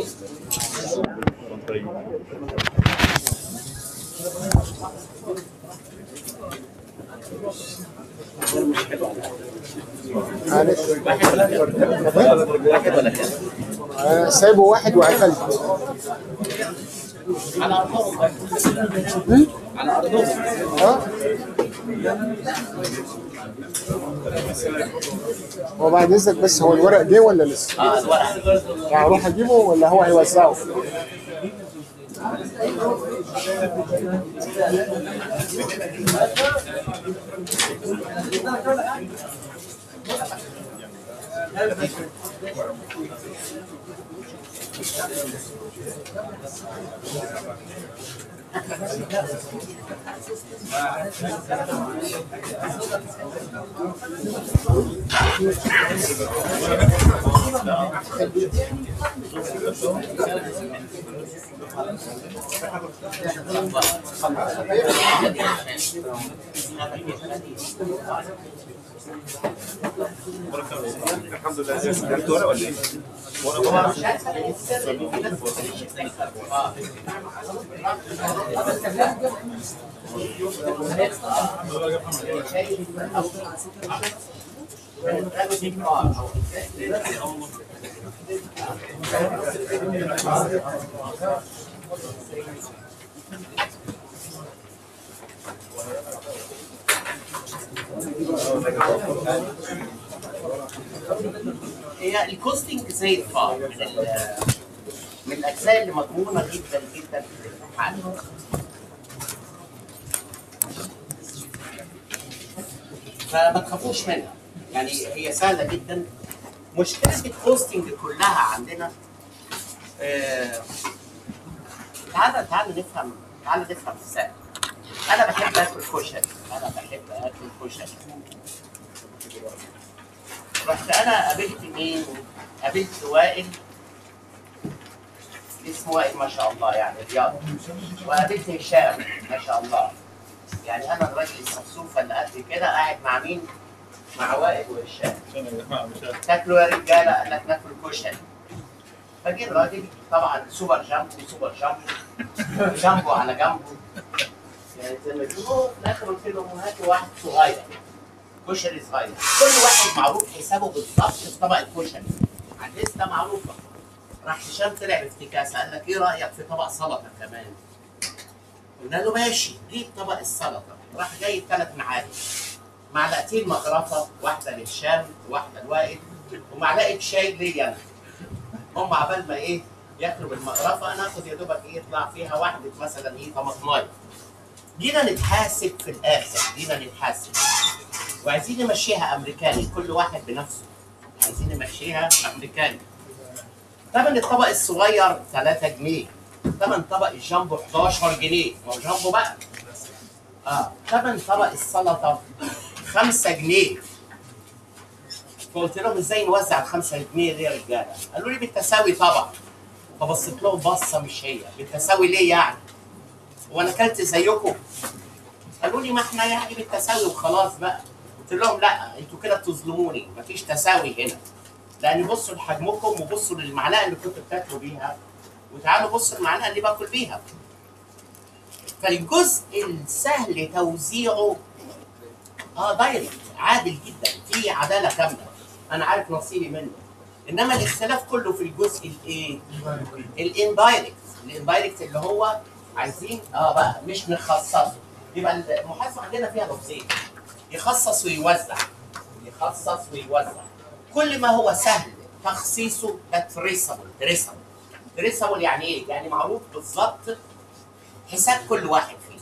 معلش واحد ولا كام؟ انا سايبه واحد وقفلت على ارضهم على ارضهم اه هو بعد اذنك بس هو الورق جه ولا لسه؟ اه الورق يعني اروح اجيبه ولا هو هيوزعه؟ الحمد لله جبت ورق ولا ايه؟ مش عارف انا السر ان في ناس بتعيش زي اه هي الكوستنج زي الفار من ال- من الاجزاء اللي مضمونه جدا جدا في الامتحان فما تخافوش منها يعني هي سهله جدا مشكله الكوستنج كلها عندنا آه، تعالى تعالى نفهم تعالى نفهم ازاي انا بحب اكل كشري انا بحب اكل كشري رحت انا قابلت مين؟ قابلت وائل اسمه وائل ما شاء الله يعني رياض وقابلت هشام ما شاء الله يعني انا الراجل الصفصوفه اللي قد كده قاعد مع مين؟ مع وائل وهشام تاكلوا يا رجاله قال لك ناكل كشري فجه الراجل طبعا سوبر جامبو سوبر جامبو جامبو على جنبه يعني زي ما بيقولوا في الاخر قلت لهم هاتوا واحد صغير كشري صغير كل واحد معروف حسابه بالظبط في طبق الكشري على الليسته معروفه راح هشام طلع بافتكاسه قال لك ايه رايك في طبق سلطه كمان؟ قلنا له ماشي جيب طبق السلطه راح جايب ثلاث معالق معلقتين مغرفه واحده لهشام وواحده لوائل ومعلقه شاي ليا انا هم عبال ما ايه ياكلوا بالمغرفه انا اخد يا دوبك ايه يطلع فيها واحده مثلا ايه طماطمايه جينا نتحاسب في الاخر جينا نتحاسب وعايزين نمشيها امريكاني كل واحد بنفسه عايزين نمشيها امريكاني ثمن الطبق الصغير 3 جنيه ثمن طبق الجامبو 11 جنيه ما هو جامبو بقى اه ثمن طبق السلطه 5 جنيه فقلت لهم ازاي نوزع ال 5 جنيه دي يا رجاله؟ قالوا لي بالتساوي طبعا فبصيت لهم بصه مش هي بالتساوي ليه يعني؟ هو انا اكلت زيكم؟ قالوا لي ما احنا يعني بالتساوي وخلاص بقى قلت لهم لا انتوا كده بتظلموني مفيش تساوي هنا لان بصوا لحجمكم وبصوا للمعلقه اللي كنتوا بتاكلوا بيها وتعالوا بصوا المعلقه اللي باكل بيها فالجزء السهل توزيعه اه دايركت عادل جدا في عداله كامله انا عارف نصيبي منه انما الاختلاف كله في الجزء الايه؟ الاندايركت الاندايركت اللي هو عايزين اه بقى مش نخصصه يبقى المحاسبه عندنا فيها لفظين يخصص ويوزع يخصص ويوزع كل ما هو سهل تخصيصه ده تريسبل تريسبل تريسبل يعني ايه؟ يعني معروف بالظبط حساب كل واحد فيه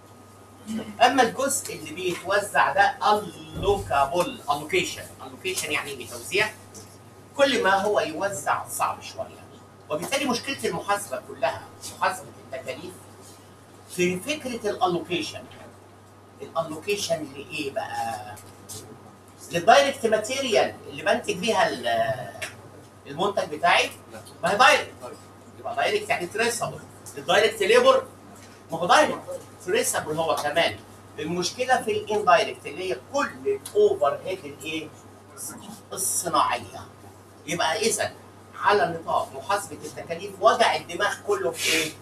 اما الجزء اللي بيتوزع ده allocable allocation allocation يعني ايه توزيع كل ما هو يوزع صعب شويه وبالتالي مشكله المحاسبه كلها محاسبه التكاليف في فكره الالوكيشن الالوكيشن لايه بقى؟ للدايركت ماتيريال اللي بنتج بيها ال- المنتج بتاعي ما هي دايركت يبقى دايركت يعني تريسبل الدايركت ليبر ما هو دايركت تريسبل هو كمان المشكله في الاندايركت اللي هي كل الاوفر هيد الايه؟ الصناعيه يبقى اذا على نطاق محاسبه التكاليف وجع الدماغ كله في ايه؟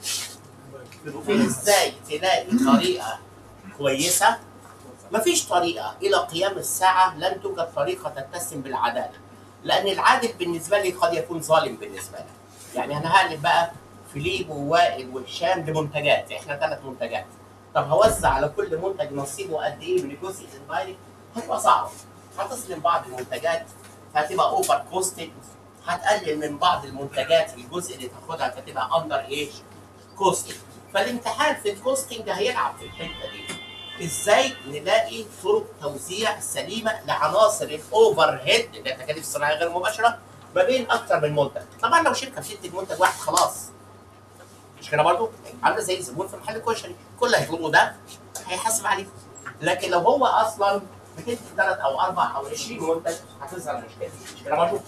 في ازاي تلاقي طريقه كويسه مفيش طريقه الى قيام الساعه لن توجد طريقه تتسم بالعداله لان العادل بالنسبه لي قد يكون ظالم بالنسبه لي يعني انا هقلب بقى فيليب ووائل وهشام لمنتجات احنا ثلاث منتجات طب هوزع على كل منتج نصيبه قد ايه من الجزء الدايركت هتبقى صعبه هتصلم بعض المنتجات فهتبقى اوفر كوستد هتقلل من بعض المنتجات الجزء اللي تاخدها فتبقى اندر ايش كوستنج فالامتحان في الكوستنج هيلعب في الحته دي ازاي نلاقي طرق توزيع سليمه لعناصر الاوفر هيد اللي هي التكاليف الصناعيه غير المباشره ما بين اكتر من منتج طبعا لو شركه بتنتج منتج واحد خلاص مش كده برضه عامله زي زبون في محل كشري كل اللي هيطلبه ده هيحاسب عليه لكن لو هو اصلا بتنتج ثلاث او اربع او 20 منتج هتظهر مشكله مش كده برضه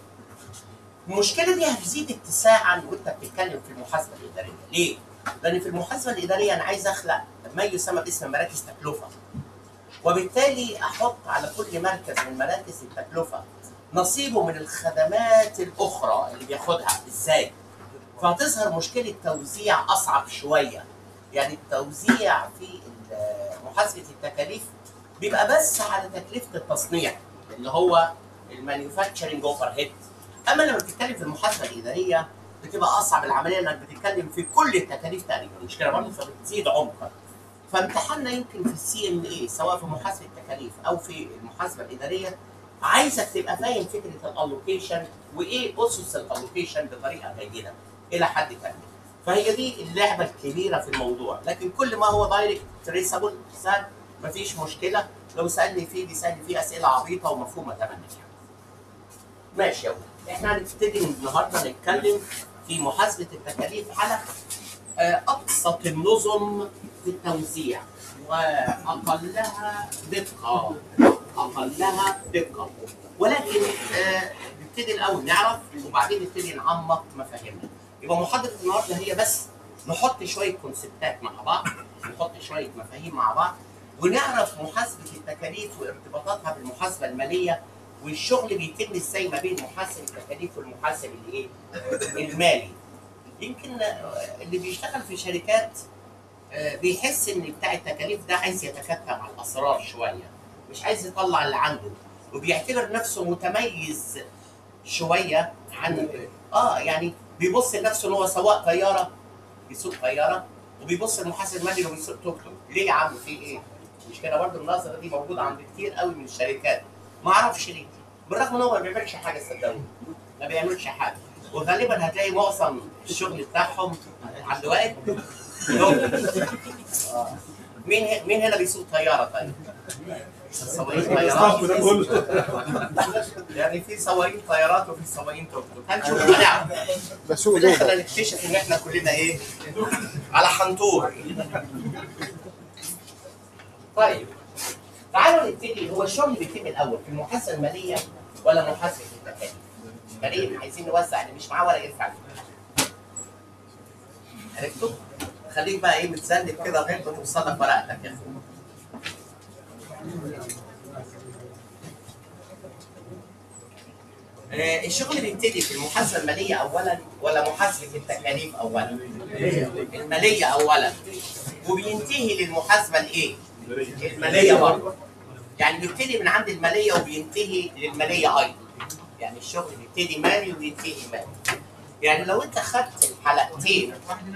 المشكله دي هتزيد اتساعا وانت بتتكلم في المحاسبه الاداريه ليه؟ لان في المحاسبه الاداريه انا عايز اخلق ما يسمى باسم مراكز تكلفه وبالتالي احط على كل مركز من مراكز التكلفه نصيبه من الخدمات الاخرى اللي بياخدها ازاي؟ فهتظهر مشكله توزيع اصعب شويه يعني التوزيع في ال- محاسبه التكاليف بيبقى بس على تكلفه التصنيع اللي هو المانيفاكتشرنج اوفر هيد اما لما بتتكلم في المحاسبه الاداريه بتبقى اصعب العمليه انك بتتكلم في كل التكاليف تقريبا مش كده برضه فبتزيد عمقا فامتحاننا يمكن في السي ام اي سواء في محاسبه التكاليف او في المحاسبه الاداريه عايزك تبقى فاهم فكره الالوكيشن وايه اسس الالوكيشن بطريقه جيده الى حد كبير فهي دي اللعبه الكبيره في الموضوع لكن كل ما هو دايركت تريسابل سهل مفيش مشكله لو سالني فيه بيسالني فيه اسئله عبيطه ومفهومه تماما يعني. ماشي يا ولد احنا هنبتدي النهارده نتكلم في محاسبه التكاليف على آه، ابسط النظم في التوزيع واقلها دقه اقلها دقه ولكن آه، نبتدي الاول نعرف وبعدين نبتدي نعمق مفاهيمنا يبقى محاضره النهارده هي بس نحط شويه كونسبتات مع بعض نحط شويه مفاهيم مع بعض ونعرف محاسبه التكاليف وارتباطاتها بالمحاسبه الماليه والشغل بيتم ازاي ما بين محاسب التكاليف والمحاسب الايه؟ المالي. يمكن آه، اللي بيشتغل في شركات آه، بيحس ان بتاع التكاليف ده عايز يتكتم على الاسرار شويه مش عايز يطلع اللي عنده وبيعتبر نفسه متميز شويه عن اه يعني بيبص لنفسه ان هو سواق طياره بيسوق طياره وبيبص للمحاسب المالي انه بيسوق توك توك ليه يا عم في ايه؟ مش كده برضه النظره دي موجوده عند كتير قوي من الشركات ما اعرفش ليه بالرغم ان هو ما بيعملش حاجه صدقوني ما بيعملش حاجه وغالبا هتلاقي معظم الشغل بتاعهم عند واقف آه. مين ه- مين هنا بيسوق طياره طيب؟ سواقين طيارات يعني في سواقين طيارات وفي سواقين توك توك هنشوف هنعرف بسوق في الاخر دوبه هنكتشف ان احنا كلنا ايه؟ على حنطور طيب تعالوا نبتدي هو الشغل بيتم الاول في المحاسبه الماليه ولا محاسبه التكاليف؟ كريم عايزين نوزع اللي مش معاه ورقه يرفع ايده. عرفتوا؟ خليك بقى ايه متسلك كده لغايه ما توصل لك ورقتك يا اخويا آه، الشغل بيبتدي في المحاسبه الماليه اولا ولا محاسبه التكاليف اولا؟ الماليه اولا وبينتهي للمحاسبه الايه؟ الماليه برضه يعني بيبتدي من عند الماليه وبينتهي للماليه ايضا يعني الشغل بيبتدي مالي وبينتهي مالي يعني لو انت خدت الحلقتين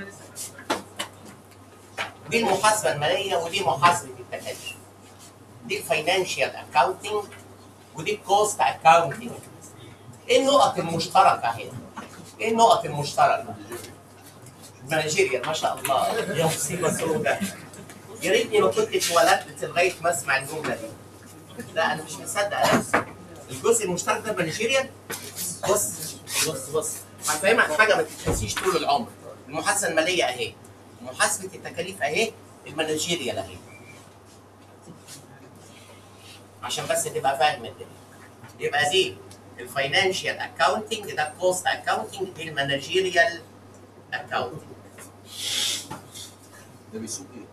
دي المحاسبه الماليه ودي محاسبه التكاليف دي الفاينانشال اكاونتنج ودي الكوست اكاونتنج ايه النقط المشتركه هنا؟ ايه النقط المشتركه؟ مانجيريال ما شاء الله يا مصيبه سوداء يا ريتني ما كنت اتولدت لغايه ما اسمع الجمله دي لا انا مش مصدق نفسي الجزء المشترك ده مانجيريال بص بص بص هفهمك حاجه ما تتنسيش طول العمر المحاسبه الماليه اهي محاسبه التكاليف اهي المانجيريال اهي عشان بس تبقى فاهم الدنيا يبقى دي الفاينانشال اكاونتنج ده كوست اكاونتنج دي المانجيريال اكاونتنج ده بيسوق ايه؟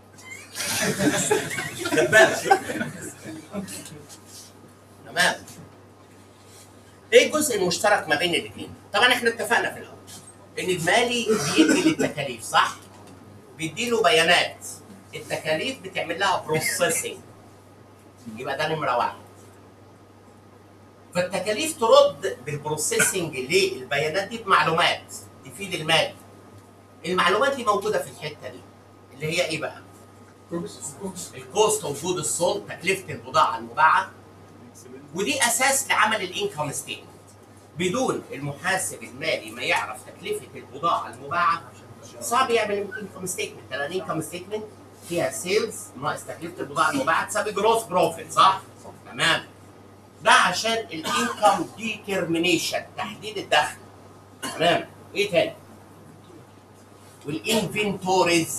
خد بالك تمام ايه الجزء المشترك ما بين الاثنين؟ طبعا احنا اتفقنا في الاول ان المالي بيدي للتكاليف صح؟ بيدي له بيانات التكاليف بتعمل لها بروسيسنج يبقى ده نمره واحد فالتكاليف ترد بالبروسيسنج للبيانات دي بمعلومات تفيد المال المعلومات دي موجوده في الحته دي اللي هي ايه بقى؟ الكوست وجود الصوت تكلفه البضاعه المباعه ودي اساس لعمل الانكم ستيتمنت بدون المحاسب المالي ما يعرف تكلفه البضاعه المباعه صعب يعمل انكم ستيتمنت لان الانكم ستيتمنت فيها سيلز ناقص تكلفه البضاعه المباعه تساوي جروس بروفيت صح؟ تمام ده عشان الانكم ديترمينيشن تحديد الدخل تمام ايه تاني؟ والانفنتوريز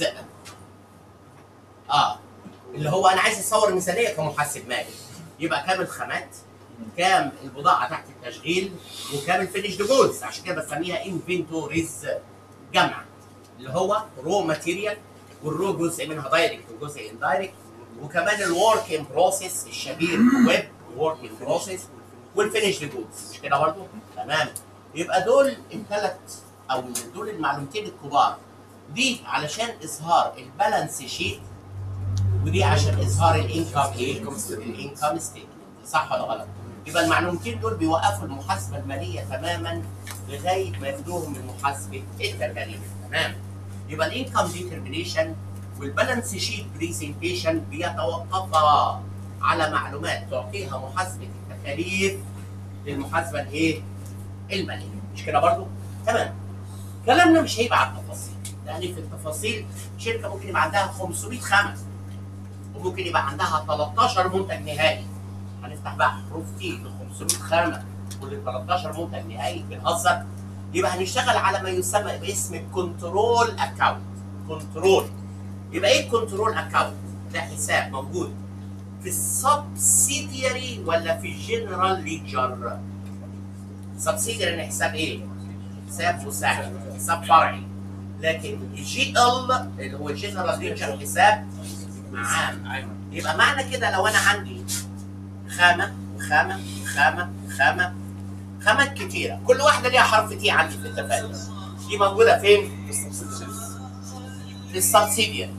اه اللي هو انا عايز اصور الميزانيه كمحاسب مالي يبقى كام الخامات كام البضاعه تحت التشغيل وكام الفينيشد جولز عشان كده بسميها انفنتوريز جمع اللي هو رو ماتيريال والرو جزء منها دايركت وجزء اندايركت وكمان الورك ان بروسيس الشبيه ويب ورك ان بروسيس والفينيشد جولز مش كده برضه؟ تمام يبقى دول الثلاث او دول المعلومتين الكبار دي علشان اظهار البالانس شيت ودي عشان اظهار الانكم ايه؟ الانكم ستيتمنت صح ولا غلط؟ يبقى المعلومتين دول بيوقفوا المحاسبه الماليه تماما لغايه ما ياخدوهم من محاسبه التكاليف تمام؟ يبقى الانكم ديترمينيشن والبالانس شيت بريزنتيشن بيتوقفا على معلومات تعطيها محاسبه التكاليف للمحاسبه الايه؟ الماليه مش كده برضو؟ تمام كلامنا مش هيبقى على التفاصيل لان في التفاصيل شركه ممكن يبقى عندها 500 خامه وممكن يبقى عندها 13 منتج نهائي هنفتح بقى حروف تي ل 500 خامه وال 13 منتج نهائي بنهزر يبقى هنشتغل على ما يسمى باسم الكنترول اكاونت كنترول يبقى ايه الكنترول اكاونت؟ ده حساب موجود في السبسيدياري ولا في الجنرال ليجر؟ سبسيدياري يعني حساب ايه؟ حساب مساعد حساب فرعي لكن الجي ال اللي هو الجنرال ليجر حساب عام يبقى معنى كده لو انا عندي خامه وخامه وخامه وخامه خامات كتيره كل واحده ليها حرف تي عندي في التفاعل دي موجوده فين؟ في السبسيديا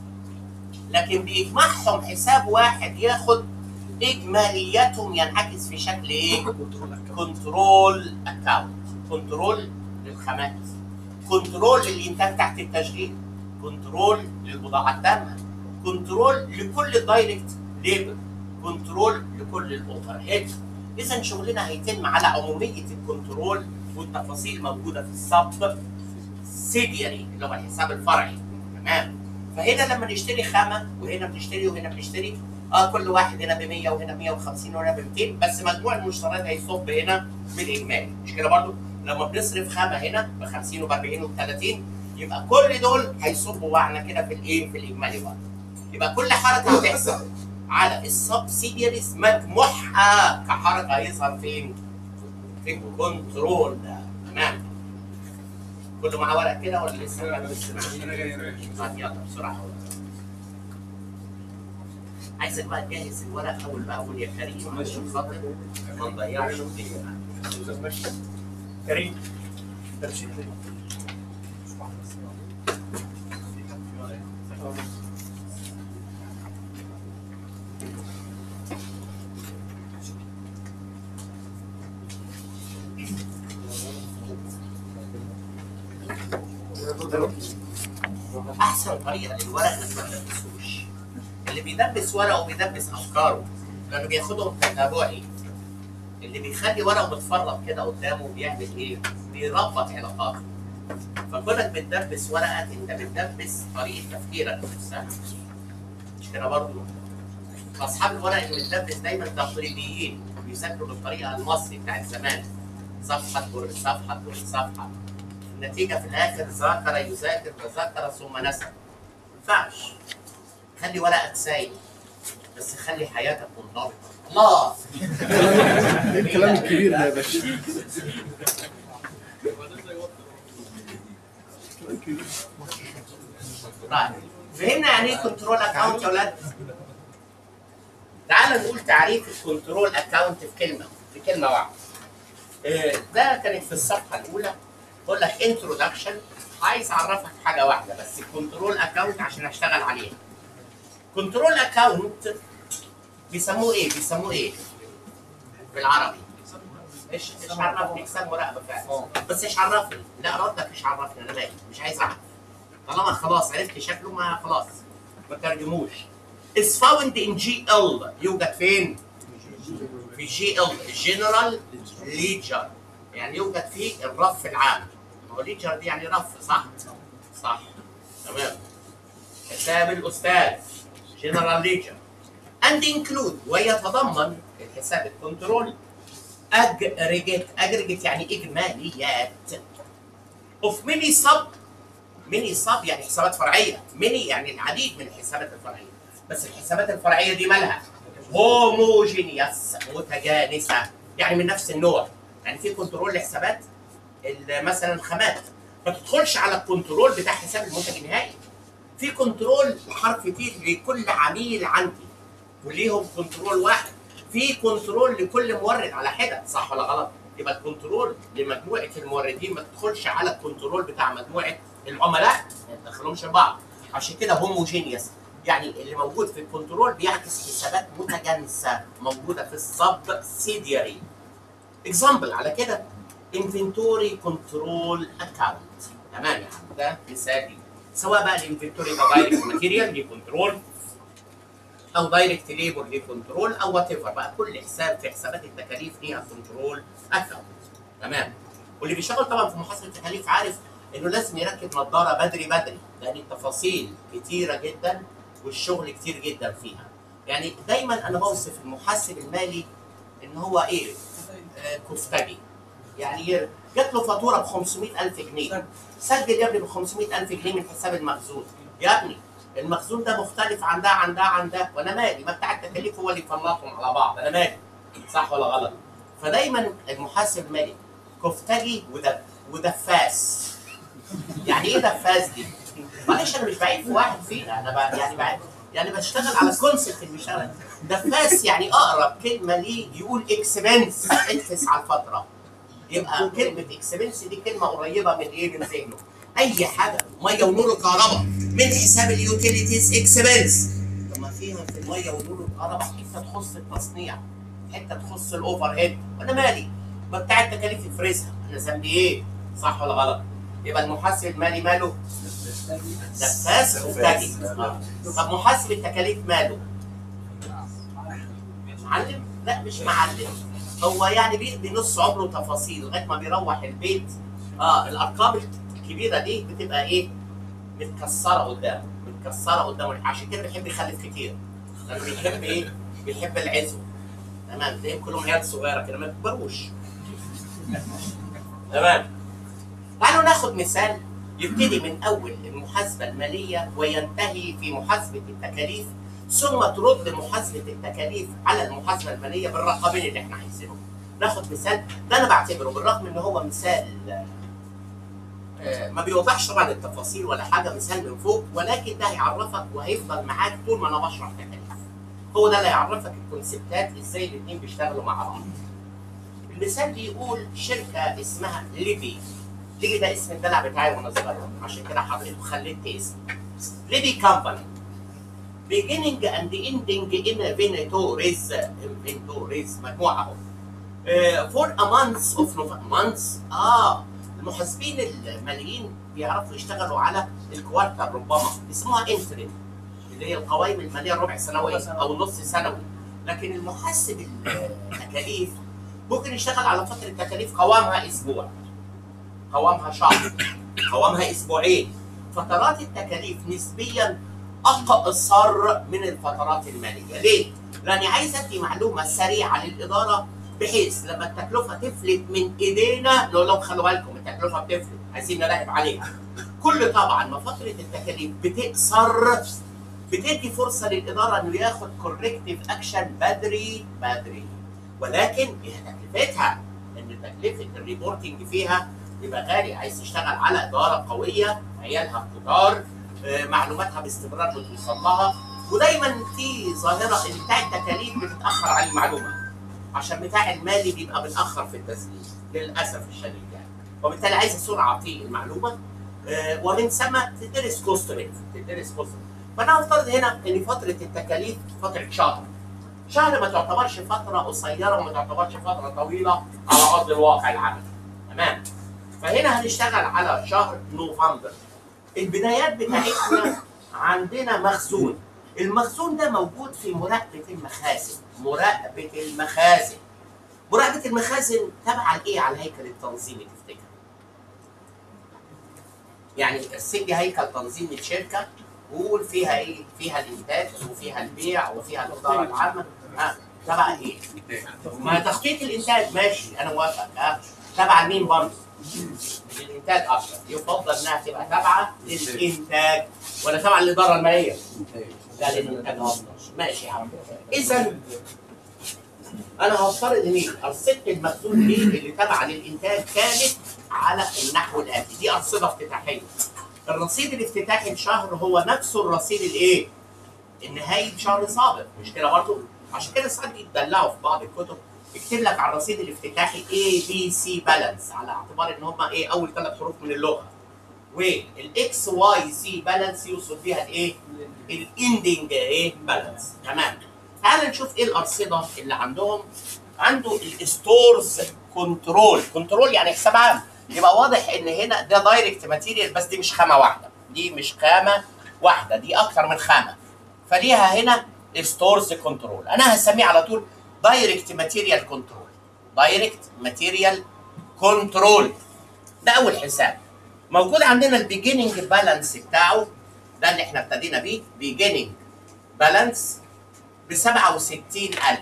لكن بيجمعهم حساب واحد ياخد اجمالياتهم ينعكس في شكل ايه؟ كنترول اكاونت كنترول للخامات كنترول للانتاج تحت التشغيل كنترول للبضاعه التامه كنترول لكل الدايركت ليبر كنترول لكل الاوفر هيد اذا شغلنا هيتم على عموميه الكنترول والتفاصيل موجوده في السب سيدياري اللي هو الحساب الفرعي تمام فهنا لما نشتري خامه وهنا بنشتري وهنا بنشتري اه كل واحد هنا ب 100 وهنا 150 وهنا ب 200 بس مجموع المشتريات هيصب هنا بالاجمالي مش كده برضو لما بنصرف خامه هنا ب 50 وب 40 وب 30 يبقى كل دول هيصبوا معنا كده في الايه في الاجمالي برضه يبقى كل حركه هتحصل على السبسيدياريز مجموعها كحركه هيظهر فين؟ في الكنترول ده تمام كله مع ورق كده ولا لسه ما لسه طب يلا بسرعه عايزك بقى تجهز الورق اول باول يا كريم عشان خاطر ما نضيعش الدنيا كريم تمشي احسن طريقه للورق انك ما تدبسوش اللي بيدبس ورقه بيدبس افكاره لانه بياخدهم تتابعي اللي بيخلي ورقه متفرط كده قدامه بيعمل ايه؟ بيربط علاقاته فكونك بتدبس ورقه انت بتدبس طريقه تفكيرك نفسها مش كده برضه فاصحاب الورق اللي بتدبس دايما تقليديين بيذاكروا بالطريقه المصري بتاعت زمان صفحه تجر صفحه تجر صفحه النتيجه في الاخر ذاكر يذاكر وذاكر ثم نسى ما ينفعش خلي ورقك سايب بس خلي حياتك منضبطه الله ايه الكلام الكبير ده يا باشا طيب فهمنا يعني ايه كنترول اكونت يا ولاد؟ تعال نقول تعريف الكنترول اكونت في كلمه في كلمه واحده آه، ده كانت في الصفحه الاولى بقول لك انتروداكشن عايز اعرفك حاجه واحده بس كنترول اكونت عشان اشتغل عليها كنترول اكونت بيسموه ايه بيسموه ايه بالعربي ايش ايش عرفني حساب مراقبه فعلا بس ايش عرفني لا ردك ايش عرفني انا مالي مش عايز اعرف طالما خلاص عرفت شكله ما خلاص ما ترجموش is found in GL يوجد فين؟ في جي ال جنرال ليجر يعني يوجد في الرف العام هو ليجر دي يعني رف صح؟ صح تمام حساب الاستاذ جنرال ليجر and include ويتضمن الحساب الكنترول اجريجيت اجريجيت يعني اجماليات of many sub many sub يعني حسابات فرعيه many يعني العديد من الحسابات الفرعيه بس الحسابات الفرعيه دي مالها هوموجينيوس متجانسه يعني من نفس النوع يعني في كنترول لحسابات ال- مثلا خامات ما تدخلش على الكنترول بتاع حساب المنتج النهائي في كنترول حرف تي لكل عميل عندي وليهم كنترول واحد في كنترول لكل مورد على حده صح ولا غلط يبقى الكنترول لمجموعه الموردين ما تدخلش على الكنترول بتاع مجموعه العملاء ما تدخلهمش بعض عشان كده هوموجينيوس يعني اللي موجود في الكنترول بيعكس حسابات متجانسه موجوده في السب سيدياري اكزامبل على كده انفنتوري كنترول اكاونت تمام يا عم ده مثال ليه. سواء بقى الانفنتوري ده دايركت ماتيريال ليه كنترول او دايركت ليبر ليه كنترول او وات ايفر بقى كل حساب في حسابات التكاليف ليها كنترول اكاونت تمام واللي بيشتغل طبعا في محاسبه التكاليف عارف انه لازم يركب نظاره بدري بدري لان التفاصيل كتيره جدا والشغل كتير جدا فيها يعني دايما انا بوصف المحاسب المالي ان هو ايه آه، كفتجي يعني جات له فاتوره ب 500000 جنيه سجل يا ابني ب 500000 جنيه من حساب المخزون يا ابني المخزون ده مختلف عن ده عن ده عن ده وانا مالي ما بتاع التكاليف هو اللي يفلطهم على بعض انا مالي صح ولا غلط فدايما المحاسب مالي كفتجي ودب ودفاس يعني ايه دفاس دي؟ معلش انا مش بعيب في واحد فينا انا ب... يعني بعيب يعني بشتغل على الكونسيبت اللي بيشتغل دفاس يعني اقرب كلمه ليه يقول اكسبنس ادفس على الفتره يبقى كلمه اكسبنس دي كلمه قريبه من ايه من ذهنه اي حاجه ميه ونور وكهرباء من حساب اليوتيليتيز اكسبنس طب ما فيها في الميه ونور والكهرباء حته تخص التصنيع حته تخص الاوفر هيد وانا مالي ما بتاع التكاليف يفرزها انا ذنبي ايه صح ولا غلط يبقى المحاسب المالي ماله دفاس وتاجي طب محاسب التكاليف ماله معلم لا مش معلم هو يعني بيقضي نص عمره تفاصيل لغايه ما بيروح البيت اه الارقام الكبيره دي بتبقى ايه متكسره قدامه متكسره قدامه عشان كده بيحب يخلف كتير لانه بيحب ايه بيحب العزو تمام تلاقيهم كلهم عيال صغيره كده ما يكبروش تمام تعالوا ناخد مثال يبتدي من اول المحاسبه الماليه وينتهي في محاسبه التكاليف ثم ترد محاسبه التكاليف على المحاسبه الماليه بالرقمين اللي احنا عايزينهم. ناخد مثال ده انا بعتبره بالرغم ان هو مثال آه، ما بيوضحش طبعا التفاصيل ولا حاجه مثال من فوق ولكن ده هيعرفك وهيفضل معاك طول ما انا بشرح تكاليف. هو ده اللي هيعرفك الكونسبتات ازاي الاثنين بيشتغلوا مع بعض. المثال بيقول شركه اسمها ليبي ليبي ده اسم الدلع بتاعي وانا صغير عشان كده حطيته خليت اسم ليبي كامباني beginning and ending inventories inventories مجموعه اهو آه، for a month of Nov- months اه المحاسبين الماليين بيعرفوا يشتغلوا على الكوارتر ربما اسمها انترين اللي هي القوائم الماليه الربع سنويه او النص سنوي لكن المحاسب التكاليف ممكن يشتغل على فتره تكاليف قوامها اسبوع قوامها شهر قوامها اسبوعين فترات التكاليف نسبيا اقصر من الفترات الماليه ليه؟ لاني عايز ادي معلومه سريعه للاداره بحيث لما التكلفه تفلت من ايدينا نقول لهم خلوا بالكم التكلفه بتفلت عايزين نراقب عليها كل طبعا ما فتره التكاليف بتقصر بتدي فرصه للاداره انه ياخد كوركتيف اكشن بدري بدري ولكن هي تكلفتها ان تكلفه الريبورتنج فيها يبقى غالي عايز تشتغل على اداره قويه عيالها كتار آه، معلوماتها باستمرار بتوصل لها ودايما في ظاهره ان بتاع التكاليف بتتاخر عن المعلومه عشان بتاع المالي بيبقى متاخر في التسليم للاسف الشديد يعني وبالتالي عايزه سرعه في المعلومه آه، ومن ثم تدرس كوست ريت تدرس كوست فانا هفترض هنا ان فتره التكاليف فتره شهر شهر ما تعتبرش فتره قصيره وما تعتبرش فتره طويله على ارض الواقع العملي تمام فهنا هنشتغل على شهر نوفمبر البدايات بتاعتنا عندنا مخزون المخزون ده موجود في مراقبه المخازن مراقبه المخازن مراقبه المخازن تابعه لايه على الهيكل التنظيمي تفتكر يعني ارسم لي هيكل تنظيم الشركه وقول فيها ايه؟ فيها الانتاج وفيها البيع وفيها الاداره العامه ها تبع ايه؟ ما تخطيط الانتاج ماشي انا موافق ها تبع مين برضه؟ للانتاج اكتر يفضل انها تبقى تابعه للانتاج ولا تبع للاداره الماليه؟ لا للانتاج افضل ماشي يا عم اذا انا هفترض ان ارصده المخزون دي اللي تابعه للانتاج كانت على النحو الاتي دي ارصده افتتاحيه الرصيد الافتتاحي الشهر هو نفسه الرصيد الايه؟ النهائي شهر سابق مش كده برضه؟ عشان كده ساعات بيتدلعوا في بعض الكتب يكتب لك على الرصيد الافتتاحي A B C بالانس على اعتبار ان هم ايه اول ثلاث حروف من اللغه والاكس واي سي بالانس يوصف بيها الايه؟ الاندنج ايه بالانس تمام تعال نشوف ايه الارصده اللي عندهم عنده الستورز كنترول كنترول يعني حساب عام يبقى واضح ان هنا ده دايركت ماتيريال بس دي مش خامه واحده دي مش خامه واحده دي اكتر من خامه فليها هنا ستورز كنترول انا هسميه على طول دايركت ماتيريال كنترول دايركت ماتيريال كنترول ده اول حساب موجود عندنا البيجيننج بالانس بتاعه ده اللي احنا ابتدينا بيه بيجيننج بالانس ب 67000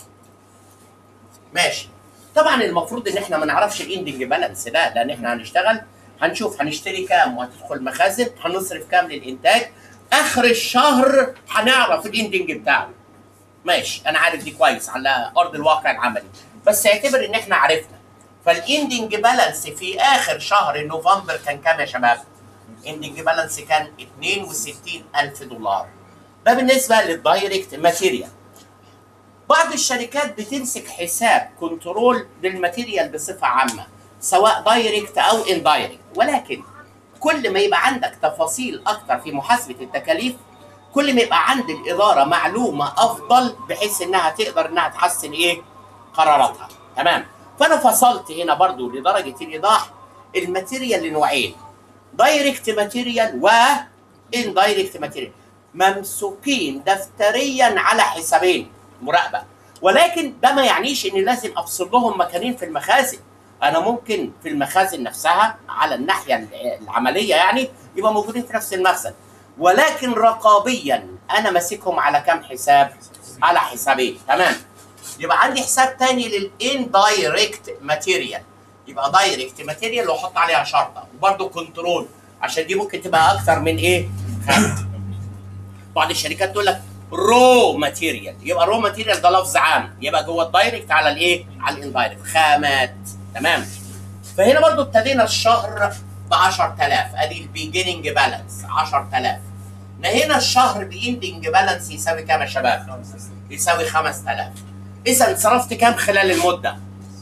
ماشي طبعا المفروض ان احنا ما نعرفش الاندنج بالانس ده لان احنا هنشتغل هنشوف هنشتري كام وهتدخل مخازن هنصرف كام للانتاج اخر الشهر هنعرف الاندنج بتاعه ماشي انا عارف دي كويس على ارض الواقع العملي بس اعتبر ان احنا عرفنا فالاندنج بالانس في اخر شهر نوفمبر كان كام يا شباب؟ اندنج بالانس كان 62000 دولار ده بالنسبه للدايركت ماتيريال بعض الشركات بتمسك حساب كنترول للماتيريال بصفه عامه سواء دايركت او اندايركت ولكن كل ما يبقى عندك تفاصيل اكتر في محاسبه التكاليف كل ما يبقى عند الاداره معلومه افضل بحيث انها تقدر انها تحسن ايه قراراتها تمام فانا فصلت هنا برضو لدرجه الايضاح الماتيريال لنوعين دايركت ماتيريال و اندايركت ماتيريال ممسوكين دفتريا على حسابين مراقبه ولكن ده ما يعنيش اني لازم افصل لهم مكانين في المخازن انا ممكن في المخازن نفسها على الناحيه العمليه يعني يبقى موجودين في نفس المخزن ولكن رقابيا انا ماسكهم على كام حساب على حسابين تمام يبقى عندي حساب تاني للاندايركت ماتيريال يبقى دايركت ماتيريال واحط عليها شرطه وبرده كنترول عشان دي ممكن تبقى اكتر من ايه خامة. بعض الشركات تقول لك رو ماتيريال يبقى رو ماتيريال ده لفظ عام يبقى جوه الدايركت على الايه على الاندايركت خامات تمام فهنا برضو ابتدينا الشهر ب 10000 ادي البيجيننج بالانس 10000 نهينا الشهر باندنج بالانس يساوي كام يا شباب؟ يساوي 5000 اذا صرفت كام خلال المده؟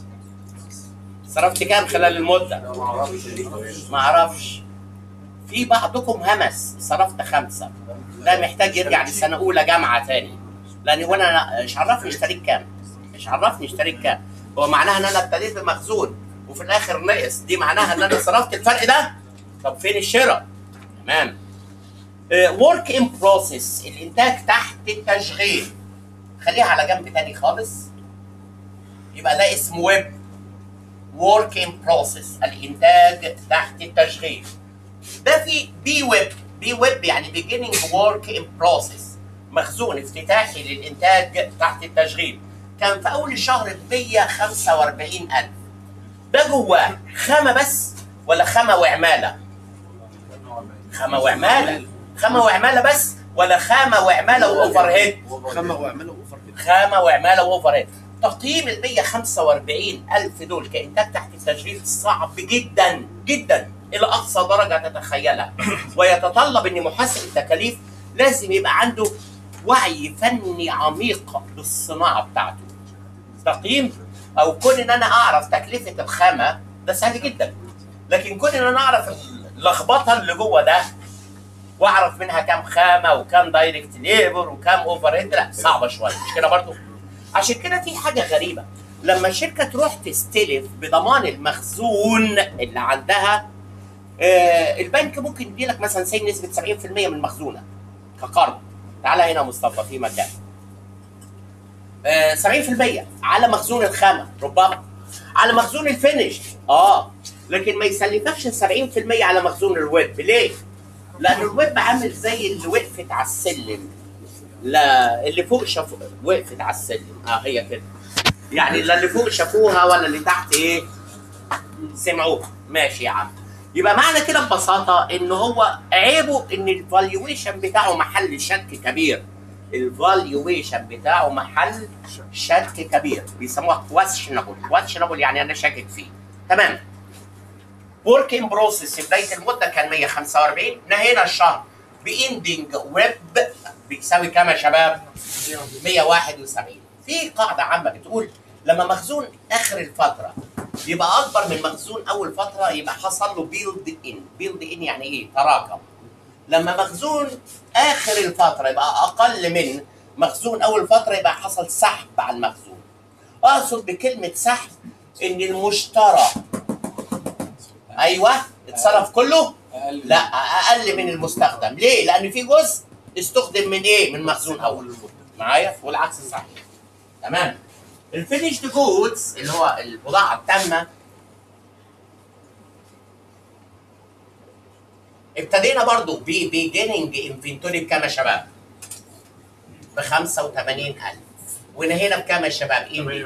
صرفت كام خلال المده؟ ما اعرفش في بعضكم همس صرفت خمسه ده محتاج يرجع لسنه اولى جامعه تاني لان هو انا مش عرفني اشتريت كام مش عرفني اشتريت كام هو معناها ان انا ابتديت بمخزون وفي الاخر نقص دي معناها ان انا صرفت الفرق ده طب فين الشراء تمام ورك ان بروسيس الانتاج تحت التشغيل خليها على جنب تاني خالص يبقى ده اسمه ويب ورك ان بروسيس الانتاج تحت التشغيل ده في بي ويب بي ويب يعني beginning work in process مخزون افتتاحي للانتاج تحت التشغيل كان في اول الشهر ب 145000 ده جواه خامه بس ولا خامه وعماله؟ خامه وعماله خامه وعماله بس ولا خامه وعماله واوفر هيد؟ خامة واعمله اوفر هيد خامه وعماله واوفر هيد تقييم ال 145000 دول كانتاج تحت التشغيل صعب جدا جدا الى اقصى درجه تتخيلها ويتطلب ان محاسب التكاليف لازم يبقى عنده وعي فني عميق بالصناعه بتاعته تقييم او كون ان انا اعرف تكلفه الخامه ده سهل جدا لكن كون ان انا اعرف اللخبطه اللي جوه ده واعرف منها كام خامه وكام دايركت ليبر وكام اوفر هيد لا صعبه شويه مش كده برضو عشان كده في حاجه غريبه لما الشركه تروح تستلف بضمان المخزون اللي عندها آه البنك ممكن يدي لك مثلا سي نسبه 70% من مخزونك كقرض تعالى هنا يا مصطفى في مكان آه 70% على مخزون الخامه ربما على مخزون الفينش اه لكن ما يسلفكش 70% على مخزون الويب ليه؟ لان الويب عامل زي اللي وقفت على السلم لا اللي فوق شافوا وقفت على السلم اه هي كده يعني لا اللي فوق شافوها ولا اللي تحت ايه سمعوها ماشي يا عم يبقى معنى كده ببساطه ان هو عيبه ان الفالويشن بتاعه محل شك كبير الفالويشن بتاعه محل شك كبير بيسموها كويشنبل كويشنبل يعني انا شاكك فيه تمام ورك ان بروسيس بدايه المده كان 145 نهينا الشهر باندنج ويب بيساوي كام يا شباب؟ 171 في قاعده عامه بتقول لما مخزون اخر الفتره يبقى اكبر من مخزون اول فتره يبقى حصل له بيلد ان بيلد ان يعني ايه تراكم لما مخزون اخر الفتره يبقى اقل من مخزون اول فتره يبقى حصل سحب على المخزون اقصد بكلمه سحب ان المشترى ايوه اتصرف كله لا اقل من المستخدم ليه لان في جزء استخدم من ايه من مخزون اول معايا والعكس صحيح تمام الفينيشد جودز اللي هو البضاعه التامه ابتدينا برضو ب beginning انفنتوري بكام يا شباب؟ ب 85000 ونهينا بكام يا شباب؟ ايه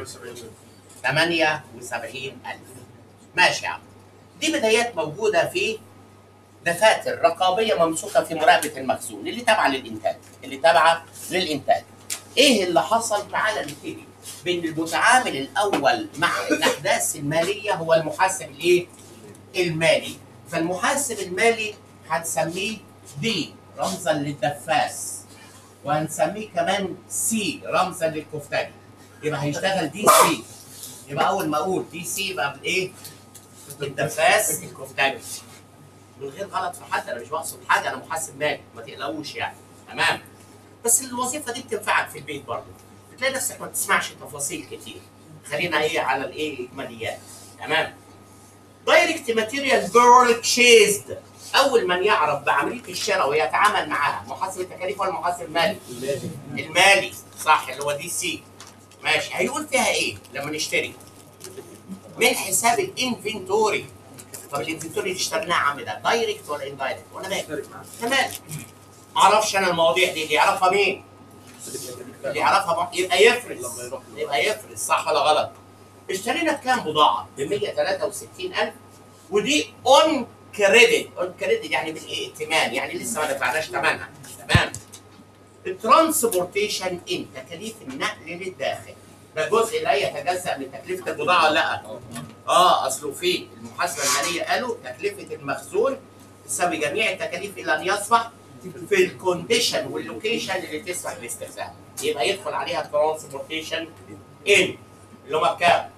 78000 ماشي يا عم دي بدايات موجوده في دفاتر رقابيه ممسوكه في مراقبه المخزون اللي تابعه للانتاج اللي تابعه للانتاج ايه اللي حصل تعالى نبتدي بان المتعامل الاول مع الاحداث الماليه هو المحاسب الايه المالي فالمحاسب المالي هنسميه دي رمزا للدفاس وهنسميه كمان سي رمزا للكفتاجي يبقى هيشتغل دي سي يبقى اول ما اقول دي سي يبقى بالايه الدفاس الكفتاجي من غير غلط في حد انا مش بقصد حاجه انا محاسب مالي ما تقلقوش يعني تمام بس الوظيفه دي بتنفعك في البيت برضه بتلاقي نفسك ما بتسمعش تفاصيل كتير خلينا ايه على الايه الاجماليات تمام دايركت ماتيريال بيرتشيزد اول من يعرف بعمليه الشراء ويتعامل معاها محاسب التكاليف ولا محاسب المالي؟ المالي صح اللي هو دي سي ماشي هيقول فيها ايه لما نشتري؟ من حساب الانفنتوري طب الانفنتوري اللي اشتريناه عم ده دايركت ولا اندايركت؟ وانا مالي تمام معرفش انا المواضيع دي اللي يعرفها مين؟ اللي يعرفها مع- يبقى يفرز يبقى يفرز صح ولا غلط؟ اشترينا بكام بضاعه؟ ب 163000 ودي اون كريدت اون كريدت يعني بالائتمان يعني لسه ما دفعناش ثمنها تمام الترانسبورتيشن ان تكاليف النقل للداخل ده جزء لا يتجزا من تكلفه البضاعه ولا لا؟ اه اصله في المحاسبه الماليه قالوا تكلفه المخزون تساوي جميع التكاليف الى ان يصبح في الكونديشن واللوكيشن اللي تسمح باستخدامها يبقى يدخل عليها ترانسبورتيشن ان اللي هم بكام؟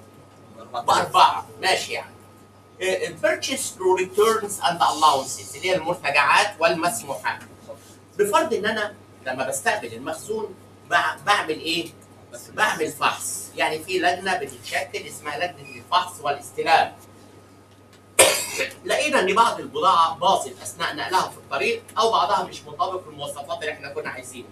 بأربعة ماشي يعني البيرتشيز ريتيرنز اند allowances اللي هي المرتجعات والمسموحات بفرض ان انا لما بستقبل المخزون بع- بعمل ايه؟ بعمل فحص يعني في لجنه بتتشكل اسمها لجنه الفحص والاستلام لقينا ان بعض البضاعه باظت اثناء نقلها في الطريق او بعضها مش مطابق للمواصفات اللي احنا كنا عايزينها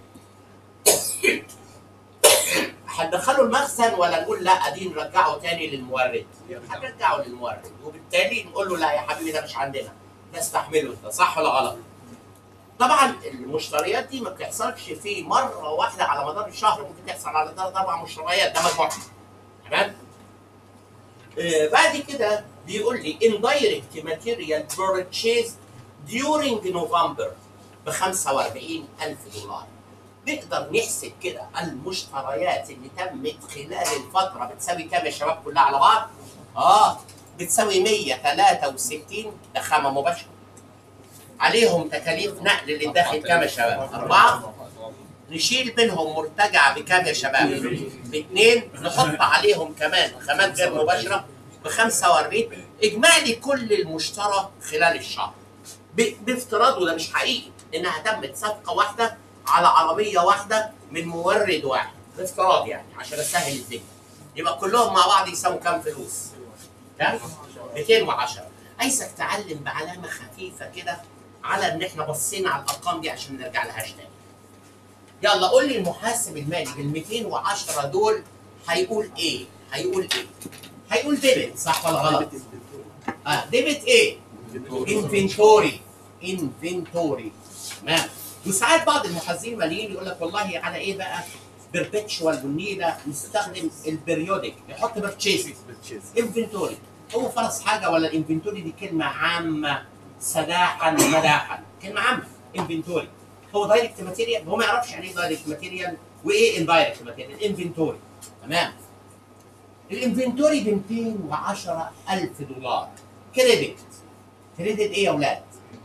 هندخله المخزن ولا نقول لا دي نرجعه تاني للمورد؟ هنرجعه للمورد وبالتالي نقول له لا يا حبيبي ده مش عندنا ده استحمله انت صح ولا غلط؟ طبعا المشتريات دي ما بتحصلش في مره واحده على مدار الشهر ممكن تحصل على ثلاث اربع مشتريات ده مجموعه تمام؟ آه بعد كده بيقول لي indirect material purchase during November ب 45000 دولار نقدر نحسب كده المشتريات اللي تمت خلال الفترة بتساوي كام يا شباب كلها على بعض؟ اه بتساوي 163 ده خامة مباشرة عليهم تكاليف نقل للداخل كام يا شباب؟ أربعة نشيل منهم مرتجع بكام يا شباب؟ باثنين نحط عليهم كمان خامات غير مباشره ب 45 اجمالي كل المشترى خلال الشهر ب- بافتراض وده مش حقيقي انها تمت صفقه واحده على عربيه واحده من مورد واحد بافتراض يعني عشان اسهل الدنيا يبقى كلهم مع بعض يساووا كام فلوس؟ كام؟ 210 عايزك تعلم بعلامه خفيفه كده على ان احنا بصينا على الارقام دي عشان نرجع لهاش تاني. يلا قول لي المحاسب المالي بال 210 دول هيقول ايه؟ هيقول ايه؟ هيقول ديبت صح ولا غلط؟ اه ديبت ايه؟ انفنتوري انفنتوري تمام وساعات بعض المحاسبين الماليين يقول لك والله على ايه بقى؟ بيربتشوال والنيله نستخدم البريودك نحط بيرتشيز انفنتوري هو فرض حاجه ولا الانفنتوري دي كلمه عامه سداحا ومداحا كلمه عامه انفنتوري هو دايركت ماتيريال هو ما يعرفش يعني ايه دايركت ماتيريال وايه اندايركت ماتيريال انفنتوري تمام الانفنتوري ب 210000 دولار كريدت كريدت ايه يا اولاد؟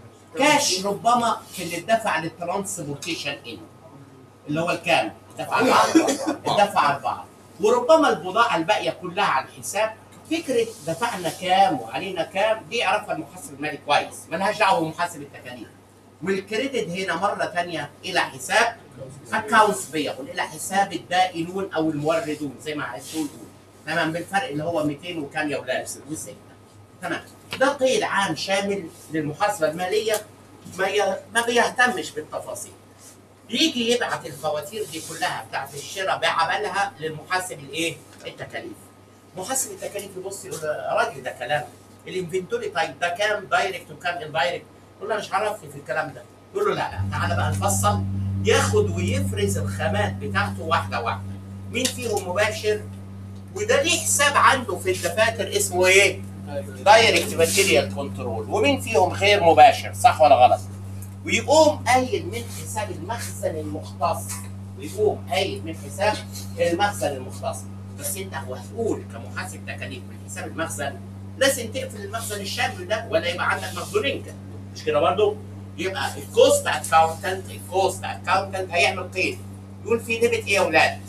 كاش ربما في اللي اتدفع للترانسبورتيشن ان اللي هو الكام؟ دفع أربعة دفع أربعة وربما البضاعة الباقية كلها على الحساب فكرة دفعنا كام وعلينا كام دي يعرفها المحاسب المالي كويس ملهاش دعوة بمحاسب التكاليف والكريدت هنا مرة تانية إلى حساب اكونتس بيبل إلى حساب الدائنون أو الموردون زي ما عايزين تقول تمام بالفرق اللي هو 200 وكام يا أولاد وستة تمام ده قيد عام شامل للمحاسبة المالية ما ي- ما بيهتمش بالتفاصيل يجي يبعت الفواتير دي كلها بتاعت الشراء بعملها للمحاسب الايه؟ التكاليف. محاسب التكاليف يبص يقول يا راجل ده كلام الانفنتوري طيب ده كام دايركت وكام اندايركت؟ يقول له مش عرفني في الكلام ده. يقول له لا لا تعالى بقى نفصل ياخد ويفرز الخامات بتاعته واحده واحده. مين فيهم مباشر؟ وده ليه حساب عنده في الدفاتر اسمه ايه؟ دايركت ماتيريال كنترول ومين فيهم غير مباشر صح ولا غلط؟ ويقوم قايل من حساب المخزن المختص ويقوم قايل من حساب المخزن المختص بس انت هو هتقول كمحاسب تكاليف من حساب المخزن لازم تقفل المخزن الشامل ده ولا يبقى عندك مخزونين كده مش كده برضه؟ يبقى الكوست اكاونتنت الكوست اكاونتنت هيعمل قيد يقول في ديبت ايه يا اولاد؟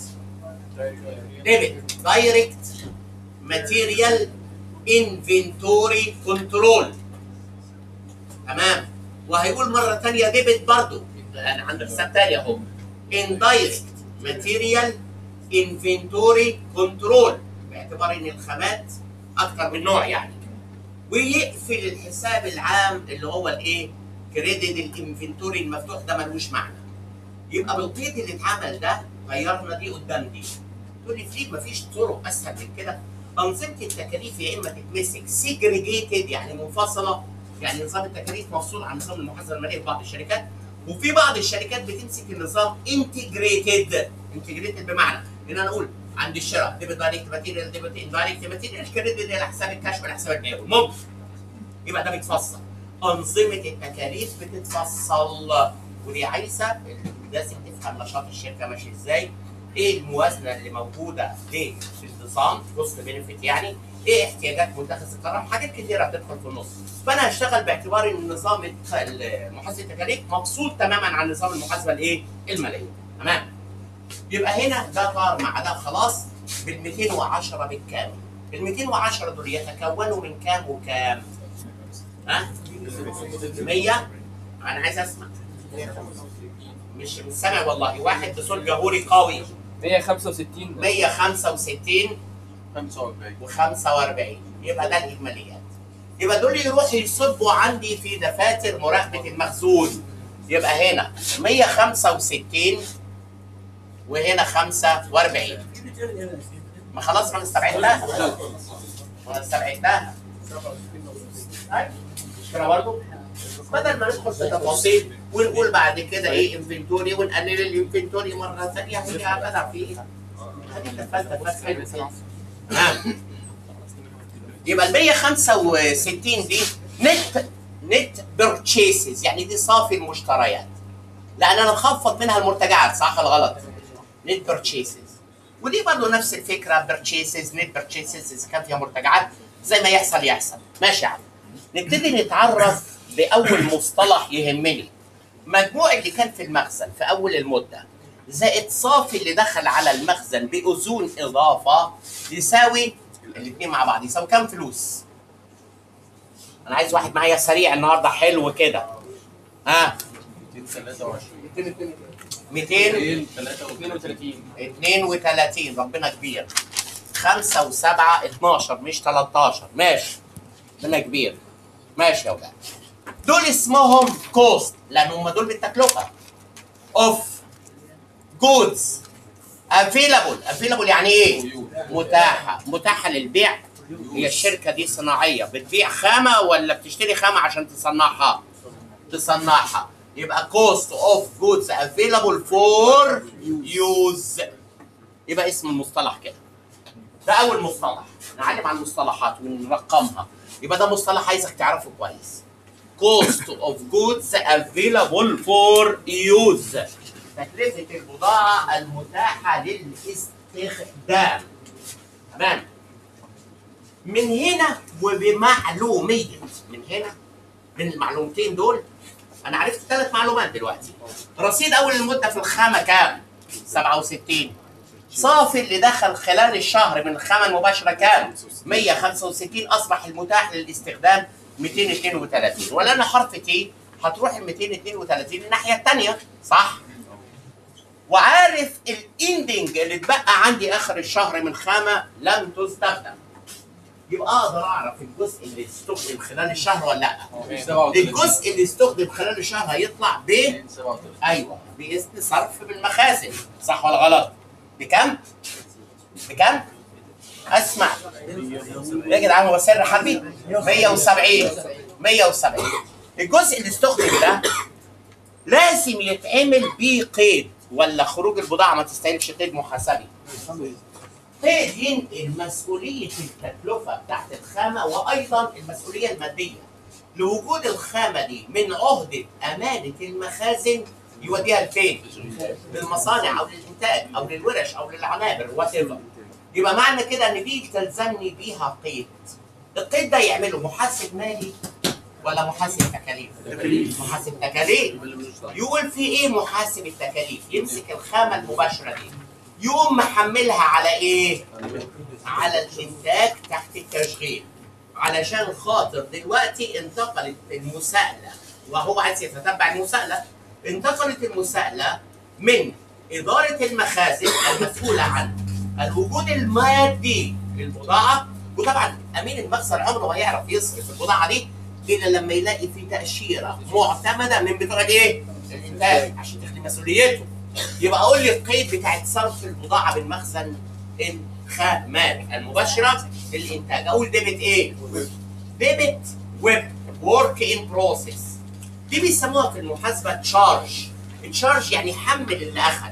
ديبت دايركت ماتيريال انفنتوري كنترول تمام وهيقول مره ثانيه ديبت برضه انا عندي حساب تاني اهو اندايركت ماتيريال انفنتوري كنترول باعتبار ان الخامات اكتر من نوع يعني ويقفل الحساب العام اللي هو الايه كريدت الانفنتوري المفتوح ده ملوش معنى يبقى بالقيد اللي اتعمل ده غيرنا دي قدام دي تقول لي في مفيش طرق اسهل من كده انظمه التكاليف يا اما تتمسك سيجريجيتد يعني منفصله يعني نظام التكاليف مفصول عن نظام المحاسبه الماليه في بعض الشركات وفي بعض الشركات بتمسك النظام انتجريتد انتجريتد بمعنى ان انا اقول عند الشراء ديبت دايركت ماتيريال ديبت اندايركت ماتيريال كريدت على حساب الكاش ولا حساب البيع ممكن يبقى ده بيتفصل انظمه التكاليف بتتفصل ودي عايزه لازم تفهم نشاط الشركه ماشي ازاي ايه الموازنه اللي موجوده في النظام كوست بينفيت يعني ايه احتياجات متخذ القرار حاجات كتيره بتدخل في النص فانا هشتغل باعتبار ان نظام الت- محاسبه التكاليف مفصول تماما عن نظام المحاسبه الايه الماليه تمام يبقى هنا ده طار مع ده خلاص بال 210 بالكامل ال 210 دول يتكونوا من كام وكام؟ ها؟ 100 انا عايز اسمع مش مش سامع والله واحد بصوت جهوري قوي 165 165 45 و45 يبقى ده الاجماليات يبقى دول يروحوا يصبوا عندي في دفاتر مراقبه المخزون يبقى هنا 165 وهنا 45 ما خلاص ما استبعدناها ما استبعدناها طيب، مش كده برضه بدل ما ندخل في تفاصيل ونقول بعد كده ايه انفنتوري ونقلل الانفنتوري مره ثانيه هي بدع في ايه؟ هذه كانت بس حلو تمام يبقى ال 165 دي نت نت بيرتشيسز يعني دي صافي المشتريات لان انا مخفض منها المرتجعات صح ولا غلط؟ نت بيرتشيسز ودي برضه نفس الفكره بيرتشيسز نت بيرتشيسز اذا كان فيها مرتجعات زي ما يحصل يحصل ماشي يا عم نبتدي نتعرف باول مصطلح يهمني مجموع اللي كان في المخزن في اول المده زائد صافي اللي دخل على المخزن باذون اضافه يساوي الاثنين مع بعض يساوي كام فلوس؟ انا عايز واحد معايا سريع النهارده حلو كده ها 200 32 ربنا كبير 5 و7 12 مش 13 ماشي ربنا كبير ماشي يا ولاد دول اسمهم كوست لان هم دول بالتكلفه اوف جودز افيلابل افيلابل يعني ايه؟ متاحه متاحه للبيع هي الشركه دي صناعيه بتبيع خامه ولا بتشتري خامه عشان تصنعها؟ تصنعها يبقى كوست اوف جودز افيلابل فور يوز يبقى اسم المصطلح كده ده اول مصطلح نعلم على المصطلحات ونرقمها يبقى ده مصطلح عايزك تعرفه كويس cost of goods available for use تكلفة البضاعة المتاحة للاستخدام تمام من هنا وبمعلومية من هنا من المعلومتين دول انا عرفت ثلاث معلومات دلوقتي رصيد اول المدة في الخامة كام 67 صافي اللي دخل خلال الشهر من الخامة المباشرة كام 165 اصبح المتاح للاستخدام 232 ولا انا حرف تي هتروح ال 232 الناحيه الثانيه صح؟ وعارف الاندنج اللي اتبقى عندي اخر الشهر من خامه لم تستخدم يبقى اقدر اعرف الجزء اللي استخدم خلال الشهر ولا لا الجزء اللي استخدم خلال الشهر هيطلع ب ايوه باذن صرف بالمخازن صح ولا غلط؟ بكم؟ بكم؟ اسمع يا جدعان هو سر حربي 170 170 الجزء اللي استخدم ده لازم يتعمل بيه قيد ولا خروج البضاعه ما تستاهلش قيد محاسبي قيد ينقل مسؤوليه التكلفه بتاعت الخامه وايضا المسؤوليه الماديه لوجود الخامه دي من عهده امانه المخازن يوديها لفين؟ للمصانع او للانتاج او للورش او للعنابر وات يبقى معنى كده ان دي تلزمني بيها قيد القيد ده يعمله محاسب مالي ولا محاسب تكاليف تكاليف. محاسب تكاليف يقول في ايه محاسب التكاليف يمسك الخامه المباشره دي يقوم محملها على ايه على الانتاج تحت التشغيل علشان خاطر دلوقتي انتقلت المساءله وهو عايز يتتبع المساءله انتقلت المساءله من اداره المخازن المسؤوله عن الوجود المادي للبضاعه وطبعا امين المخزن عمره ما هيعرف يصرف البضاعه دي الا لما يلاقي في تاشيره معتمده من بتوع الايه؟ الانتاج عشان تخلي مسؤوليته يبقى قول لي القيد بتاعت صرف البضاعه بالمخزن الخامات المباشره للانتاج اقول ديبت ايه؟ ديبت ويب ورك ان بروسيس دي بيسموها في المحاسبه تشارج تشارج يعني حمل اللي اخذ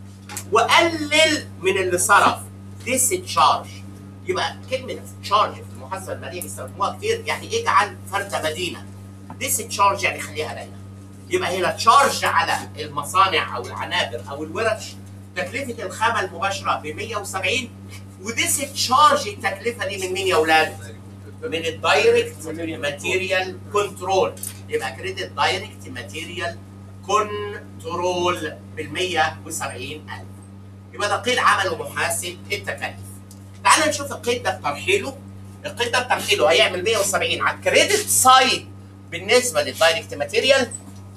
وقلل من اللي صرف ديس تشارج يبقى كلمه تشارج في المحاسبه الماليه بيستخدموها كتير يعني اجعل فرد مدينه ديس تشارج يعني خليها دايما يبقى هنا تشارج على المصانع او العنابر او الورش تكلفه الخامه المباشره ب 170 وديس تشارج التكلفه دي من مين يا اولاد؟ من الدايركت ماتيريال كنترول يبقى كريدت دايركت ماتيريال كنترول بال 170000 يبقى ده قيد عمل محاسب التكاليف تعال نشوف القيد ده بترحيله القيد ده بترحيله هيعمل 170 على الكريدت سايد بالنسبه للدايركت ماتيريال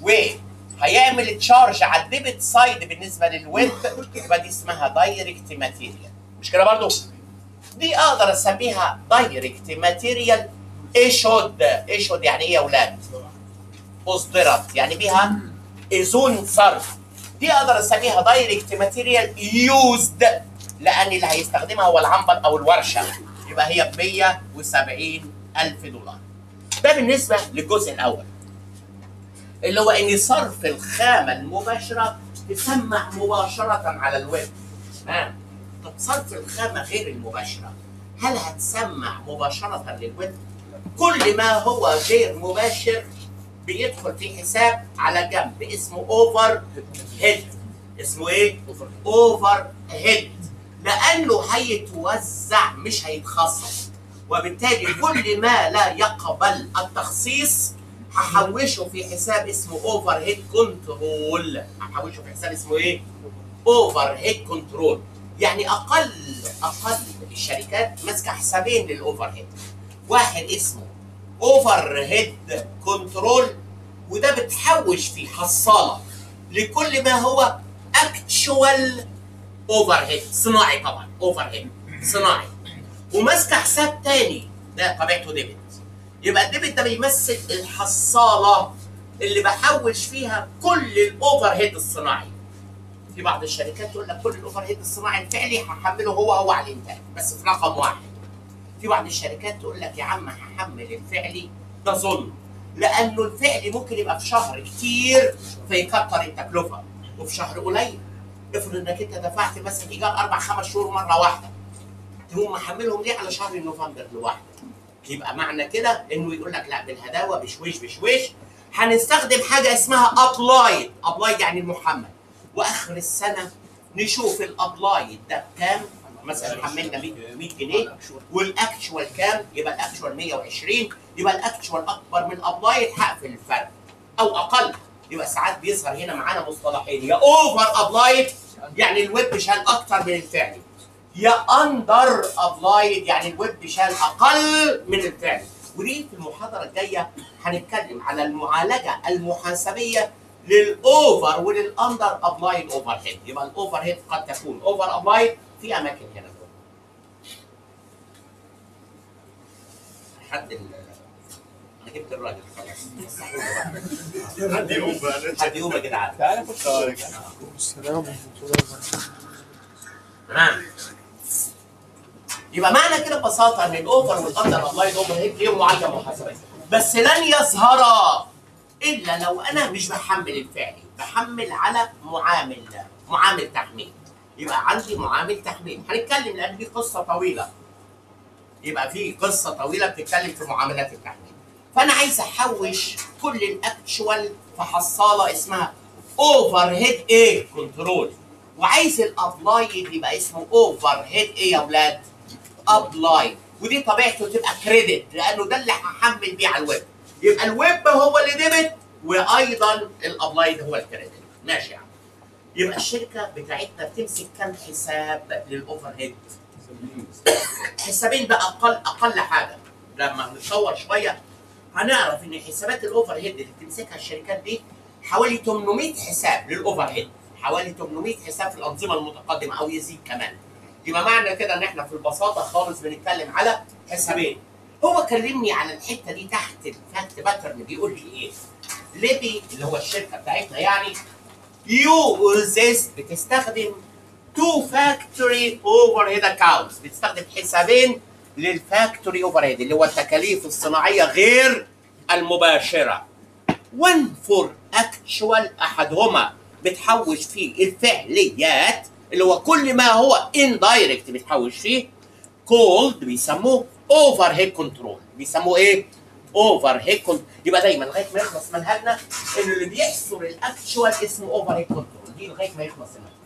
وهيعمل تشارج على الديبت سايد بالنسبه للويب يبقى دي اسمها دايركت ماتيريال مش كده برضو دي اقدر اسميها دايركت ماتيريال ايشود ايشود يعني ايه يا اولاد اصدرت يعني بيها اذون صرف دي اقدر اسميها دايركت ماتيريال يوزد لان اللي هيستخدمها هو العنبر او الورشه يبقى هي ب 170 الف دولار ده بالنسبه للجزء الاول اللي هو ان صرف الخامه المباشره تسمع مباشره على الويب تمام طب صرف الخامه غير المباشره هل هتسمع مباشره للويب كل ما هو غير مباشر بيدخل في حساب على جنب اسمه اوفر هيد اسمه ايه؟ اوفر هيد لانه هيتوزع مش هيتخصص وبالتالي كل ما لا يقبل التخصيص هحوشه في حساب اسمه اوفر هيد كنترول هحوشه في حساب اسمه ايه؟ اوفر هيد كنترول يعني اقل اقل الشركات ماسكه حسابين للاوفر هيد واحد اسمه اوفر هيد كنترول وده بتحوش فيه حصاله لكل ما هو اكتشوال اوفر هيد صناعي طبعا اوفر هيد صناعي وماسكه حساب تاني ده طبيعته ديبت يبقى الديبت ده بيمثل الحصاله اللي بحوش فيها كل الاوفر هيد الصناعي في بعض الشركات تقول لك كل الاوفر هيد الصناعي الفعلي هحمله هو هو على الانتاج بس في رقم واحد في بعض الشركات تقول لك يا عم هحمل الفعلي ده ظلم لانه الفعلي ممكن يبقى في شهر كتير فيكتر التكلفه وفي شهر قليل افرض انك انت دفعت مثلا ايجار اربع خمس شهور مره واحده تقوم محملهم ليه على شهر نوفمبر لوحده يبقى معنى كده انه يقول لك لا بالهداوه بشويش بشويش هنستخدم حاجه اسمها ابلايد ابلايد يعني المحمل واخر السنه نشوف الابلايد ده كام مثلا حملنا 100 100 جنيه والاكشوال كام يبقى الاكشوال 120 يبقى الاكشوال اكبر من ابلايد هقفل الفرق او اقل يبقى ساعات بيظهر هنا معانا مصطلحين يا اوفر ابلايد يعني الويب شال اكتر من الفعلي يا اندر ابلايد يعني الويب شال اقل من الفعلي ودي في المحاضره الجايه هنتكلم على المعالجه المحاسبيه للاوفر وللاندر ابلايد اوفر هيد يبقى الاوفر هيد قد تكون اوفر ابلايد في اماكن هنا حد ال- انا جبت الراجل خلاص حد يقوم بقى حد يقوم يا جدعان تعالى خش السلام ورحمة الله وبركاته تمام يبقى معنى كده ببساطه ان الاوفر والاندر ابلايد اوفر هيد ليهم معالجه محاسبيه بس لن يظهرا الا لو انا مش بحمل الفعلي بحمل على معامل معامل تحميل يبقى عندي معامل تحميل هنتكلم لان دي قصه طويله يبقى في قصه طويله بتتكلم في معاملات التحميل فانا عايز احوش كل الاكشوال في حصاله اسمها اوفر هيد ايه كنترول وعايز الابلايد يبقى اسمه اوفر هيد ايه يا اولاد ابلايد ودي طبيعته تبقى كريدت لانه ده اللي هحمل بيه على الويب يبقى الويب هو اللي ديبت وايضا الابلايد هو الكريدت ماشي يا عم يبقى الشركه بتاعتنا بتمسك كام حساب للاوفر هيد حسابين ده اقل اقل حاجه لما نتصور شويه هنعرف ان حسابات الاوفر هيد اللي بتمسكها الشركات دي حوالي 800 حساب للاوفر هيد حوالي 800 حساب في الانظمه المتقدمه او يزيد كمان يبقى معنى كده ان احنا في البساطه خالص بنتكلم على حسابين هو كلمني على الحته دي تحت الفاكت باترن بيقول لي ايه ليبي اللي هو الشركه بتاعتنا يعني يوزز بتستخدم تو فاكتوري اوفر هيد اكونتس بتستخدم حسابين للفاكتوري اوفر هيد اللي هو التكاليف الصناعيه غير المباشره one for actual احدهما بتحوش فيه الفعليات اللي هو كل ما هو indirect بتحوش فيه called بيسموه اوفر هيد كنترول بيسموه ايه؟ اوفر هيد كنترول يبقى دايما لغايه ما يخلص منهجنا ان اللي بيحصر الاكشوال اسمه اوفر هيد كنترول دي لغايه ما يخلص المنهج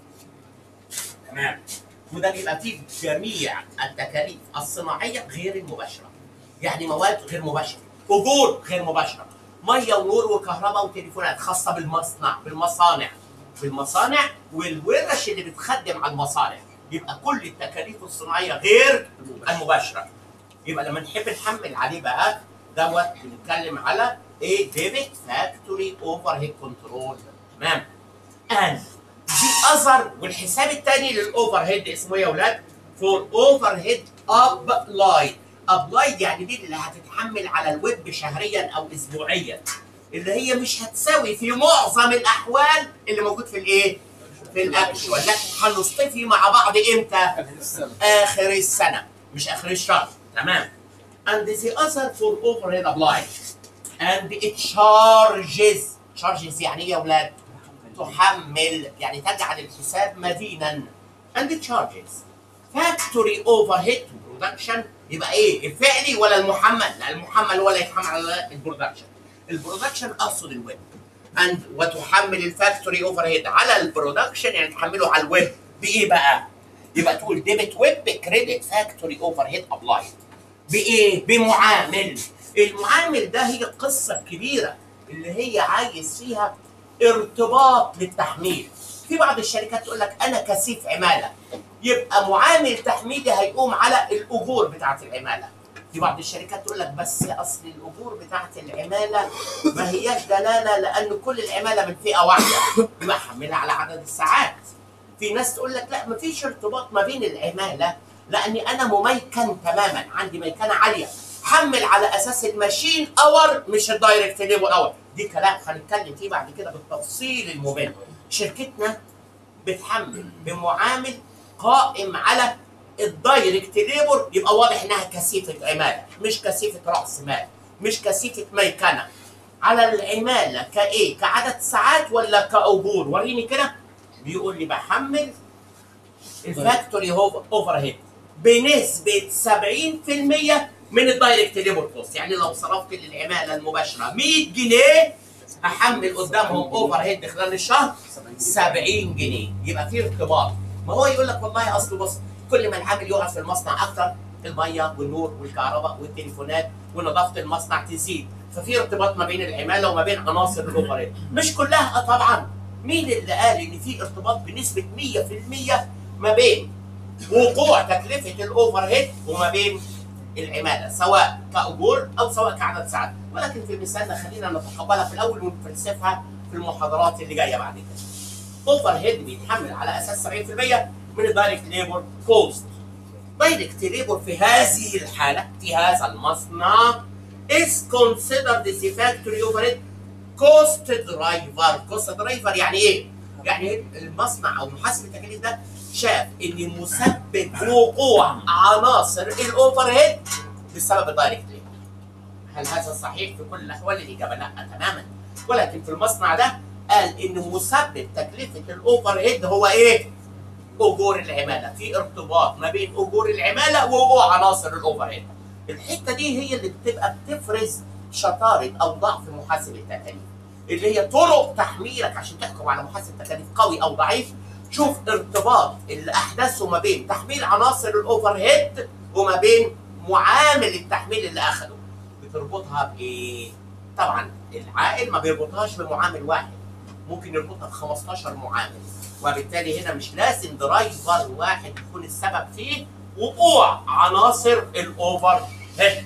تمام وده بيبقى فيه جميع التكاليف الصناعيه غير المباشره يعني مواد غير مباشره اجور غير مباشره ميه ونور وكهرباء وتليفونات خاصه بالمصنع بالمصانع بالمصانع والورش اللي بتخدم على المصانع يبقى كل التكاليف الصناعيه غير المباشره يبقى لما نحب نحمل عليه بقى دوت بنتكلم على ايه ديبت فاكتوري اوفر هيد كنترول تمام and the other والحساب الثاني للاوفر هيد اسمه ايه يا اولاد؟ فور اوفر هيد ابلايد ابلايد يعني دي اللي هتتحمل على الويب شهريا او اسبوعيا اللي هي مش هتساوي في معظم الاحوال اللي موجود في الايه؟ في الاكشوال لكن هنصطفي مع بعض امتى؟ السلام اخر السنه مش اخر الشهر تمام and the other for overhead applied and it charges charges يعني ايه يا اولاد تحمل يعني تجعل الحساب مدينا and it charges factory overhead production يبقى ايه الفعلي ولا المحمل لا المحمل ولا يتحمل على البرودكشن البرودكشن اقصد الويب and وتحمل الفاكتوري اوفر هيد على البرودكشن يعني تحمله على الويب بايه بقى يبقى تقول ديبت ويب كريدت فاكتوري اوفر هيد ابلايد بايه بمعامل المعامل ده هي القصه الكبيره اللي هي عايز فيها ارتباط للتحميل في بعض الشركات تقول لك انا كثيف عماله يبقى معامل تحميلي هيقوم على الاجور بتاعه العماله في بعض الشركات تقول لك بس اصل الاجور بتاعه العماله ما هياش دلاله لان كل العماله من فئه واحده يبقى حملها على عدد الساعات في ناس تقول لك لا ما فيش ارتباط ما بين العماله لاني انا مميكن تماما عندي ميكنه عاليه حمل على اساس الماشين اور مش الدايركت ليبر اور دي كلام هنتكلم فيه بعد كده بالتفصيل الممل شركتنا بتحمل بمعامل قائم على الدايركت ليبر يبقى واضح انها كثيفه عماله مش كثيفه راس مال مش كثيفه ميكنه على العماله كايه كعدد ساعات ولا كاجور وريني كده بيقول لي بحمل الفاكتوري اوفر هيد بنسبه 70% من الدايركت ليبر كوست يعني لو صرفت للعماله المباشره 100 جنيه هحمل قدامهم اوفر هيد خلال الشهر 70 جنيه يبقى في ارتباط ما هو يقول لك والله اصله بص كل ما العامل يقعد في المصنع اكتر الميه والنور والكهرباء والتليفونات ونظافه المصنع تزيد ففي ارتباط ما بين العماله وما بين عناصر الاوفر هيد مش كلها طبعا مين اللي قال ان في ارتباط بنسبه 100% ما بين وقوع تكلفه الاوفر هيد وما بين العماله سواء كاجور او سواء كعدد ساعات ولكن في مثالنا خلينا نتقبلها في الاول ونفلسفها في المحاضرات اللي جايه بعد كده. اوفر هيد بيتحمل على اساس 70% من الدايركت ليبر كوست. دايركت ليبر في هذه الحاله في هذا المصنع is considered the factory overhead cost driver cost driver يعني ايه؟ يعني المصنع او محاسب التكاليف ده شاف ان مسبب وقوع عناصر الاوفر هيد بسبب الدايركت ليبر هل هذا صحيح في كل الاحوال الاجابه لا تماما ولكن في المصنع ده قال ان مسبب تكلفه الاوفر هيد هو ايه اجور العماله في ارتباط ما بين اجور العماله ووقوع عناصر الاوفر هيد الحته دي هي اللي بتبقى بتفرز شطاره او ضعف محاسب التكاليف اللي هي طرق تحميلك عشان تحكم على محاسب تكاليف قوي او ضعيف شوف ارتباط اللي احدثه ما بين تحميل عناصر الاوفر هيد وما بين معامل التحميل اللي اخده بتربطها بايه؟ طبعا العائل ما بيربطهاش بمعامل واحد ممكن يربطها ب 15 معامل وبالتالي هنا مش لازم درايفر واحد يكون السبب فيه وقوع عناصر الاوفر هيد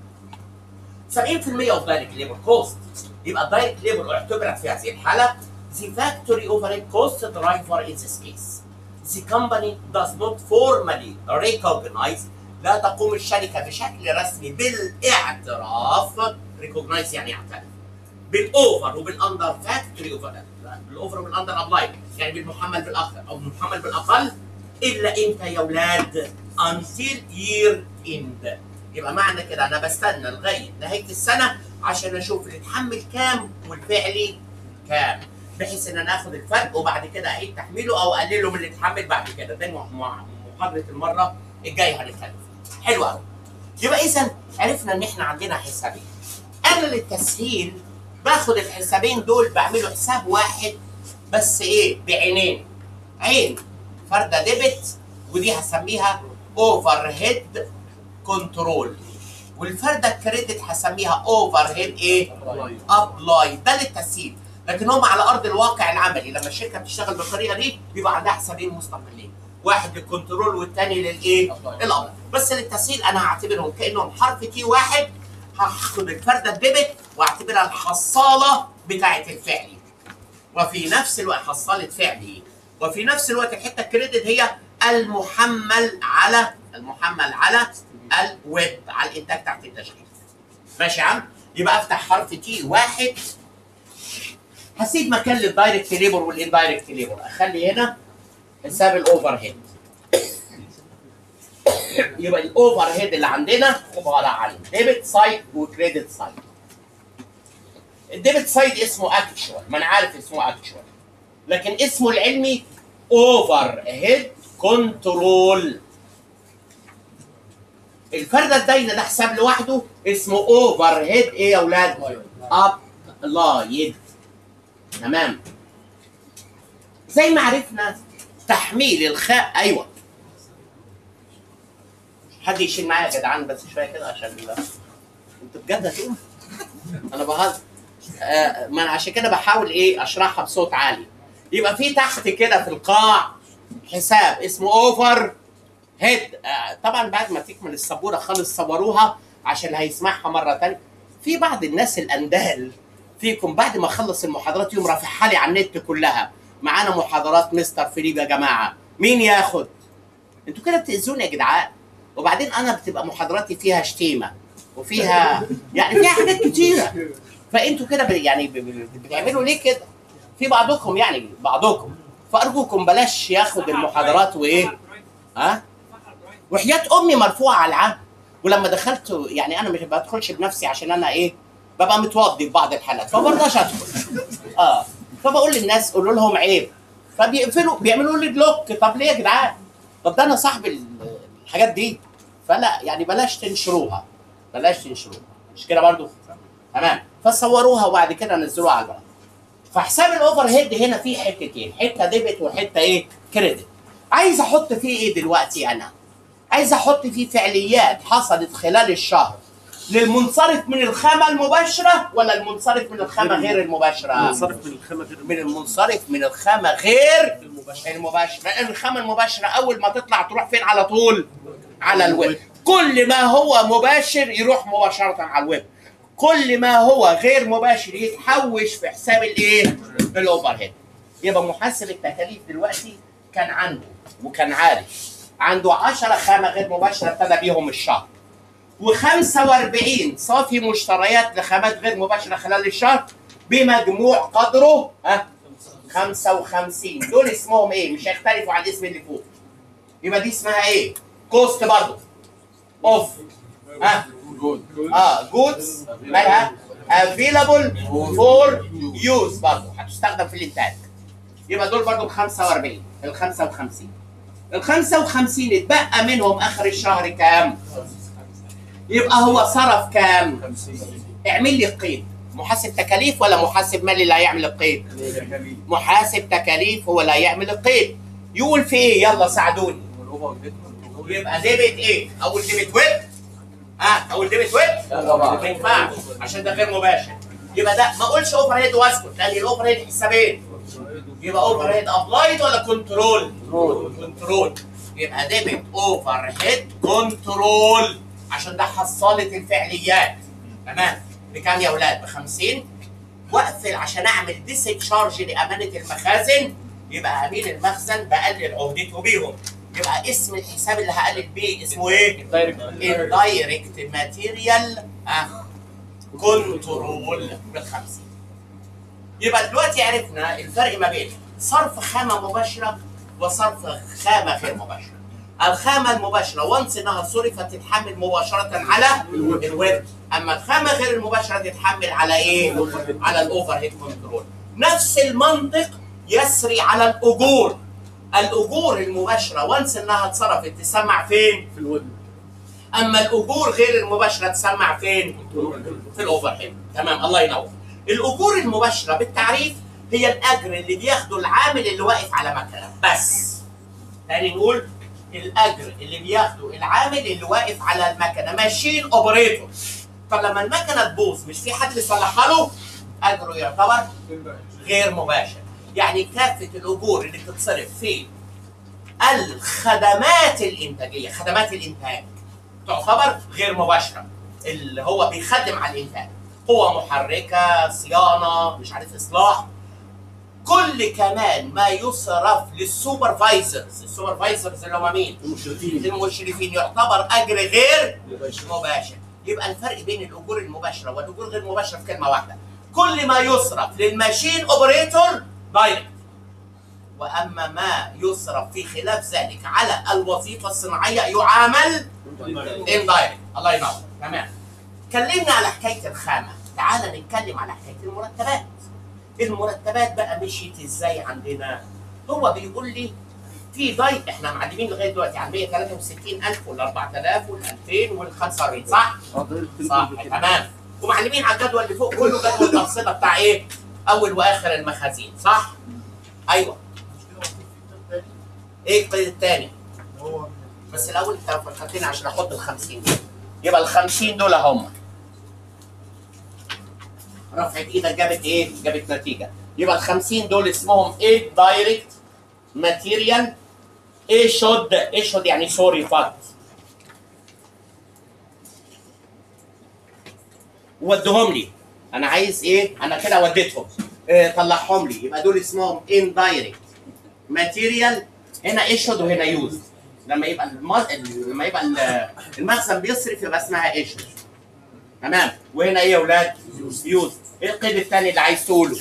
70% اوف دايركت ليبر كوست يبقى الدايركت ليبر اعتبرت في هذه الحاله the factory overhead cost driver in this case. The company does not formally recognize لا تقوم الشركة بشكل رسمي بالاعتراف recognize يعني يعترف بالاوفر وبالاندر فاكتوري اوفر بالاوفر وبالاندر ابلاي يعني بالمحمل بالاكثر او بالمحمل بالاقل الا امتى يا اولاد until year end يبقى معنى كده انا بستنى لغايه نهايه السنه عشان اشوف اللي اتحمل كام والفعلي كام بحيث ان انا اخد الفرق وبعد كده اعيد تحميله او اقلله من اللي اتحمل بعد كده ده مع محاضره المره الجايه هنتكلم فيها حلو قوي يبقى اذا عرفنا ان احنا عندنا حسابين انا للتسهيل باخد الحسابين دول بعمله حساب واحد بس ايه بعينين عين فرده ديبت ودي هسميها اوفر هيد كنترول والفرده كريدت هسميها اوفر هيد ايه ابلاي ده للتسهيل لكن هم على ارض الواقع العملي لما الشركه بتشتغل بالطريقه دي بيبقى عندها حسابين مستقلين واحد للكنترول والثاني للايه؟ الامر بس للتسهيل انا هعتبرهم كانهم حرف تي واحد هاخد الفرده الديبت واعتبرها الحصاله بتاعه الفعلي وفي نفس الوقت حصاله فعلي وفي نفس الوقت الحته الكريدت هي المحمل على المحمل على الويب على الانتاج تحت التشغيل ماشي يا عم يبقى افتح حرف تي واحد هسيب مكان للدايركت ليبر والاندايركت ليبر اخلي هنا حساب الاوفر هيد يبقى الاوفر هيد اللي عندنا عباره عن ديبت سايد وكريدت سايد الديبت سايد اسمه اكتشوال ما انا عارف اسمه اكتشوال لكن اسمه العلمي اوفر هيد كنترول الفرده الداينه ده حساب لوحده اسمه اوفر هيد ايه يا اولاد؟ اب لايد تمام زي ما عرفنا تحميل الخاء ايوه حد يشيل معايا يا جدعان بس شويه كده عشان انتوا بجد هتقوم انا بهزر آه ما انا عشان كده بحاول ايه اشرحها بصوت عالي يبقى في تحت كده في القاع حساب اسمه اوفر هيد آه، طبعا بعد ما تكمل السبوره خالص صوروها عشان هيسمعها مره تانية في بعض الناس الاندال فيكم بعد ما اخلص المحاضرات يوم رافعها لي على النت كلها معانا محاضرات مستر فيليب يا جماعه مين ياخد انتوا كده بتاذوني يا جدعان وبعدين انا بتبقى محاضراتي فيها شتيمه وفيها يعني فيها حاجات كتيره فانتوا كده ب- يعني ب- ب- بتعملوا ليه كده في بعضكم يعني بعضكم فارجوكم بلاش ياخد المحاضرات وايه ها وحياه امي مرفوعه على العام ولما دخلت يعني انا مش بدخلش بنفسي عشان انا ايه ببقى متوضي في بعض الحالات فما برضاش ادخل اه فبقول للناس قولوا لهم عيب فبيقفلوا بيعملوا لي بلوك طب ليه يا جدعان؟ طب ده انا صاحب ال- الحاجات دي فلا يعني بلاش تنشروها بلاش تنشروها مش كده برضو تمام فصوروها وبعد كده نزلوها على البلد فحساب الاوفر هيد هنا فيه حتتين حته ديبت وحته ايه كريدت عايز احط فيه ايه دلوقتي انا عايز احط فيه فعاليات حصلت خلال الشهر للمنصرف من الخامه المباشره ولا المنصرف من الخامه غير المباشره منصرف من الخامة غير من المنصرف من الخامه غير المباشره لان الخامه المباشره اول ما تطلع تروح فين على طول على الويب كل ما هو مباشر يروح مباشره على الويب كل ما هو غير مباشر يتحوش في حساب الايه الاوفر هيد يبقى محاسب التكاليف دلوقتي كان عنده وكان عارف عنده 10 خامه غير مباشره ابتدى بيهم الشهر و45 صافي مشتريات لخامات غير مباشره خلال الشهر بمجموع قدره ها 55 دول اسمهم ايه؟ مش هيختلفوا عن الاسم اللي فوق يبقى دي اسمها ايه؟ كوست برضه اوف ها اه جودز مالها افيلابل فور يوز برضه هتستخدم في الانتاج يبقى دول برضه ال 45 ال 55 ال 55 اتبقى منهم اخر الشهر كام؟ يبقى هو صرف كام؟ اعمل لي القيد محاسب تكاليف ولا محاسب مالي اللي هيعمل القيد؟ محاسب تكاليف هو اللي هيعمل القيد يقول في ايه؟ يلا ساعدوني يبقى ديبت ايه؟ اول ديبت ويب ها اول ديبت ويب ما ينفعش عشان ده غير مباشر يبقى ده ما اقولش اوفر هيد واسكت لان الاوفر هيد حسابين يبقى اوفر هيد ابلايد ولا كنترول؟ كنترول يبقى ديبت اوفر هيد كنترول عشان ده حصاله الفعليات تمام بكام يا اولاد؟ ب 50 واقفل عشان اعمل ديسشارج لامانه المخازن يبقى امين المخزن بقلل عهدته بيهم يبقى اسم الحساب اللي هقلل بيه اسمه ايه؟ indirect material كنترول بال 50 يبقى دلوقتي عرفنا الفرق ما بين صرف خامه مباشره وصرف خامه غير مباشره الخامه المباشره وانس انها صرفت تتحمل مباشره على الويب اما الخامه غير المباشره تتحمل على ايه؟ على الاوفر هيد كنترول نفس المنطق يسري على الاجور الاجور المباشره وانس انها اتصرفت تسمع فين؟ في الويب اما الاجور غير المباشره تسمع فين؟ في الاوفر هيد تمام الله ينور الاجور المباشره بالتعريف هي الاجر اللي بياخده العامل اللي واقف على مكنه بس تاني نقول الاجر اللي بياخده العامل اللي واقف على المكنه ماشين اوبريتور طب لما المكنه تبوظ مش في حد يصلحها له اجره يعتبر غير مباشر يعني كافه الاجور اللي بتتصرف في الخدمات الانتاجيه خدمات الانتاج تعتبر غير مباشره اللي هو بيخدم على الانتاج قوة محركة صيانة مش عارف إصلاح كل كمان ما يصرف للسوبرفايزرز السوبرفايزرز اللي هم مين؟ المشرفين المشرفين يعتبر أجر غير مباشر يبقى الفرق بين الأجور المباشرة والأجور غير المباشرة في كلمة واحدة كل ما يصرف للماشين أوبريتور دايركت وأما ما يصرف في خلاف ذلك على الوظيفة الصناعية يعامل اندايركت الله ينور تمام اتكلمنا على حكايه الخامه تعال نتكلم على حكايه المرتبات المرتبات بقى مشيت ازاي عندنا هو بيقول لي في داي احنا معلمين لغايه دلوقتي عن 163000 وال 4000 وال 2000 وال 45 صح؟ صح تمام ومعلمين على الجدول اللي فوق كله جدول التفصيله بتاع ايه؟ اول واخر المخازين صح؟ ايوه ايه القيد الثاني؟ هو بس الاول انت فكرتني عشان احط ال 50 دول يبقى ال 50 دول هم رفعت ايدك جابت ايه؟ جابت نتيجه يبقى ال 50 دول اسمهم ايه دايركت ماتيريال ايه شود ايه شود يعني سوري فات ودهم لي انا عايز ايه انا كده وديتهم إيه طلعهم لي يبقى دول اسمهم اندايركت ماتيريال هنا ايشود وهنا يوز لما يبقى المز... لما يبقى ال- المخزن بيصرف يبقى اسمها ايشود تمام وهنا ايه يا اولاد يوز ايه القيد الثاني اللي عايز تقوله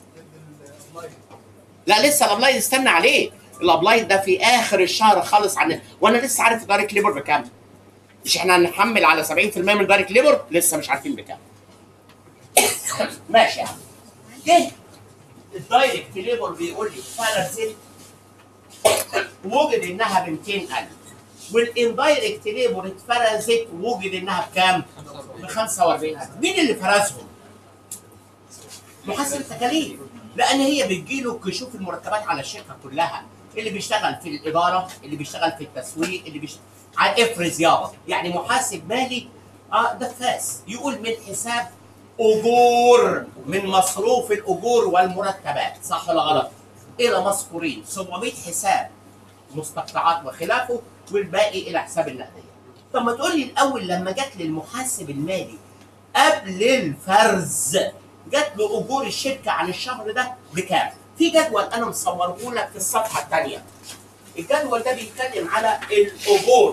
لا لسه الابلايد استنى عليه الابلايد ده في اخر الشهر خالص عن وانا لسه عارف دايركت ليبر بكام مش احنا هنحمل على 70% من دايركت ليبر لسه مش عارفين بكام ماشي يا عم جه الدايركت ليبر بيقول لي فرزت وجد انها ب 200000 والاندايركت ليبر اتفرزت وجد انها بكام؟ ب 45000 مين اللي فرزهم؟ محاسب التكاليف لان هي بتجيله كشوف المرتبات على الشركه كلها اللي بيشتغل في الاداره اللي بيشتغل في التسويق اللي بيشتغل على افرز يابا يعني محاسب مالي اه دفاس يقول من حساب اجور من مصروف الاجور والمرتبات صح ولا غلط؟ الى مذكورين 700 حساب مستقطعات وخلافه والباقي الى حساب النقديه. طب ما تقول لي الاول لما جت للمحاسب المالي قبل الفرز جات له اجور الشركه عن الشهر ده بكام؟ في جدول انا مصوره لك في الصفحه الثانيه. الجدول ده بيتكلم على الاجور.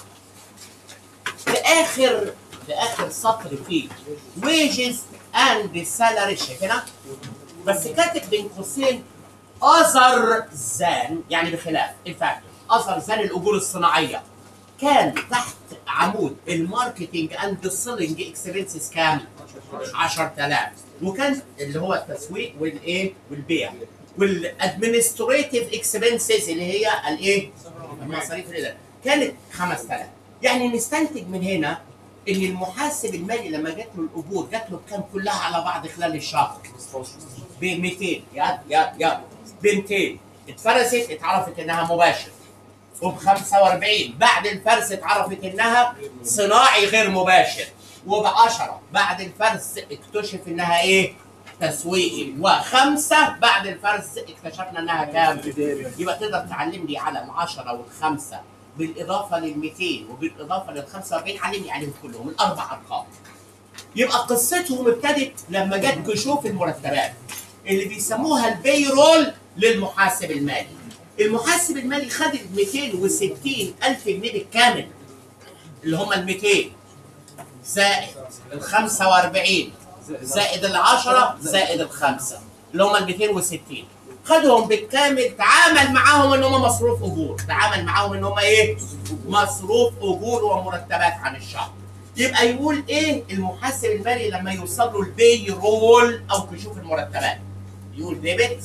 في اخر في اخر سطر فيه wages and salary شايفينها؟ بس كاتب بين قوسين اذر ذان يعني بخلاف الفاكتور اذر ذان الاجور الصناعيه كان تحت عمود الماركتنج اند سيلينج اكسبنسز كام؟ 10000 وكان اللي هو التسويق والايه؟ والبيع والادمنستريتيف اكسبنسز اللي هي الايه؟ المصاريف الاداريه كانت 5000 يعني نستنتج من هنا ان المحاسب المالي لما جات له الاجور جات له بكام كلها على بعض خلال الشهر؟ ب 200 يا يا يا ب 200 اتفرست اتعرفت انها مباشر وب 45 بعد الفرز اتعرفت انها صناعي غير مباشر وب 10 بعد الفرز اكتشف انها ايه؟ تسويقي وخمسه بعد الفرز اكتشفنا انها كام؟ يبقى تقدر تعلم لي على ال 10 والخمسه بالاضافه لل 200 وبالاضافه لل 45 علمني عليهم كلهم الاربع ارقام. يبقى قصتهم ابتدت لما جت كشوف المرتبات اللي بيسموها البيرول للمحاسب المالي. المحاسب المالي خد ال 260 ألف جنيه بالكامل اللي هم ال 200 زائد ال 45 زائد ال 10 زائد الخمسة اللي هم ال 260 خدهم بالكامل تعامل معاهم ان هم مصروف اجور تعامل معاهم ان هم ايه مصروف اجور ومرتبات عن الشهر يبقى يقول ايه المحاسب المالي لما يوصل له البي رول او كشوف المرتبات يقول ديبت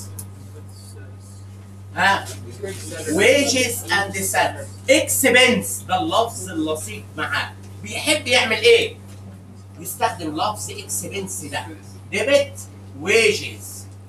ها wages and salary expense ده اللفظ اللصيق معاه بيحب يعمل ايه يستخدم لفظ expense ده debit wages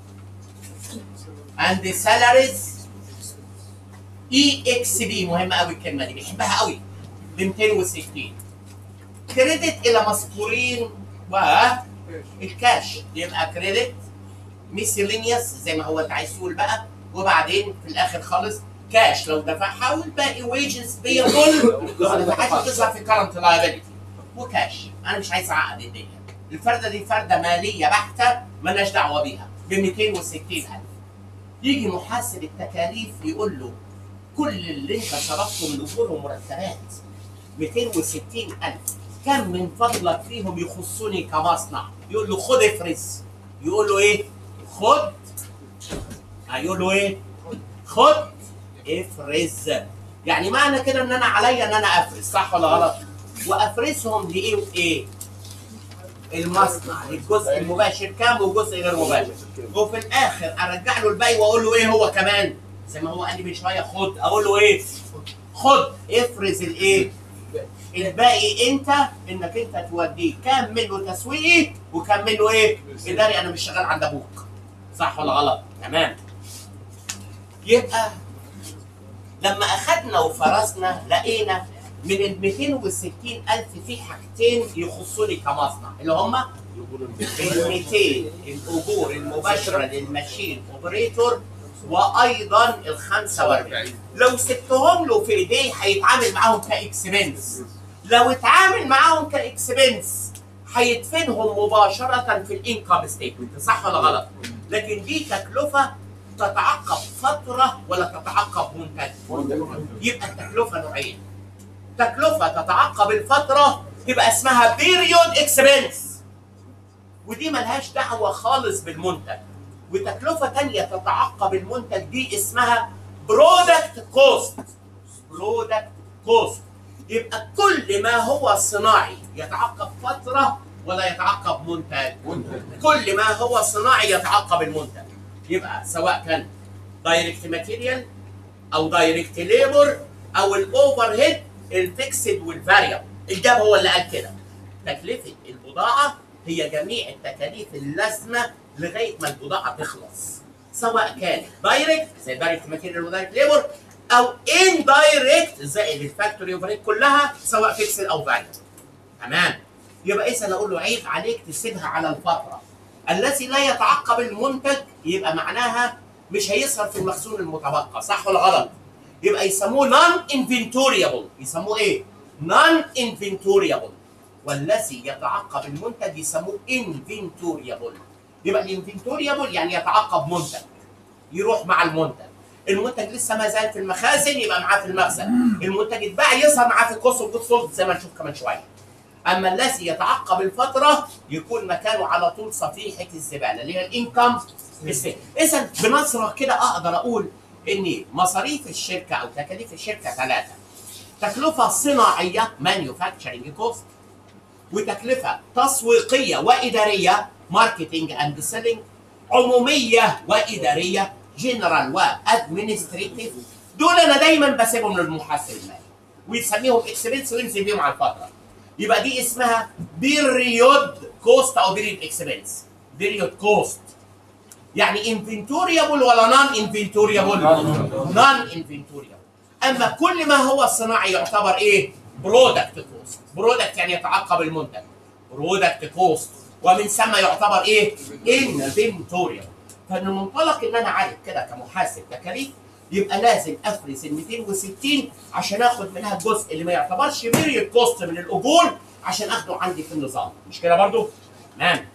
and salaries اي اكس بي مهمه قوي الكلمه دي بيحبها قوي ب 260 كريدت الى مذكورين والكاش يبقى كريدت ميسيلينيوس زي ما هو انت عايز تقول بقى وبعدين في الاخر خالص كاش لو دفعها والباقي ويجز بيبل لو ما دفعهاش تظهر في كرنت لايبيلتي وكاش انا مش عايز اعقد الدنيا الفرده دي فرده ماليه بحته مالناش دعوه بيها ب 260000 يجي محاسب التكاليف يقول له كل اللي انت صرفته من اجور ومرتبات 260000 كم من فضلك فيهم يخصني كمصنع يقول له خد افرز يقول له ايه خد هيقول له ايه خد افرز يعني معنى كده ان انا عليا ان انا افرز صح ولا غلط وافرزهم لايه وايه المصنع الجزء المباشر كام وجزء غير مباشر وفي الاخر ارجع له الباقي واقول له ايه هو كمان زي ما هو قال لي من شويه خد اقول له ايه خد افرز الايه الباقي انت انك انت توديه كام منه تسويقي وكام منه ايه اداري انا مش شغال عند ابوك صح ولا غلط تمام يبقى لما اخدنا وفرزنا لقينا من ال 260 الف في حاجتين يخصوني كمصنع اللي هما ال 200 الاجور المباشره للماشين اوبريتور وايضا ال 45 لو سبتهم له في ايديه هيتعامل معاهم كاكسبنس لو اتعامل معاهم كاكسبنس هيدفنهم مباشره في الانكم ستيتمنت صح ولا غلط؟ لكن دي تكلفه تتعقب فتره ولا تتعقب منتج يبقى التكلفه نوعين تكلفه تتعقب الفتره تبقى اسمها بيريود اكسبنس ودي ملهاش دعوه خالص بالمنتج وتكلفه تانية تتعقب المنتج دي اسمها برودكت كوست برودكت كوست يبقى كل ما هو صناعي يتعقب فتره ولا يتعقب منتج كل ما هو صناعي يتعقب المنتج يبقى سواء كان دايركت ماتيريال او دايركت ليبر او الاوفر هيد الفيكسد والفاريبل الجاب هو اللي قال كده تكلفه البضاعه هي جميع التكاليف اللازمه لغايه ما البضاعه تخلص سواء كان دايركت زي دايركت ماتيريال ودايركت ليبر او ان دايركت زائد الفاكتوري اوفر كلها سواء فيكسد او فاريبل تمام يبقى اذا اقول له عيب عليك تسيبها على الفتره الذي لا يتعقب المنتج يبقى معناها مش هيصرف في المخزون المتبقى صح ولا غلط يبقى يسموه نون انفنتوريبل يسموه ايه نون انفنتوريبل والذي يتعقب المنتج يسموه انفنتوريبل يبقى الانفنتوريبل يعني يتعقب منتج يروح مع المنتج المنتج لسه ما زال في المخازن يبقى معاه في المخزن المنتج اتباع يظهر معاه في الكوست اوف سولد زي ما نشوف كمان شويه اما الذي يتعقب الفتره يكون مكانه على طول صفيحه الزباله اللي هي الانكم اذا بنظره كده اقدر اقول ان مصاريف الشركه او تكاليف الشركه ثلاثه تكلفه صناعيه مانيفاكتشرنج كوست وتكلفه تسويقيه واداريه ماركتنج اند سيلينج عموميه واداريه جنرال وادمنستريتيف دول انا دايما بسيبهم للمحاسب المالي ويسميهم اكسبنس وينزل بيهم على الفتره يبقى دي اسمها بيريود كوست او بيريود اكسبنس بيريود كوست يعني انفنتوريبل ولا نون انفنتوريبل نون انفنتوريبل اما كل ما هو صناعي يعتبر ايه برودكت كوست برودكت يعني يتعقب المنتج برودكت كوست ومن ثم يعتبر ايه انفنتوريبل فمن منطلق ان انا عارف كده كمحاسب تكاليف يبقى لازم افرز ال 260 عشان اخد منها الجزء اللي ما يعتبرش بيريود كوست من الاجور عشان اخده عندي في النظام مش كده برضو؟ تمام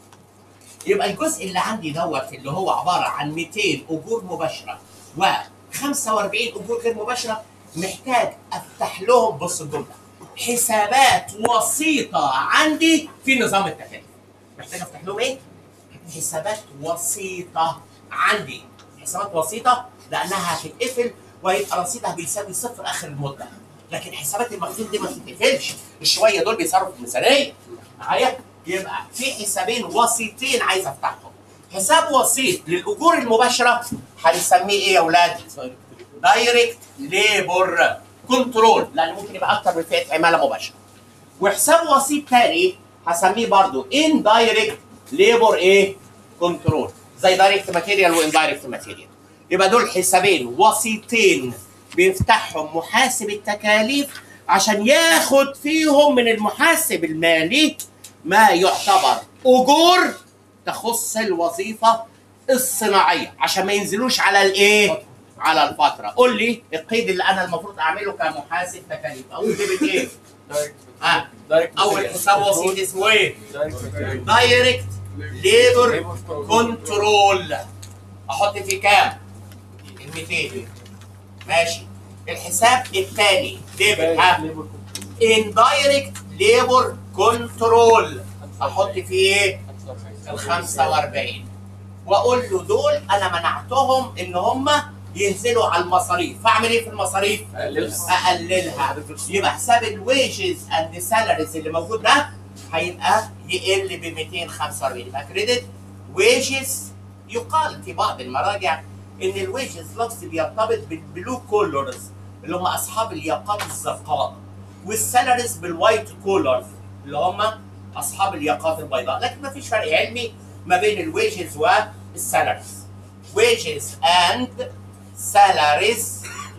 يبقى الجزء اللي عندي دوت اللي هو عباره عن 200 اجور مباشره و 45 اجور غير مباشره محتاج افتح لهم بص الجمله حسابات وسيطه عندي في نظام التكاليف محتاج افتح لهم ايه؟ حسابات وسيطه عندي حسابات وسيطه لانها هتتقفل وهيبقى رصيدها بيساوي صفر اخر المده لكن حسابات المخزون دي ما بتتقفلش الشويه دول بيصرفوا في الميزانيه معايا يبقى في حسابين وسيطين عايز افتحهم حساب وسيط للاجور المباشره هنسميه ايه يا اولاد؟ دايركت ليبر كنترول لان ممكن يبقى اكتر من فئه عماله مباشره وحساب وسيط تاني هسميه برضو ان دايركت ليبر ايه؟ كنترول زي دايركت ماتيريال وان دايركت ماتيريال يبقى دول حسابين وسيطين بيفتحهم محاسب التكاليف عشان ياخد فيهم من المحاسب المالي ما يعتبر اجور تخص الوظيفه الصناعيه عشان ما ينزلوش على الايه؟ على الفتره قول لي القيد اللي انا المفروض اعمله كمحاسب تكاليف اقول ديبت ايه؟ ها اول حساب وسيط اسمه ايه؟ دايركت ليبر كنترول احط فيه كام؟ ال 200 ماشي الحساب الثاني ديبت ها اندايركت ليبر كنترول احط فيه ايه؟ ال 45 واقول له دول انا منعتهم ان هم ينزلوا على المصاريف فاعمل ايه في المصاريف؟ اقللها يبقى حساب الويجز اند سالاريز اللي موجود ده هيبقى يقل ب 245 يبقى كريدت ويجز يقال في بعض المراجع ان الويجز لفظ بيرتبط بالبلو كولرز اللي هم اصحاب الياقات الزرقاء والسالاريز بالوايت كولرز اللي هم اصحاب الياقات البيضاء لكن ما فيش فرق علمي ما بين الويجز والسالاريز ويجز اند سالاريز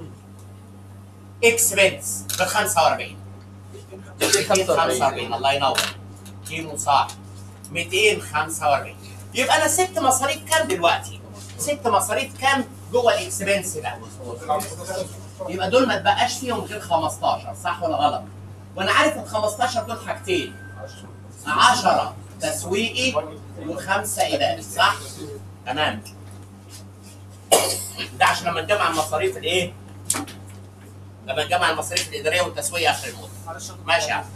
اكسبنس ب 45 45 الله ينور دي صح 245 يبقى انا سبت مصاريف كام دلوقتي؟ سبت مصاريف كام جوه الاكسبنس ده؟ يبقى دول ما تبقاش فيهم غير 15 صح ولا غلط؟ وانا عارف ال 15 دول حاجتين 10 تسويقي وخمسه اداري صح؟ تمام ده عشان لما نجمع المصاريف الايه؟ لما نجمع المصاريف الاداريه والتسويق اخر المده ماشي يا عم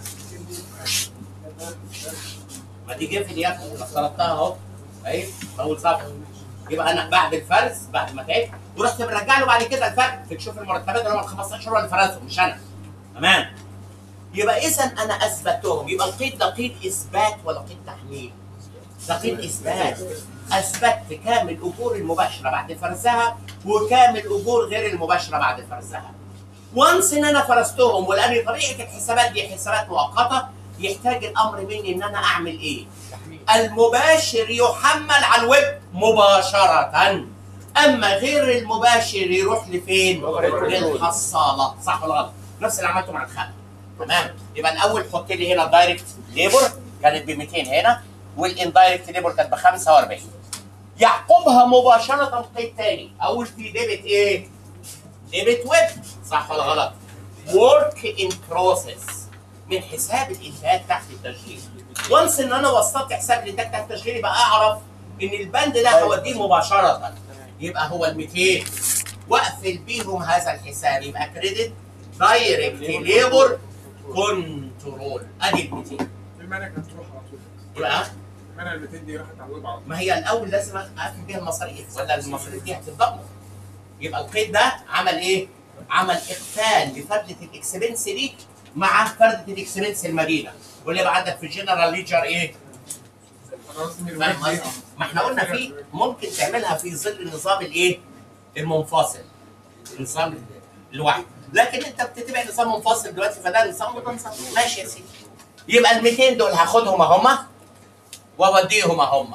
ما دي جه في دي انا افترضتها اهو اهي اول صفحه يبقى انا بعد الفرز بعد ما تعبت ورحت مرجع له بعد كده الفرق تشوف المرتبات اللي هم ال 15 هو اللي فرزهم مش انا تمام يبقى اذا انا اثبتهم يبقى القيد ده قيد اثبات ولا قيد تحميل؟ ده قيد اثبات اثبتت كام الاجور المباشره بعد فرزها وكام الاجور غير المباشره بعد فرزها وانس ان انا فرزتهم ولان طبيعه الحسابات دي حسابات مؤقته يحتاج الامر مني ان انا اعمل ايه؟ المباشر يحمل على الويب مباشره اما غير المباشر يروح لفين؟ للحصاله صح ولا غلط؟ نفس اللي عملته مع الخامه تمام يبقى الاول حط لي هنا الدايركت ليبر كانت ب 200 هنا والاندايركت ليبر كانت ب 45 يعقبها مباشره قيد تاني اول في ديبت ايه؟ ديبت ويب صح ولا غلط؟ ورك ان بروسيس من حساب الانتاج تحت التشغيل وانس ان انا وصلت حساب الانتاج تحت التشغيل يبقى اعرف ان البند ده هوديه مباشره يبقى هو ال 200 واقفل بيهم هذا الحساب يبقى كريدت دايركت ليبر كنترول ادي ال 200 المانع كانت تروح على طول يبقى المانع ال 200 دي راحت على الويب على طول ما هي الاول لازم اقفل بيها المصاريف ولا المصاريف دي هتتدمر يبقى القيد ده عمل ايه؟ عمل اقفال لفردة الاكسبنس دي مع فردة الاكسبنس المدينة واللي يبقى عندك في الجنرال ليجر ايه؟ انا قصدي ان فاهم الويب دي قصدي؟ ما احنا قلنا في ممكن تعملها في ظل النظام الايه؟ المنفصل النظام الواحد لكن انت بتتبع نظام منفصل دلوقتي فده نظام وده نظام ماشي يا سيدي يبقى ال 200 دول هاخدهم اهم واوديهم اهم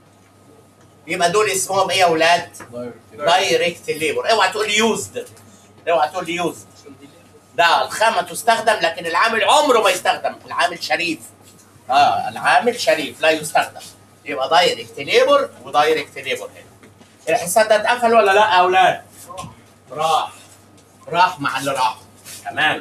يبقى دول اسمهم ايه يا اولاد؟ دايركت ليبر اوعى تقول يوزد اوعى تقول يوزد ده الخامة تستخدم لكن العامل عمره ما يستخدم العامل شريف اه العامل شريف لا يستخدم يبقى دايركت ليبر ودايركت ليبر هنا الحساب ده اتقفل ولا لا يا اولاد؟ راح راح مع اللي راح تمام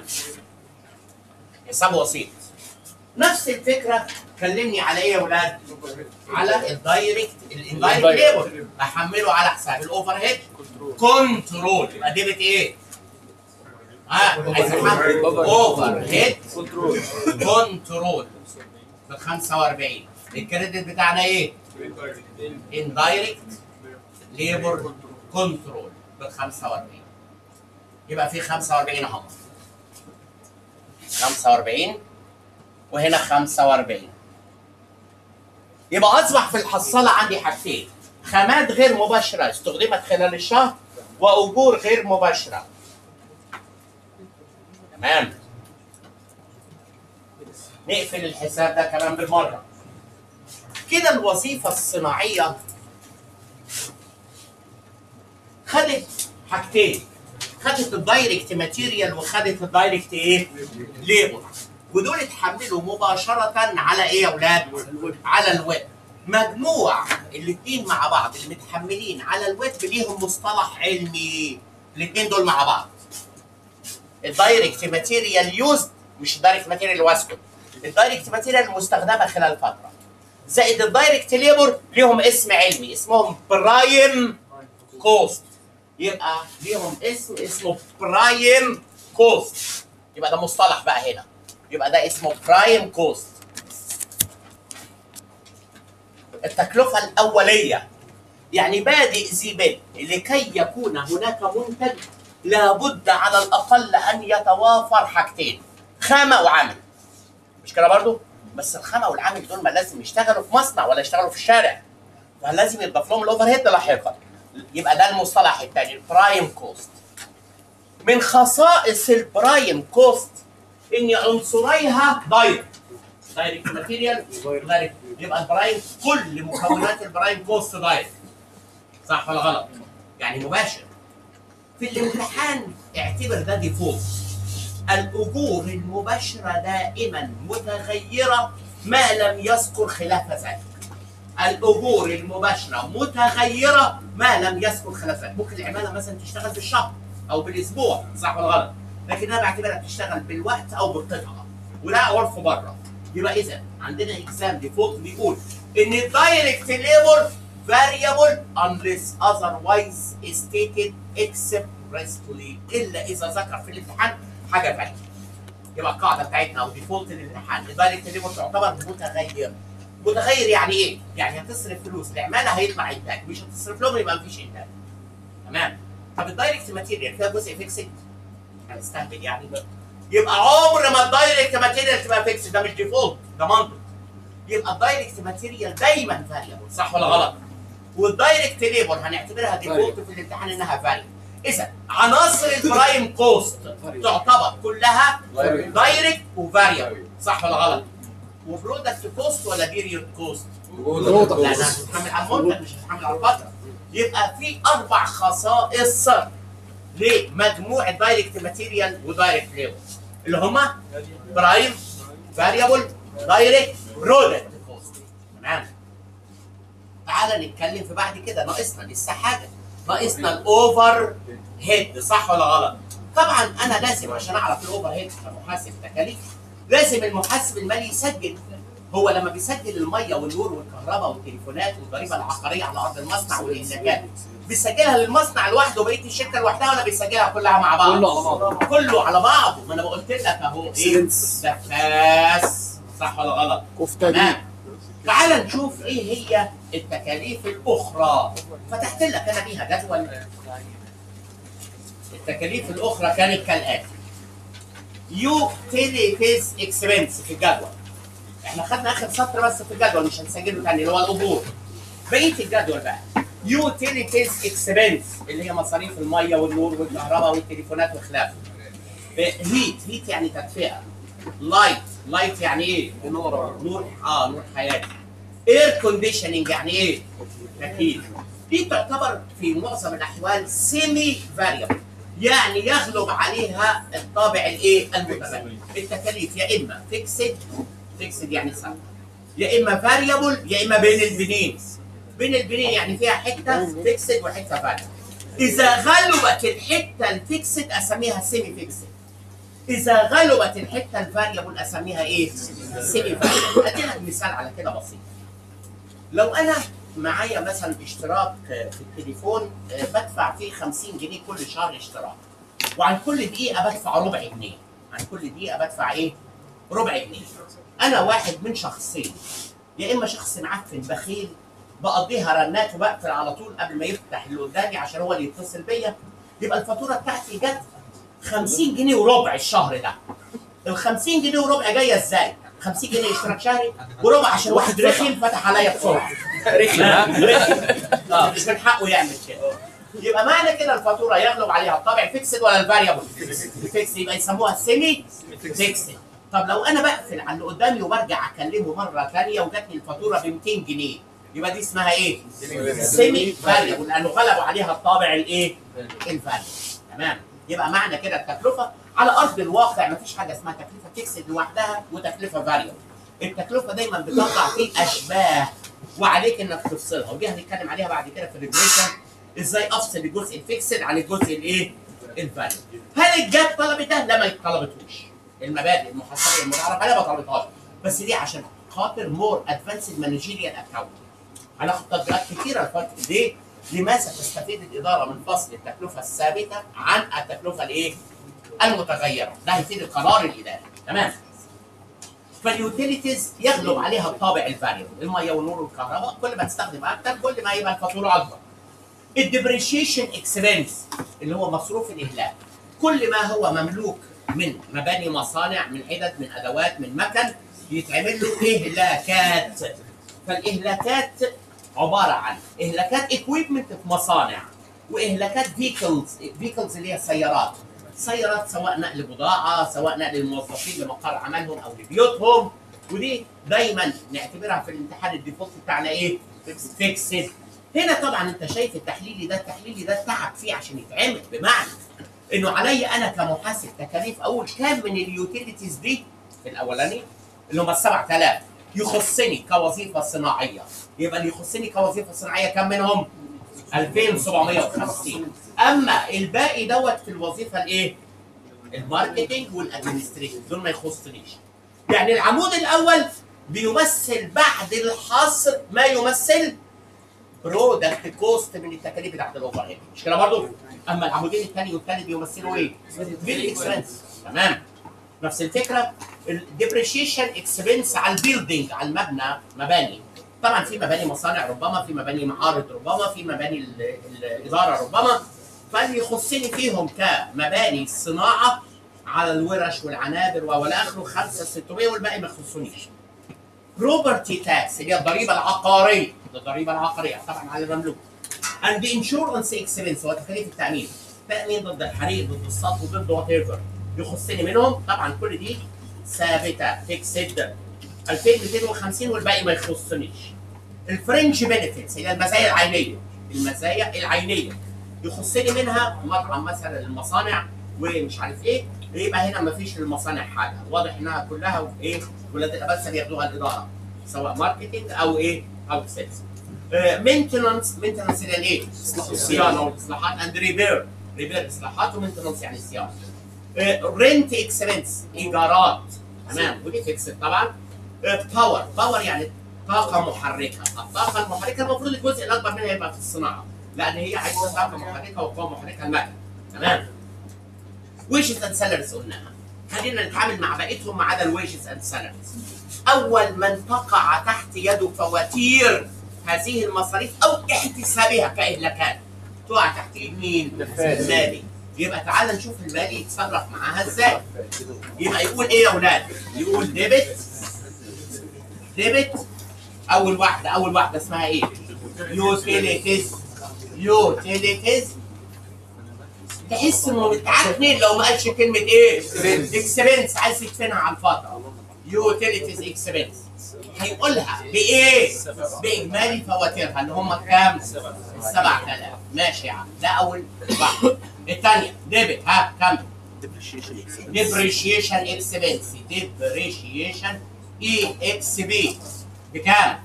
حساب وسيط نفس الفكره كلمني على ايه يا اولاد؟ على الدايركت الاندايركت ليبر احمله على حساب الاوفر هيد كنترول يبقى ديبت ايه؟ اه عايز احمل اوفر هيد كنترول كنترول ب 45 الكريدت بتاعنا ايه؟ اندايركت ليبر كنترول ب 45 يبقى في 45 اهو 45 وهنا 45 يبقى اصبح في الحصاله عندي حاجتين خامات غير مباشره استخدمت خلال الشهر واجور غير مباشره تمام نقفل الحساب ده كمان بالمره كده الوظيفه الصناعيه خدت حاجتين خدت الدايركت ماتيريال وخدت الدايركت ايه؟ ليبر ودول اتحملوا مباشرة على ايه يا اولاد؟ على الويب مجموع الاثنين مع بعض اللي متحملين على الويب ليهم مصطلح علمي الاثنين دول مع بعض الدايركت ماتيريال يوزد مش الدايركت ماتيريال واسكت الدايركت ماتيريال المستخدمه خلال فتره زائد الدايركت ليبر ليهم اسم علمي اسمهم برايم كوست يبقى ليهم اسم اسمه برايم كوست يبقى ده مصطلح بقى هنا يبقى ده اسمه برايم كوست التكلفة الأولية يعني بادئ ذي بدء لكي يكون هناك منتج لابد على الأقل أن يتوافر حاجتين خامة وعامل مش كده برضو؟ بس الخامة والعامل دول ما لازم يشتغلوا في مصنع ولا يشتغلوا في الشارع فلازم يضاف لهم الأوفر هيد لاحقا يبقى ده المصطلح الثاني البرايم كوست من خصائص البرايم كوست ان عنصريها دايركت دايركت ماتيريال دايركت يبقى البرايم كل مكونات البرايم كوست دايركت صح ولا غلط؟ يعني مباشر في الامتحان اعتبر ده ديفولت الاجور المباشره دائما متغيره ما لم يذكر خلاف ذلك الاجور المباشره متغيره ما لم يذكر خلاف ذلك ممكن العماله مثلا تشتغل بالشهر او بالاسبوع صح ولا غلط لكن انا بعتبرها بتشتغل بالوقت او بالقطعه ولا عرف بره يبقى اذا عندنا اكزام ديفولت بيقول ان الدايركت ليبر variable unless otherwise stated expressly الا اذا ذكر في الامتحان حاجه ثانيه يبقى القاعده بتاعتنا او ديفولت الامتحان الدايركت ليبر تعتبر متغير متغير يعني ايه؟ يعني هتصرف فلوس لعماله هيطلع انتاج مش هتصرف لهم يبقى مفيش انتاج تمام طب الدايركت ماتيريال فيها جزء فيكسد هنستهبل يعني بقى. يبقى عمر ما الدايركت ماتيريال تبقى فيكسد ده مش ديفولت ده منطق يبقى الدايركت ماتيريال دايما فاريبل صح ولا غلط؟ والدايركت ليبر هنعتبرها ديفولت في الامتحان انها فاريبل اذا عناصر البرايم كوست تعتبر كلها دايركت وفاريبل صح ولا غلط؟ وبرودكت كوست ولا بيريود كوست؟ لا انا هتحمل على المنتج مش هتحمل على الفتره يبقى في اربع خصائص لمجموع دايركت ماتيريال ودايركت ليبر اللي هما برايم فاريبل دايركت برودكت كوست تمام تعال نتكلم في بعد كده ناقصنا لسه حاجه ناقصنا الاوفر هيد صح ولا غلط؟ طبعا انا لازم عشان اعرف الاوفر هيد كمحاسب تكاليف لازم المحاسب المالي يسجل هو لما بيسجل الميه والنور والكهرباء والتليفونات والضريبه العقاريه على ارض المصنع والاهلاكات بيسجلها للمصنع لوحده وبقيه الشركه لوحدها ولا بيسجلها كلها مع بعض؟ كله على بعضه. كله على بعضه ما انا قلت لك اهو ايه؟ دفاس صح ولا غلط؟ كفته دي تمام تعال نشوف ايه هي التكاليف الاخرى فتحت لك انا بيها جدول التكاليف الاخرى كانت كالاتي يوتيليتيز اكسبنس في الجدول احنا خدنا اخر سطر بس في الجدول مش هنسجله تاني اللي هو الاجور بقيه الجدول بقى يوتيليتيز اكسبنس اللي هي مصاريف الميه والنور والكهرباء والتليفونات وخلافه هيت هيت يعني تدفئه لايت لايت يعني ايه؟ نور نور اه نور حياتي اير كونديشننج يعني ايه؟ تكييف دي تعتبر في معظم الاحوال سيمي فاريبل يعني يغلب عليها الطابع الايه؟ المتغير التكاليف يا اما فيكسد فيكسد يعني ثابته يا اما فاريبل يا اما بين البنين بين البنين يعني فيها حته فيكسد وحته فاريبل اذا غلبت الحته الفيكسد اسميها سيمي فيكسد اذا غلبت الحته الفاريبل اسميها ايه؟ سيمي فاريبل ادي لك مثال على كده بسيط لو انا معايا مثلا اشتراك في التليفون آه، بدفع فيه 50 جنيه كل شهر اشتراك وعن كل دقيقه بدفع ربع جنيه عن كل دقيقه بدفع ايه؟ ربع جنيه انا واحد من شخصين يا اما شخص معفن بخيل بقضيها رنات وبقفل على طول قبل ما يفتح اللي قدامي عشان هو اللي يتصل بيا يبقى الفاتوره بتاعتي جت 50 جنيه وربع الشهر ده ال 50 جنيه وربع جايه ازاي؟ 50 جنيه اشتراك شهري وربع عشان واحد رخيم فتح عليا بسرعه رخيم رخيم اه مش من حقه يعمل كده يبقى معنى كده الفاتوره يغلب عليها الطابع فيكسد ولا الفاريبل؟ فيكسد يبقى يسموها سيمي فيكسد طب لو انا بقفل على اللي قدامي وبرجع اكلمه مره ثانيه وجاتني الفاتوره ب 200 جنيه يبقى دي اسمها ايه؟ سيمي فاريبل لانه غلبوا عليها الطابع الايه؟ الفاريبل تمام يبقى معنى كده التكلفه على ارض الواقع مفيش حاجه اسمها تكلفه فيكسد لوحدها وتكلفه فاريبل التكلفه دايما بتقع في اشباه وعليك انك تفصلها ودي هنتكلم عليها بعد كده في الريجريشن ازاي افصل الجزء الفيكسد عن الجزء الايه؟ الفاريبل هل الجاب طلبت ده؟ لا ما طلبتوش المبادئ المحاسبيه المتعارف عليها ما طلبتهاش بس دي عشان خاطر مور ادفانسد مانجيريال اكونت هناخد تطبيقات كتيره الفرق ليه؟ لماذا تستفيد الاداره من فصل التكلفه الثابته عن التكلفه الايه؟ المتغيره، ده هيفيد القرار الاداري، تمام؟ فاليوتيليتيز يغلب عليها الطابع الفاريبل، الميه والنور والكهرباء كل ما تستخدم اكتر كل ما يبقى الفاتوره اكبر. الديبريشيشن اكسبنس اللي هو مصروف الاهلاك، كل ما هو مملوك من مباني مصانع من حدد من ادوات من مكن يتعمل له اهلاكات فالاهلاكات عباره عن اهلاكات اكويبمنت في مصانع واهلاكات فيكلز فيكلز اللي هي سيارات سيارات سواء نقل بضاعه سواء نقل الموظفين لمقر عملهم او لبيوتهم ودي دايما نعتبرها في الامتحان الديفولت بتاعنا ايه؟ فيكسد هنا طبعا انت شايف التحليلي ده التحليلي ده تعب فيه عشان يتعمل بمعنى انه عليا انا كمحاسب تكاليف اقول كام من اليوتيليتيز دي في الاولاني اللي هم ال 7000 يخصني كوظيفه صناعيه يبقى اللي يخصني كوظيفه صناعيه كم منهم 2750 اما الباقي دوت في الوظيفه الايه الماركتنج والادمنستريشن دول ما يخصنيش يعني العمود الاول بيمثل بعد الحصر ما يمثل برودكت كوست من التكاليف بتاعت الاوفر هيد مش كده برضه؟ اما العمودين الثاني والثالث بيمثلوا ايه؟ بيل اكسبنس تمام نفس الفكره الديبريشيشن اكسبنس على البيلدينج على المبنى مباني طبعا في مباني مصانع ربما في مباني معارض ربما في مباني ال- ال- الاداره ربما فاللي يخصني فيهم كمباني الصناعه على الورش والعنابر والى اخره 5 600 والباقي ما يخصنيش بروبرتي تاكس اللي هي الضريبه العقاريه الضريبه العقاريه طبعا على المملوك اند انشورنس اكسبنس هو تكاليف التامين تامين ضد الحريق ضد السطو ضد وات ايفر يخصني منهم طبعا كل دي ثابته فيكسد 2250 والباقي ما يخصنيش الفرنش بنفيتس هي المزايا العينيه المزايا العينيه يخصني منها مطعم مثلا المصانع ومش عارف ايه يبقى هنا ما فيش للمصانع حاجه واضح انها كلها ايه ولاد الابلسه بياخدوها الاداره سواء ماركتنج او ايه او سيلز مينتنانس مينتنانس يعني ايه؟ الصيانه والاصلاحات اند ريبير ريبير اصلاحات ومينتنانس يعني صيانه رنت اكسبنس ايجارات تمام ودي فيكسد طبعا باور باور يعني طاقه محركه الطاقه المحركه المفروض الجزء الاكبر منها يبقى في الصناعه لان هي عايزه طاقه محركه وقوه محركه المكن تمام ويجز اند سالاريز قلناها خلينا نتعامل مع بقيتهم ما عدا الويجز اند سالاريز اول من تقع تحت يده فواتير هذه المصاريف او احتسابها كاهلاكات تقع تحت ايد مين؟ المالي يبقى تعال نشوف المالي يتصرف معاها ازاي يبقى يقول ايه يا اولاد؟ يقول ديبت ديبت اول واحده اول واحده اسمها ايه؟ يوتيليتيز يوتيليتيز تحس انه متعكنن لو ما قالش كلمه ايه؟ اكسبنس عايز يدفنها على الفتره يوتيليتيز اكسبنس هيقولها بايه؟ باجمالي فواتيرها اللي هم كام؟ ال 7000 ماشي يا عم ده اول واحده الثانيه ديبت ها كم؟ ديبريشيشن اكسبنس ديبريشيشن اي اكس بي بكام؟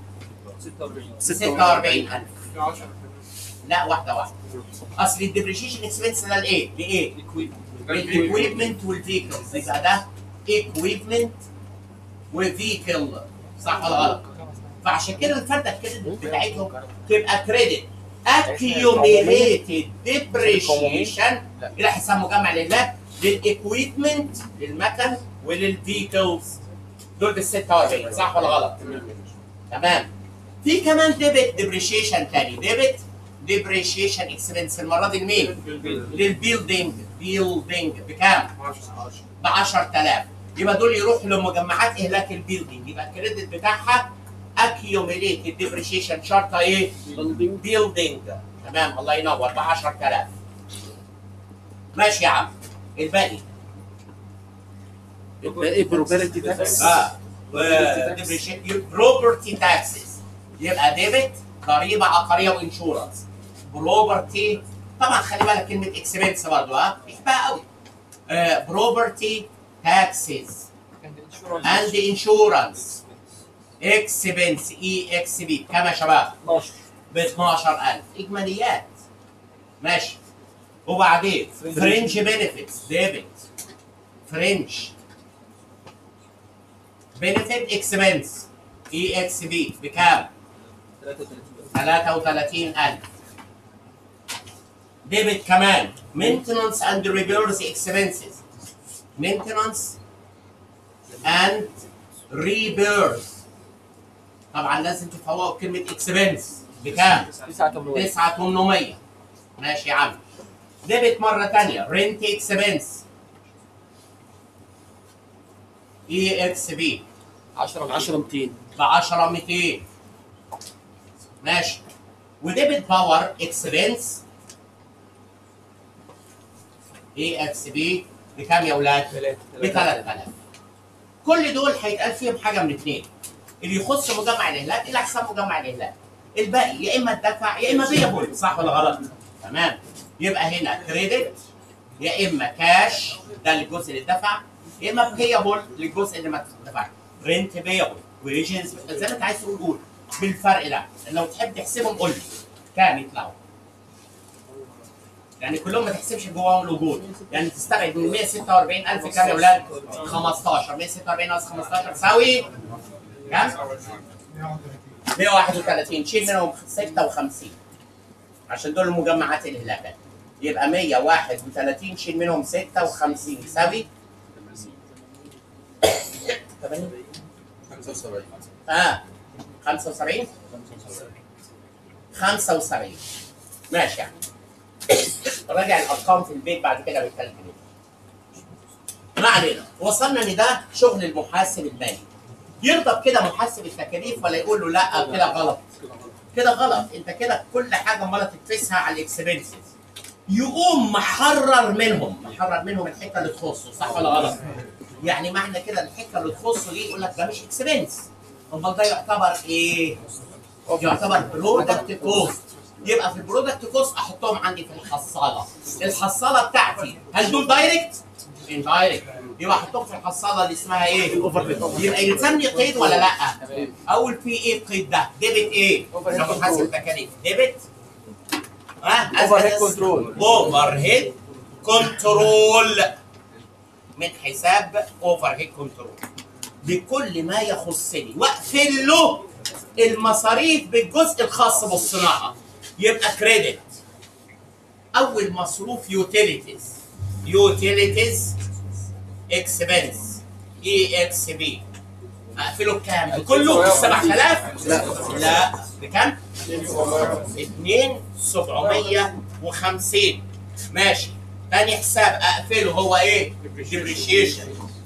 46000 10 لا واحده واحده اصل الديبريشيشن اكسبنس ده لايه؟ لايه؟ الاكويبمنت والفيكلز يبقى ده اكويبمنت وفيكل صح ولا غلط؟ فعشان كده الفرده الكريدت بتاعتهم تبقى كريدت accumulated depreciation الى حساب مجمع لله للاكويبمنت للمكن وللفيكلز دول بال 46 صح ولا غلط؟ تمام في كمان ديبت ديبريشيشن تاني ديبت ديبريشيشن اكسبنس المره دي لمين؟ للبيلدينج بيلدينج بكام؟ ب 10000 يبقى دول يروحوا لمجمعات اهلاك البيلدينج يبقى الكريدت بتاعها accumulated depreciation شرطه ايه؟ بيلدينج تمام الله ينور ب 10000 ماشي يا عم الباقي الباقي بروبرتي تاكس اه بروبرتي تاكسز يبقى ديبت ضريبه عقاريه وانشورنس بروبرتي طبعا خلي بالك كلمه اكسبنس برضه ها بيحبها قوي بروبرتي تاكسز اند انشورنس اكسبنس اي اكس بي كام يا شباب؟ ب 12000 اجماليات ماشي وبعدين فرنج بنفيتس ديبت فرنج بنفيت اكسبنس اي اكس بي بكام؟ 33000 ديبت كمان مينتنانس اند ريبيرز اكسبنسز مينتنانس اند ريبيرز طبعا لازم تفوقوا كلمه اكسبنس بكام؟ 9800 ماشي يا عم ديبت مره ثانيه رنت اكسبنس اي اكس بي 10 10 200 ب 10 200 ماشي وديبت باور اكسبنس اي اكس بي بكام يا اولاد؟ ب 3000 كل دول هيتقال فيهم حاجه من اثنين اللي يخص مجمع الاهلاك الى حساب مجمع الاهلاك الباقي يا اما اتدفع يا اما بيبل صح ولا غلط؟ تمام يبقى هنا كريدت يا اما كاش ده الجزء اللي اتدفع يا اما بيبل للجزء اللي ما اتدفعش رنت بيبل وريجنز زي ما انت عايز تقول قول بالفرق ده لو تحب تحسبهم قول لي كام يطلعوا يعني كلهم ما تحسبش جواهم الوجود يعني تستبعد من 146000 كام يا اولاد 15 146 ناقص 15 تساوي كام 131 شيل منهم 56 عشان دول المجمعات الهلالات يبقى 131 شيل منهم 56 يساوي 75 اه 75 75 ماشي يعني راجع الارقام في البيت بعد كده بالكالكوليتر ما علينا وصلنا ان ده شغل المحاسب المالي يرضى بكده محاسب التكاليف ولا يقول له لا كده غلط كده غلط انت كده كل حاجه امال تدفسها على الاكسبنسز يقوم محرر منهم محرر منهم الحته اللي تخصه صح ولا غلط يعني معنى كده الحته اللي تخصه دي يقول لك ده مش اكسبنس امال ده يعتبر ايه يعتبر برودكت كوست يبقى في البرودكت كوست احطهم عندي في الحصاله الحصاله بتاعتي هل دول دايركت اندايركت يبقى احطهم في الحصاله اللي اسمها ايه يبقى يلزمني قيد ولا لا اول في ايه القيد ده ديبت ايه لو محاسب تكاليف ديبت ها اوفر هيد كنترول اوفر هيد كنترول من حساب اوفر هيد كنترول بكل ما يخصني واقفل له المصاريف بالجزء الخاص بالصناعه يبقى كريدت اول مصروف يوتيليتيز يوتيليتيز اكسبنس اي اكس بي اقفله بكام؟ بكله ب 7000 لا لا بكام؟ 2750 ماشي تاني حساب اقفله هو ايه؟ ديبريشيشن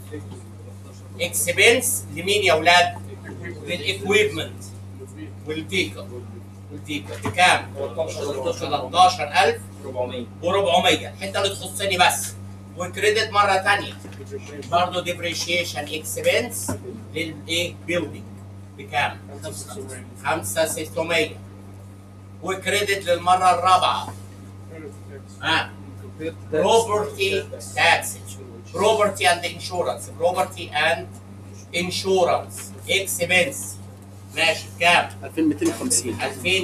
اكسبنس لمين يا اولاد؟ للاكويبمنت والفيكل والفيكل بكام؟ 13400 و400 الحته اللي تخصني بس وكريدت مره ثانيه برضه ديبريشيشن اكسبنس للايه؟ بيلدينج بكام؟ 5600 وكريدت للمره الرابعه ها بروبرتي تاكسز بروبرتي اند انشورنس بروبرتي اند انشورنس اكسبنس ماشي بكام؟ 2250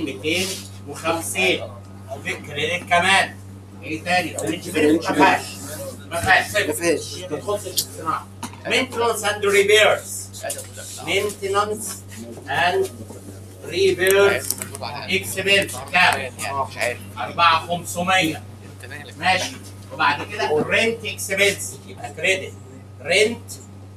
2250 في كريدت كمان ايه تاني؟ فرنش ما فيهاش ما فيهاش ما فيهاش ما تخصش الصناعه maintenance and repairs maintenance and repairs expense كام؟ مش عارف 4500 انت مالك ماشي وبعد كده الرنت اكسبنس يبقى كريدت رنت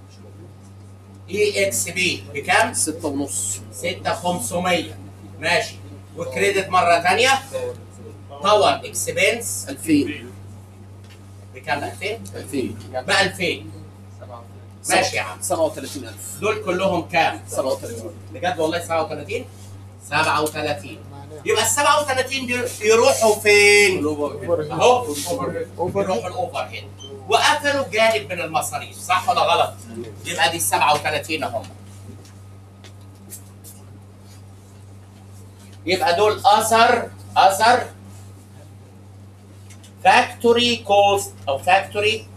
اي اكس بي بكام؟ 6 ونص 6500 ماشي وكريدت مره ثانيه باور اكسبنس 2000 بكام 2000 2000 بقى 2000 ماشي يا عم 37000 دول كلهم كام 37 بجد والله 37 37 يبقى ال 37 دول يروحوا فين اهو يروحوا الاوفر هيد وقفلوا جانب من المصاريف صح ولا غلط يبقى دي ال 37 اهم يبقى دول اثر اثر فاكتوري كوست او فاكتوري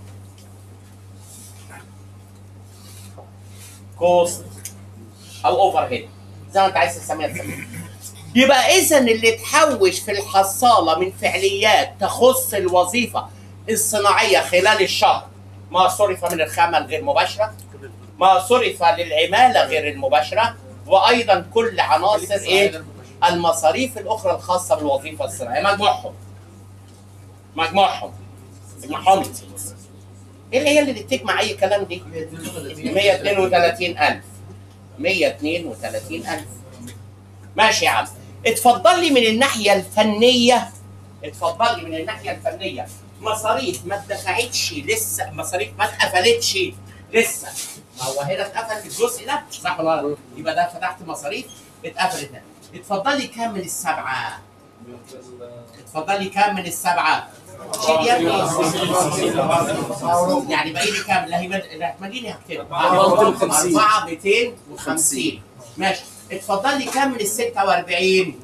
كوست او اوفر هيد زي ما انت عايز تسميها تسميها يبقى اذا اللي تحوش في الحصاله من فعليات تخص الوظيفه الصناعيه خلال الشهر ما صرف من الخامه الغير مباشره ما صرف للعماله غير المباشره وايضا كل عناصر ايه المصاريف الاخرى الخاصه بالوظيفه الصناعيه مجموعهم مجموعهم مجموعهم ايه اللي هي اللي تجمع اي كلام دي 132000 132000 ماشي يا عم اتفضل لي من الناحيه الفنيه اتفضل لي من الناحيه الفنيه مصاريف ما اتدفعتش لسه مصاريف ما اتقفلتش لسه ما هو هنا اتقفل الجزء ده صح ولا لا؟ يبقى ده فتحت مصاريف اتقفلت هنا اتفضل لي كام من السبعه اتفضل لي كام من السبعه شيل يا ابني يعني باقي لي كام؟ لا هي مدينه هكتبها 250. 4 250 ماشي اتفضل لي كام من ال 46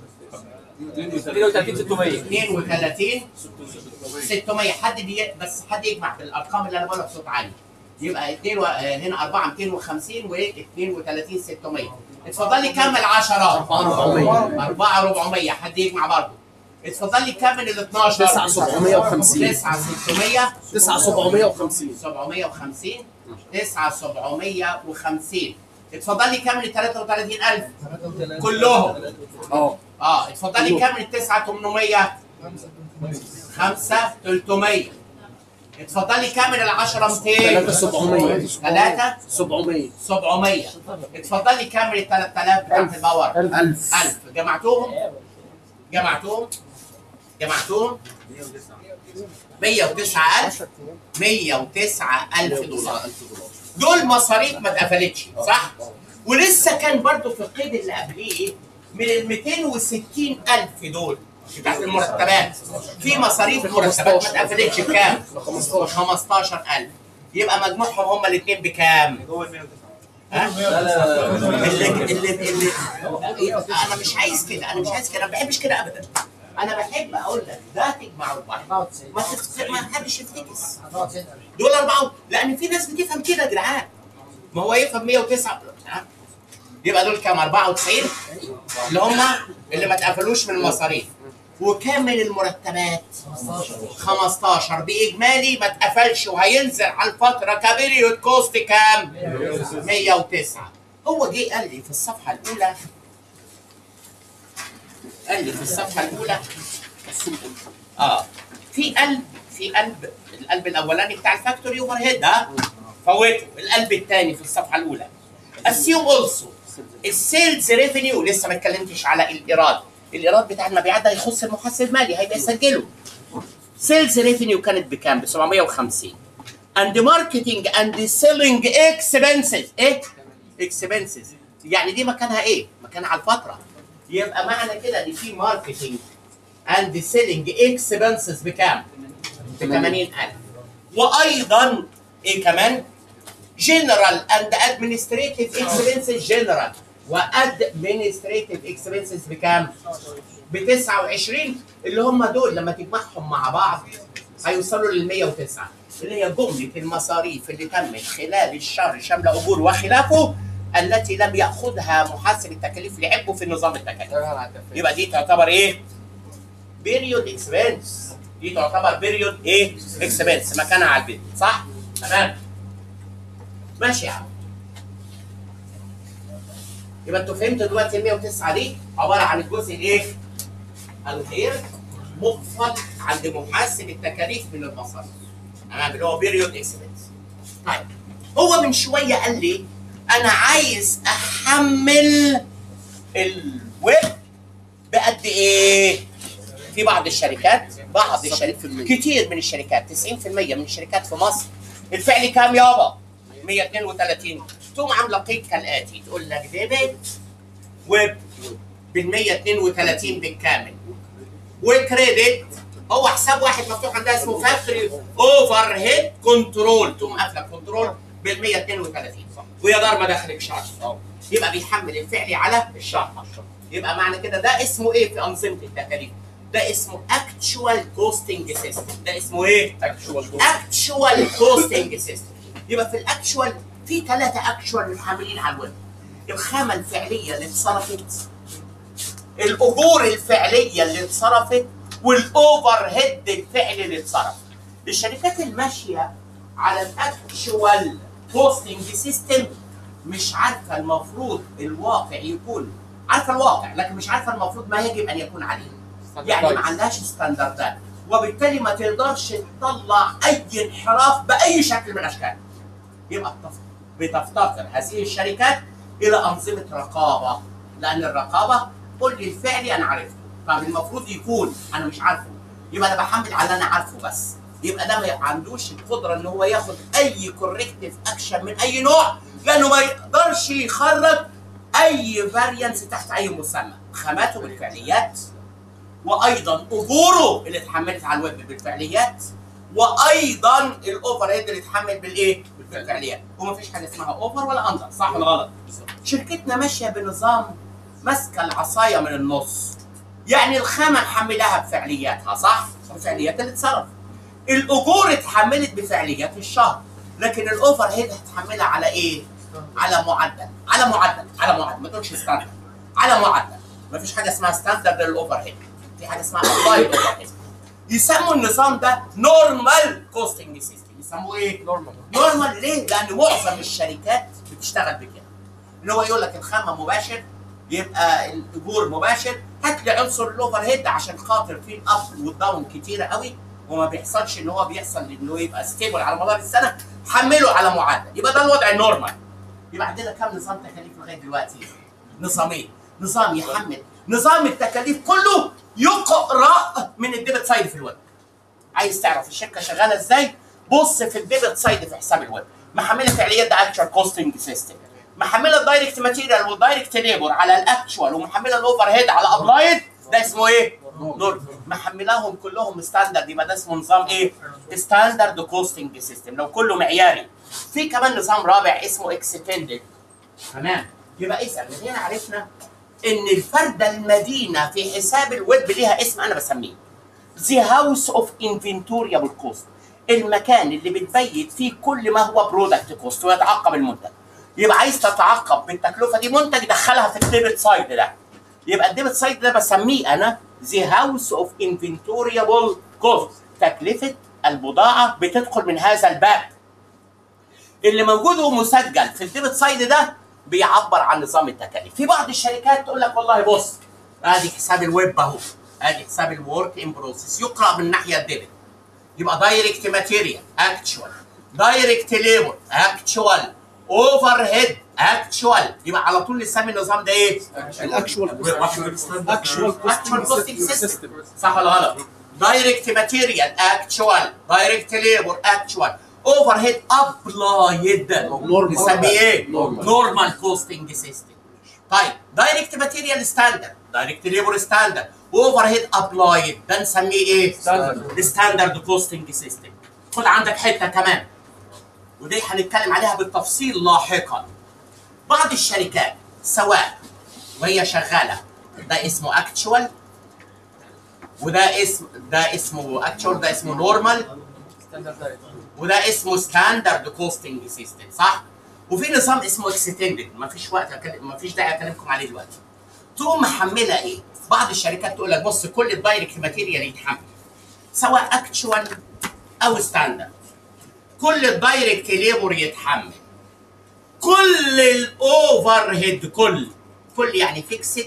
32 600 32 600 حد بي... بس حد يجمع بالارقام اللي انا بقولها بصوت عالي يبقى 2 و... آه، هنا 4 250 و 32 600 اتفضل لي كمل 10 400 4 400 حد يجمع برضه اتفضل لي كمل ال 12 9 750 9 600 9 750 750 9 750 اتفضل لي كمل ال 33000 كلهم اه اه اتفضل لي كمل ال 9 800 5 300 اتفضل لي كمل ال 10 3 200 700 3 700 700 اتفضل لي كمل ال 3000 بتاعت الباور 1000 1000 جمعتهم جمعتهم جمعتهم 109000 109000 دولار دول مصاريف ما اتقفلتش صح؟ ولسه كان برضو في القيد اللي قبليه من ال 260000 دول بتاعت المرتبات في مصاريف مرتبات ما اتقفلتش بكام؟ 15000 يبقى مجموعهم هما الاثنين بكام؟ ها؟ اللي اللي اللي انا مش عايز كده انا مش عايز كده انا ما بحبش كده ابدا انا بحب اقول لك ده تجمع بعض ما تفت- ما حدش يفتكس دول اربعه لان في ناس بتفهم كده يا جدعان ما هو يفهم 109 ها؟ يبقى دول كام 94 اللي هم اللي ما اتقفلوش من المصاريف وكام من المرتبات 15 باجمالي ما اتقفلش وهينزل على الفتره كبيريود كوست كام 109 هو جه قال لي في الصفحه الاولى قال لي في الصفحه الاولى اه في قلب في قلب القلب الاولاني بتاع الفاكتوري اوفر هيد ده فوته القلب الثاني في الصفحه الاولى اسيوم اولسو السيلز ريفينيو لسه ما اتكلمتش على الايراد الايراد بتاع المبيعات ده هيخص المحاسب المالي هيبقى يسجله سيلز ريفينيو كانت بكام ب 750 اند ماركتنج اند سيلينج اكسبنسز ايه اكسبنسز يعني دي مكانها ايه مكانها على الفتره يبقى معنى كده ان في ماركتنج اند سيلينج اكسبنسز بكام ب 80000 وايضا ايه كمان جنرال اند ادمنستريتيف اكسبنسز جنرال وادمنستريتيف اكسبنسز بكام؟ ب 29 اللي هم دول لما تجمعهم مع بعض هيوصلوا لل 109 اللي هي جمله المصاريف اللي تمت خلال الشهر شامله اجور وخلافه التي لم ياخذها محاسب التكاليف لعبه في نظام التكاليف يبقى دي تعتبر ايه؟ بيريود اكسبنس دي تعتبر بيريود ايه؟ اكسبنس مكانها على البيت صح؟ تمام ماشي يا عم يبقى انتوا فهمتوا دلوقتي ال 109 دي عباره عن الجزء الايه؟ الغير مقفل عند محاسب التكاليف من المصاريف تمام اللي هو بيريود اكسبنس طيب هو من شويه قال لي انا عايز احمل الويب بقد ايه؟ في بعض الشركات بعض الشركات كتير من الشركات 90% من الشركات في مصر الفعل كام يابا؟ 132 تقوم عامله قيد كالاتي تقول لك ديبت ويب بال 132 بالكامل وكريدت هو حساب واحد مفتوح عندها اسمه فاكتوري اوفر هيد كنترول تقوم قافله كنترول بال 132 ويا دار ما دخلك شهر يبقى بيحمل الفعلي على الشهر يبقى معنى كده ده اسمه ايه في انظمه التكاليف؟ ده اسمه اكتشوال كوستنج سيستم ده اسمه ايه؟ اكتشوال كوستنج سيستم يبقى في الاكشوال في ثلاثه اكشوال متحملين على الويب الخامه الفعليه اللي اتصرفت الاجور الفعليه اللي اتصرفت والاوفر هيد الفعلي اللي اتصرف الشركات الماشيه على الاكشوال كوستنج سيستم مش عارفه المفروض الواقع يكون عارفه الواقع لكن مش عارفه المفروض ما يجب ان يكون عليه يعني ما عندهاش ستاندردات وبالتالي ما تقدرش تطلع اي انحراف باي شكل من الاشكال يبقى بتف- بتفتقر هذه الشركات الى انظمه رقابه لان الرقابه قول لي الفعلي انا عرفته طب المفروض يكون انا مش عارفه يبقى انا بحمل على اللي انا عارفه بس يبقى ده ما عندوش القدره ان هو ياخد اي كوركتيف اكشن من اي نوع لانه ما يقدرش يخرج اي فاريانس تحت اي مسمى خاماته بالفعليات وايضا اجوره اللي اتحملت على الويب بالفعليات وايضا الاوفر هيد اللي اتحمل بالايه؟ بالفعليات ومفيش حاجه اسمها اوفر ولا اندر صح ولا غلط؟ شركتنا ماشيه بنظام ماسكه العصايه من النص يعني الخامه نحملها بفعلياتها صح؟ بفعليات اللي اتصرف الاجور اتحملت بفعليات الشهر لكن الاوفر هيد هتحملها على ايه؟ على معدل على معدل على معدل ما تقولش ستاندرد على معدل مفيش حاجه اسمها ستاندرد للاوفر هيد في حاجه اسمها ابلايد اوفر هيد يسموا النظام ده نورمال كوستنج سيستم يسموه ايه؟ نورمال نورمال ليه؟ لان معظم الشركات بتشتغل بكده ان هو يقول لك الخامه مباشر يبقى الاجور مباشر هات لي عنصر الاوفر هيد عشان خاطر في الاب والداون كتيره قوي وما بيحصلش ان هو بيحصل انه يبقى ستيبل على مدار السنه حمله على معدل يبقى ده الوضع النورمال يبقى عندنا كام نظام تكاليف لغايه دلوقتي؟ نظامين نظام يحمل نظام التكاليف كله يقرا من الديبت سايد في الويب عايز تعرف الشركه شغاله ازاي بص في الديبت سايد في حساب الويب محمله فعاليات ده اكشوال كوستنج سيستم محمله الدايركت ماتيريال والدايركت ليبر على الاكشوال ومحمله الاوفر هيد على ابلايد ده اسمه ايه؟ نور محملاهم كلهم ستاندرد يبقى ده اسمه نظام ايه؟ ستاندرد كوستنج سيستم لو كله معياري في كمان نظام رابع اسمه اكستندد تمام يبقى اسال من هنا عرفنا ان الفرده المدينه في حساب الويب ليها اسم انا بسميه The House of Inventoriable Cost المكان اللي بتبيت فيه كل ما هو برودكت كوست ويتعقب المنتج يبقى عايز تتعقب بالتكلفه دي منتج دخلها في الديبت سايد ده يبقى الديبت سايد ده بسميه انا The House of Inventoriable Cost تكلفه البضاعه بتدخل من هذا الباب اللي موجود ومسجل في الديبت سايد ده بيعبر عن نظام التكاليف في بعض الشركات تقول لك والله بص ادي حساب الويب اهو ادي حساب الورك ان بروسيس يقرا من ناحيه الديبت يبقى دايركت ماتيريال اكتشوال دايركت ليبر اكتشوال اوفر هيد اكتشوال يبقى على طول نسمي النظام ده ايه؟ الاكشوال اكشوال اكتشوال كوستنج كوستنج سيستم سيستم صح ولا غلط؟ دايركت ماتيريال اكتشوال دايركت ليبر اكتشوال اوفر هيد ابلايد نورمال. نسميه ايه؟ نورمال. نورمال كوستنج سيستم طيب دايركت ماتيريال ستاندرد دايركت ليبر ستاندرد اوفر هيد ابلايد ده نسميه ايه؟ Standard. ستاندرد كوستنج سيستم خد عندك حته كمان ودي هنتكلم عليها بالتفصيل لاحقا بعض الشركات سواء وهي شغاله ده اسمه اكتشوال وده اسم ده اسمه اكتشوال ده اسمه نورمال وده اسمه ستاندرد كوستنج سيستم صح؟ وفي نظام اسمه اكستندد مفيش وقت أكلم- مفيش داعي اكلمكم عليه دلوقتي. تقوم محمله ايه؟ بعض الشركات تقول لك بص كل الدايركت ماتيريال يتحمل سواء اكتشوال او ستاندرد. كل الدايركت ليبر يتحمل. كل الاوفر هيد كل كل يعني فيكسد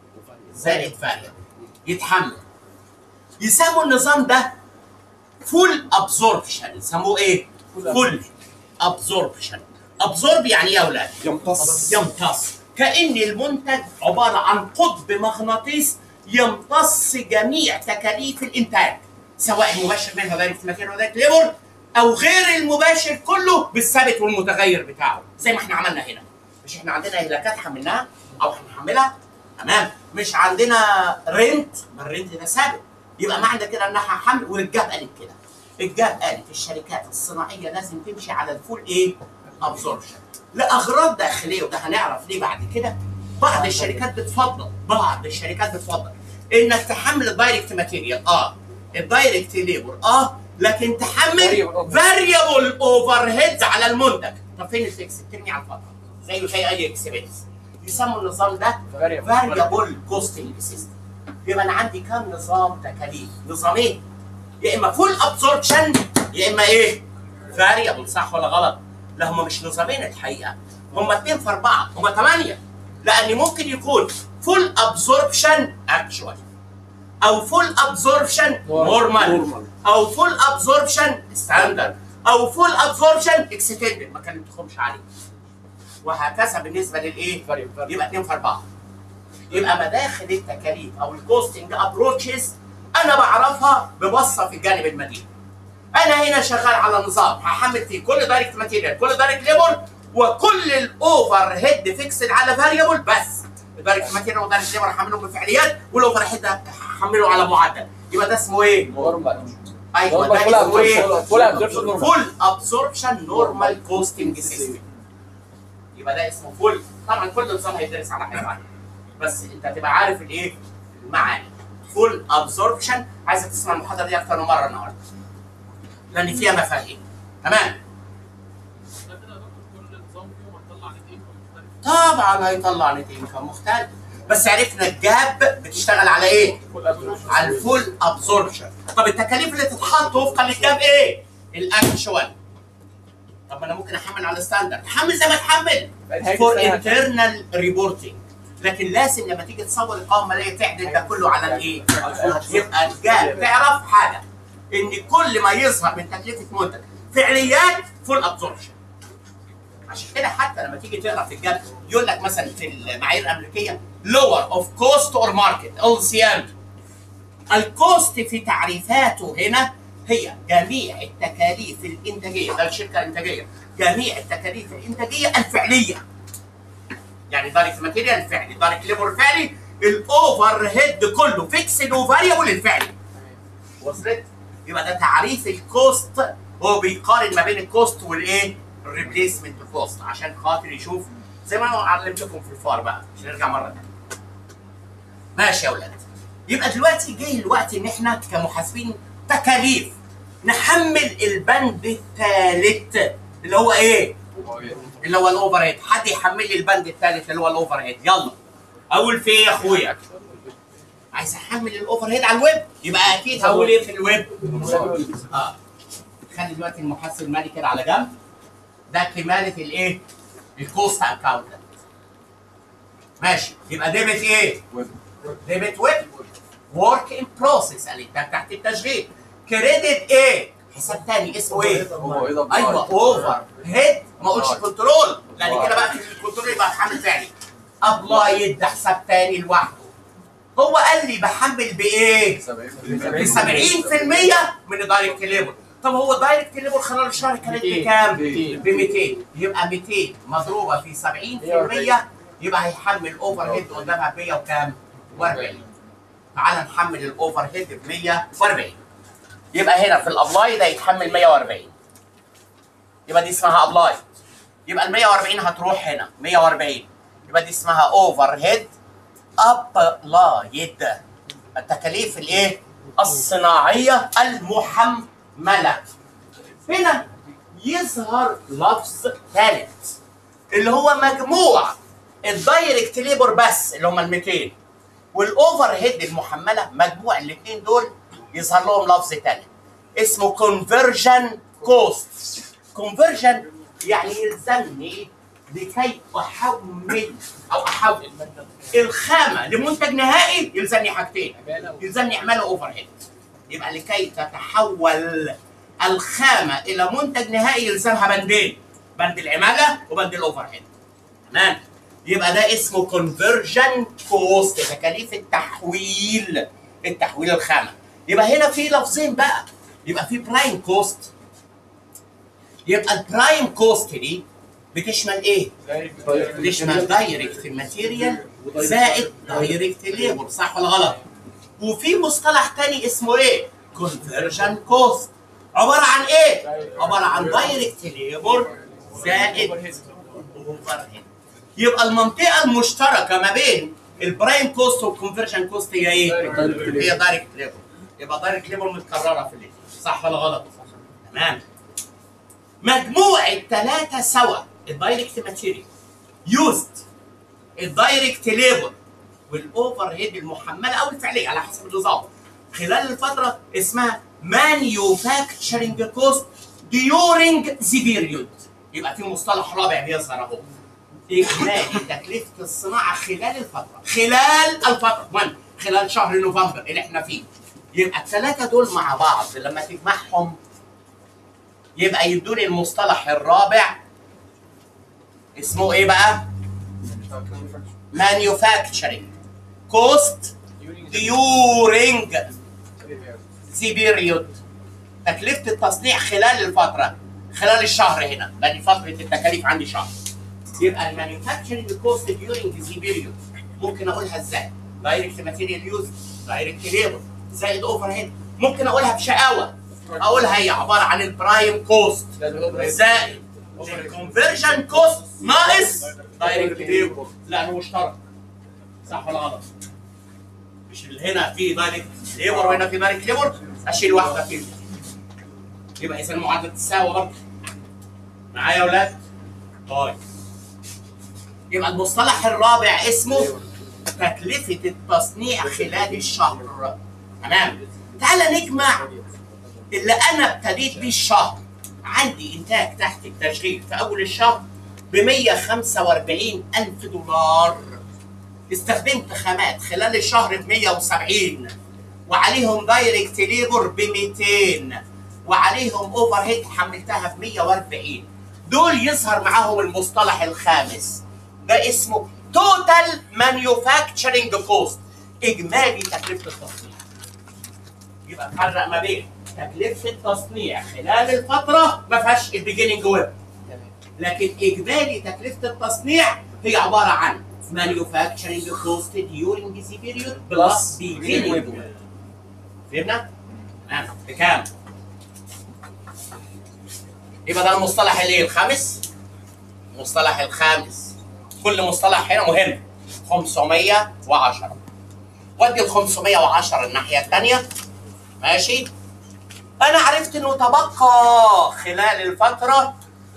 زائد فاريبل يتحمل. يسموا النظام ده فول ابزوربشن يسموه ايه؟ فول ابزوربشن ابزورب يعني ايه يا اولاد؟ يمتص يمتص كأن المنتج عبارة عن قطب مغناطيس يمتص جميع تكاليف الإنتاج سواء المباشر منها دايركت ماتيريال ودايركت ليبر أو غير المباشر كله بالثابت والمتغير بتاعه زي ما احنا عملنا هنا مش احنا عندنا هلاكات حملناها أو هنحملها تمام مش عندنا رنت ما الرنت ده ثابت يبقى معنى كده انها حمل والجاب قالت كده الجاب قالت الشركات الصناعيه لازم تمشي على الفول ايه؟ ابزوربشن لاغراض داخليه وده هنعرف ليه بعد كده بعض الشركات بتفضل بعض الشركات بتفضل انك تحمل الدايركت ماتيريال اه الدايركت ليبر اه لكن تحمل Variable. فاريبل اوفر هيدز على المنتج طب فين الفيكس ترمي على الفتره زيه زي اي اكسبنس يسموا النظام ده فاريبل كوستنج سيستم يبقى انا عندي كام نظام تكاليف نظامين يا اما فول ابزوربشن يا اما ايه فاريبل صح ولا غلط لا هم مش نظامين الحقيقه هم اثنين في اربعه هم ثمانيه لان ممكن يكون فول ابزوربشن اكشوال او فول ابزوربشن نورمال Normal. او فول ابزوربشن ستاندرد او فول ابزوربشن اكستندد ما كلمتكمش عليه وهكذا بالنسبه للايه؟ يبقى 2 في 4 يبقى مداخل التكاليف او الكوستنج ابروتشز انا بعرفها ببصه في الجانب المديني انا هنا شغال على نظام هحمل فيه كل دايركت ماتيريال كل دايركت ليبر وكل الاوفر هيد فيكسد على فاريبل بس الدايركت ماتيريال والدايركت ليبر هحملهم بفعاليات والاوفر هيد هحمله على معدل يبقى ده اسمه ايه؟ ايوه ده اسمه ايه؟ فول ابسوربشن نورمال كوستنج سيستم يبقى ده اسمه فول طبعا كل نظام هيدرس على حاجه معينه بس انت تبقى عارف الايه المعاني فول ابسوربشن عايزك تسمع المحاضره دي اكتر من مره النهارده لان فيها مفاهيم تمام طبعا هيطلع نت انكم مختلف بس عرفنا الجاب بتشتغل على ايه؟ على الفول ابزوربشن طب التكاليف اللي تتحط وفقا للجاب ايه؟ الاكشوال طب ما انا ممكن احمل على الستاندرد حمل زي ما تحمل فور انترنال ريبورتنج لكن لازم لما تيجي تصور القوائم الماليه تعدل ده كله على الايه؟ يبقى الجاب تعرف حاجه ان كل ما يظهر من تكلفه منتج فعليات فول ابزوربشن عشان كده حتى لما تيجي تقرا في الجاب يقول لك مثلا في المعايير الامريكيه lower of cost or market LCM الكوست في تعريفاته هنا هي جميع التكاليف الانتاجيه ده الشركه الانتاجيه جميع التكاليف الانتاجيه الفعليه يعني دايركت ماتيريال الفعلي دايركت ليبر الفعلي الاوفر هيد كله فيكسد وفاريبل الفعلي وصلت يبقى ده تعريف الكوست هو بيقارن ما بين الكوست والايه الريبليسمنت كوست عشان خاطر يشوف زي ما انا علمتكم في الفار بقى مش نرجع مره تانية ماشي يا اولاد يبقى دلوقتي جه الوقت ان احنا كمحاسبين تكاليف نحمل البند الثالث اللي هو ايه؟ اللي هو الاوفر هيد حد يحمل لي البند الثالث اللي هو الاوفر هيد يلا اول في ايه يا اخويا؟ عايز احمل الاوفر هيد على الويب يبقى اكيد هقول ايه في الويب؟ اه خلي دلوقتي المحاسب المالي كده على جنب ده كماله الايه؟ الكوست اكاونتنت ماشي يبقى ديبت ايه؟ ديبت ويب ورك ان بروسيس قال ده تحت التشغيل كريدت ايه؟ حساب تاني اسمه ايه؟ ايوه اوفر هيد ما اقولش كنترول لان كده بقى في الكنترول يبقى حمل فعلي ابلايد ده حساب تاني لوحده هو قال لي بحمل بايه؟ ب 70% من الدايركت ليبر طب هو الدايركت ليبر خلال الشهر كانت بكام؟ ب 200 يبقى 200 مضروبه في 70% يبقى هيحمل اوفر هيد قدامها ب 100 وكام؟ و40 تعال نحمل الاوفر هيد ب 140 يبقى هنا في الابلاي ده يتحمل 140 يبقى دي اسمها ابلاي يبقى ال 140 هتروح هنا 140 يبقى دي اسمها اوفر هيد ابلايد التكاليف الايه؟ الصناعيه المحمله هنا يظهر لفظ ثالث اللي هو مجموع الدايركت ليبر بس اللي هم ال 200 والاوفر هيد المحمله مجموع الاثنين دول يظهر لهم لفظ ثالث اسمه كونفرجن كوست كونفرجن يعني يلزمني لكي احول او احول الخامه لمنتج نهائي يلزمني حاجتين يلزمني اعمله اوفر هيد يبقى لكي تتحول الخامه الى منتج نهائي يلزمها بندين بند العماله وبند الاوفر هيد تمام يبقى ده اسمه كونفرجن كوست تكاليف التحويل التحويل الخامه يبقى هنا في لفظين بقى يبقى في برايم كوست يبقى البرايم كوست دي بتشمل ايه؟ بتشمل دايركت ماتيريال زائد دايركت ليبر صح ولا غلط؟ وفي مصطلح تاني اسمه ايه؟ كونفرجن كوست عباره عن ايه؟ عباره عن دايركت ليبر زائد اوفر هيد يبقى المنطقه المشتركه ما بين البرايم كوست والكونفرجن كوست هي ايه؟ هي دايركت ليبر يبقى دايركت ليبر متكرره في الاثنين صح ولا غلط؟ تمام مجموع الثلاثه سوا الدايركت ماتيريال يوزد الدايركت ليبر والاوفر هيد المحمله او الفعليه على حسب النظام خلال الفتره اسمها مانيوفاكتشرنج كوست ديورنج ذا بيريود يبقى في مصطلح رابع بيظهر اهو اجمالي تكلفه الصناعه خلال الفتره خلال الفتره من خلال شهر نوفمبر اللي احنا فيه يبقى الثلاثه دول مع بعض لما تجمعهم يبقى يدوني المصطلح الرابع اسمه ايه بقى؟ manufacturing cost during the period تكلفة التصنيع خلال الفترة خلال الشهر هنا لأن فترة التكاليف عندي شهر يبقى المانيفاكتشرنج كوست during the period ممكن أقولها إزاي؟ دايركت ماتيريال يوز دايركت ليبر زائد اوفر هيد ممكن أقولها بشقاوة أقولها هي عبارة عن البرايم كوست زائد الكونفرجن كوست ناقص دايركت ليبر لانه مشترك صح ولا غلط؟ مش اللي هنا في دايركت ليبر وهنا في دايركت ليبر اشيل واحده فيهم يبقى اذا المعادله تساوي برضه معايا يا اولاد؟ طيب يبقى المصطلح الرابع اسمه تكلفة التصنيع خلال الشهر تمام تعال نجمع اللي انا ابتديت بيه الشهر عندي انتاج تحت التشغيل في اول الشهر ب 145 الف دولار استخدمت خامات خلال الشهر ب 170 وعليهم دايركت ليبر ب 200 وعليهم اوفر هيد حملتها ب 140 دول يظهر معاهم المصطلح الخامس ده اسمه توتال مانيفاكتشرنج كوست اجمالي تكلفه التصنيع يبقى نفرق ما بين تكلفه التصنيع خلال الفتره ما فيهاش البيجيننج ويب لكن اجمالي تكلفه التصنيع هي عباره عن manufacturing cost during this period plus beginning web فهمنا؟ تمام بكام؟ يبقى ده المصطلح الايه الخامس المصطلح الخامس كل مصطلح هنا مهم 510 ودي ال 510 الناحيه الثانيه ماشي انا عرفت انه تبقى خلال الفتره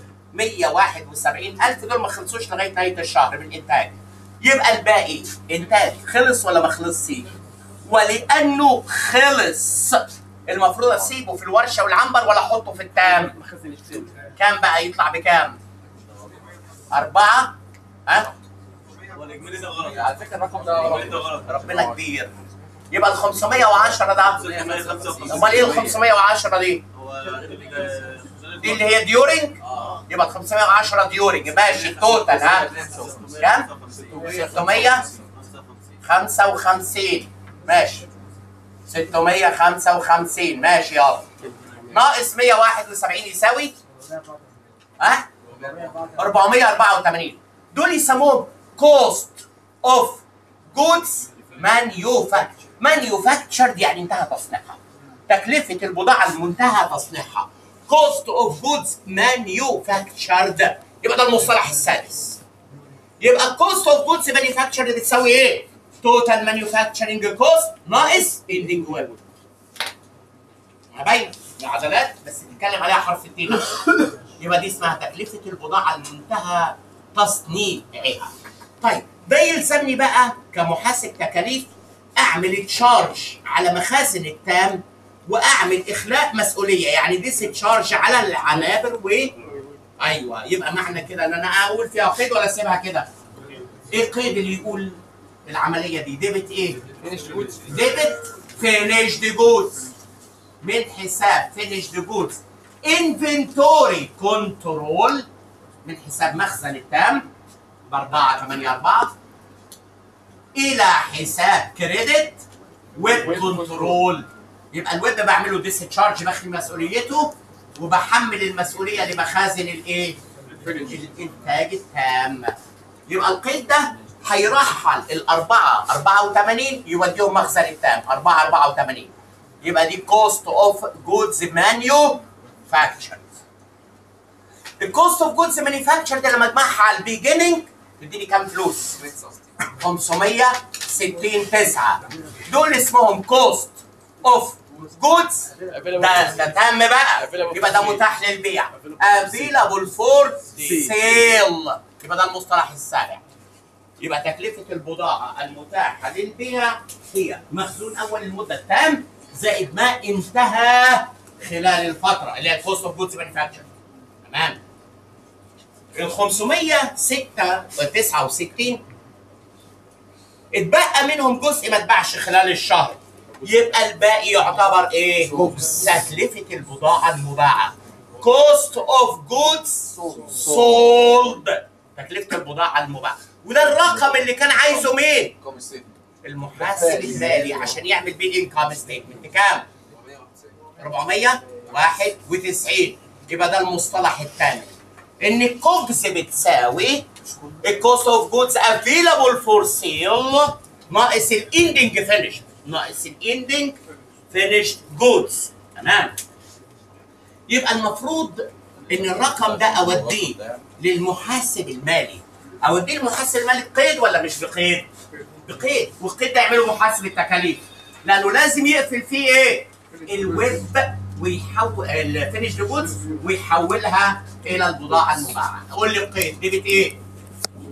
171000 دول ما خلصوش لغايه نهايه الشهر من الانتاج يبقى الباقي انتاج خلص ولا ما خلصش ولانه خلص المفروض اسيبه في الورشه والعنبر ولا احطه في التام كام بقى يطلع بكام أربعة ها والاجمالي ده غلط على فكره الرقم ده الاجمالي ده غلط ربنا كبير يبقى ال 510 ده امال ايه ال 510 دي؟ هو دي اللي هي ديورنج يبقى ال 510 ديورنج ماشي التوتال ها كام؟ 655 ماشي 655 ماشي يلا ناقص 171 يساوي ها 484 دول يسموهم كوست اوف جودز مانيوفاكتشر مانيوفاكتشرد يعني انتهى تصنيعها تكلفة البضاعة المنتهى تصنيعها كوست اوف جودز مانيوفاكتشرد يبقى ده المصطلح السادس يبقى الكوست اوف جودز مانيفاكتشرد بتساوي ايه؟ توتال مانيفاكتشرنج كوست ناقص اندنج ويب باينه العضلات بس نتكلم عليها حرف التين يبقى دي اسمها تكلفه البضاعه المنتهى تصنيعها طيب ده يلزمني بقى كمحاسب تكاليف اعمل تشارج على مخازن التام واعمل اخلاء مسؤوليه يعني ديس تشارج على العنابر و ايوه يبقى معنى كده ان انا اقول فيها قيد ولا اسيبها كده؟ ايه القيد اللي يقول العمليه دي؟ ديبت ايه؟ ديبت فينيشد جودز من حساب فينيشد جودز انفنتوري كنترول من حساب مخزن التام ب 4 8 4 الى حساب كريدت ويب كنترول يبقى الويب بعمله ديس تشارج بخلي مسؤوليته وبحمل المسؤوليه لمخازن الايه؟ الانتاج التام يبقى القيد ده هيرحل الأربعة 84 يوديهم مخزن التام 4 84 يبقى دي كوست اوف جودز مانيو فاكتشر الكوست اوف جودز مانيفاكتشر ده لما اجمعها على البيجيننج تديني كام فلوس؟ 560 9 دول اسمهم كوست اوف جودز ده ده تم بقى يبقى ده متاح للبيع افيلابل فور سيل يبقى ده المصطلح السابع يبقى تكلفة البضاعة المتاحة للبيع هي مخزون أول المدة التام زائد ما انتهى خلال الفترة اللي هي الكوست اوف جودز مانيفاكتشر تمام ال 569 اتبقى منهم جزء ما اتباعش خلال الشهر يبقى الباقي يعتبر ايه؟ تكلفة البضاعة المباعة cost of goods sold تكلفة البضاعة المباعة وده الرقم اللي كان عايزه مين؟ المحاسب المالي عشان يعمل بيه الانكم ستيتمنت كام؟ 491 يبقى ده المصطلح الثاني ان الكوبز بتساوي الكوست اوف جودز افيلابل فور سيل ناقص الاندنج فينيش ناقص الاندنج فينيش جودز تمام يبقى المفروض ان الرقم ده اوديه للمحاسب المالي اوديه للمحاسب المالي بقيد ولا مش بقيد؟ بقيد والقيد ده يعمله محاسب التكاليف لانه لازم يقفل فيه ايه؟ الويب ويحول الفينش جودز ويحولها الى البضاعه المباعه قول لي القيد ديبت ايه؟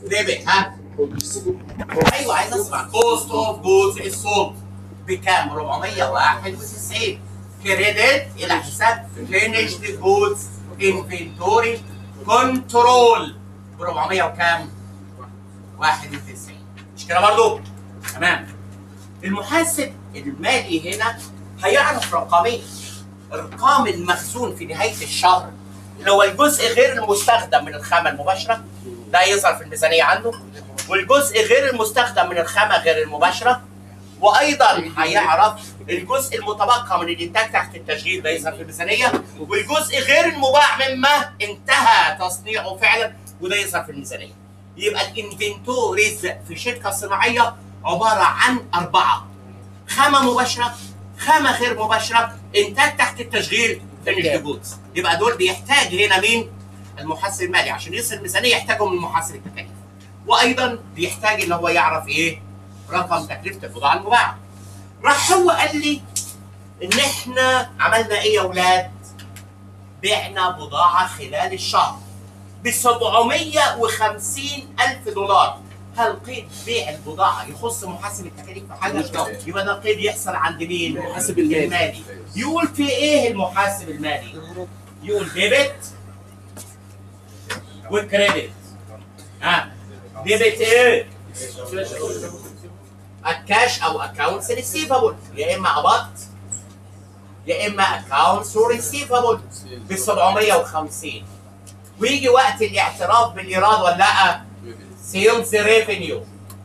ديبت ها ايوه عايز اسمع كوست اوف جودز السولد بكام 491 كريدت الى حساب فينيشد جودز انفنتوري كنترول ب 400 وكام 91 مش كده برضو تمام المحاسب المالي هنا هيعرف رقمين ارقام المخزون في نهايه الشهر اللي هو الجزء غير المستخدم من الخامه المباشره ده يظهر في الميزانيه عنده والجزء غير المستخدم من الخامه غير المباشره وايضا هيعرف الجزء المتبقى من الانتاج تحت التشغيل ده يظهر في الميزانيه والجزء غير المباع مما انتهى تصنيعه فعلا وده يظهر في الميزانيه يبقى الانفنتوريز في شركه صناعيه عباره عن اربعه خامه مباشره خامه غير مباشره انتاج تحت التشغيل فينيش جودز يبقى دول بيحتاج هنا مين المحاسب المالي عشان يصل الميزانيه يحتاجهم من محاسب التكاليف وايضا بيحتاج ان هو يعرف ايه رقم تكلفه البضاعه المباعه راح هو قال لي ان احنا عملنا ايه يا اولاد بعنا بضاعه خلال الشهر ب 750 الف دولار هل قيد بيع البضاعه يخص محاسب التكاليف في حاجه يبقى ده قيد يحصل عند مين المحاسب المالي. المالي يقول في ايه المحاسب المالي يقول ديبت وكريدت ها ديبت ايه الكاش او اكونتس ريسيفبل يا اما ابط يا اما اكونتس ريسيفبل ب 750 ويجي وقت الاعتراف بالايراد ولا لا سيلز ريفينيو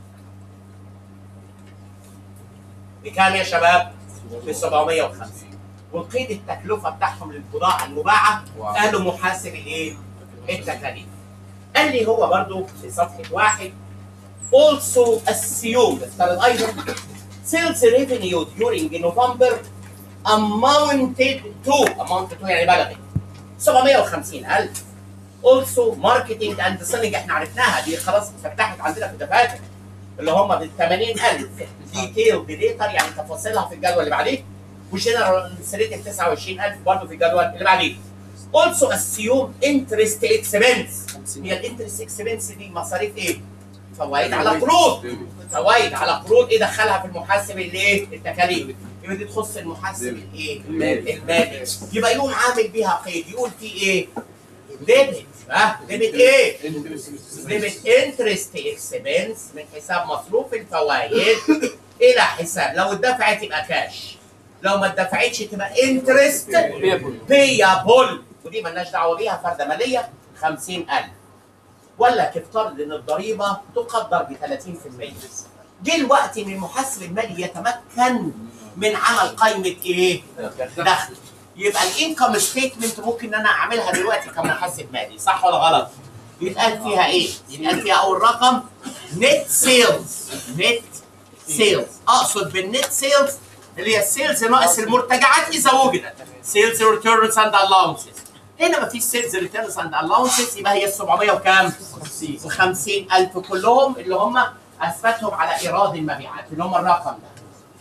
بكام يا شباب؟ ب 750 وقيد التكلفه بتاعهم للبضاعه المباعه قالوا محاسب الايه؟ التكاليف. قال لي هو برضو في صفحه واحد also assume افترض ايضا sales revenue during November amounted to amounted to يعني بلغت 750 ألف also marketing and selling احنا عرفناها دي خلاص اتفتحت عندنا في الدفاتر اللي هم بال 80000 ديتيل ديتر يعني تفاصيلها في الجدول اللي بعديه وجنرال سريتنج 29000 برضه في الجدول اللي بعديه also assume interest expense هي الانترست اكسبنس دي مصاريف ايه؟ فوائد على قروض فوائد على قروض ايه دخلها في المحاسب الايه؟ التكاليف يبقى دي تخص المحاسب الايه؟ المالي. المالي يبقى يقوم عامل بيها قيد يقول في ايه؟ ديبت ها ديبت ايه؟ ديبت انترست اكسبنس من حساب مصروف الفوائد الى حساب لو اتدفعت يبقى كاش لو ما اتدفعتش تبقى انترست بيابل ودي مالناش دعوه بيها فرده ماليه 50000 ولا تفترض ان الضريبه تقدر ب 30% جه الوقت ان المحاسب المالي يتمكن من عمل قائمه ايه؟ دخل يبقى الانكم ستيتمنت ممكن ان انا اعملها دلوقتي كمحاسب مالي صح ولا غلط؟ يتقال فيها ايه؟ يتقال فيها اول رقم نت سيلز نت سيلز اقصد بالنت سيلز اللي هي السيلز ناقص المرتجعات اذا وجدت سيلز ريتيرنز اند الاونسز هنا مفيش سيلز ريتيرنز اند الاونسز يبقى هي ال 700 وكام؟ و50 الف كلهم اللي هم اثبتهم على ايراد المبيعات اللي هم الرقم ده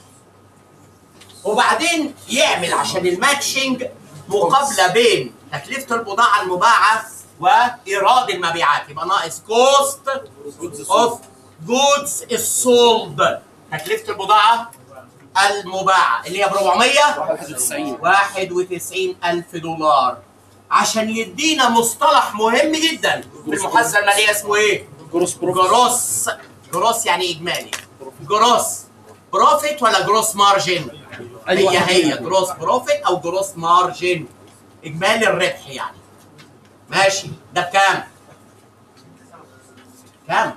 وبعدين يعمل عشان الماتشنج مقابله بين تكلفه البضاعه المباعه وايراد المبيعات يبقى ناقص كوست اوف جودز السولد تكلفه البضاعه المباعه اللي هي ب 491 91 الف دولار عشان يدينا مصطلح مهم جدا في المحاسبه الماليه اسمه ايه؟ جروس بروفيت جروس جروس يعني اجمالي جروس بروفيت ولا جروس مارجن هي هي جروس بروفيت او جروس مارجن اجمالي الربح يعني ماشي ده بكام كام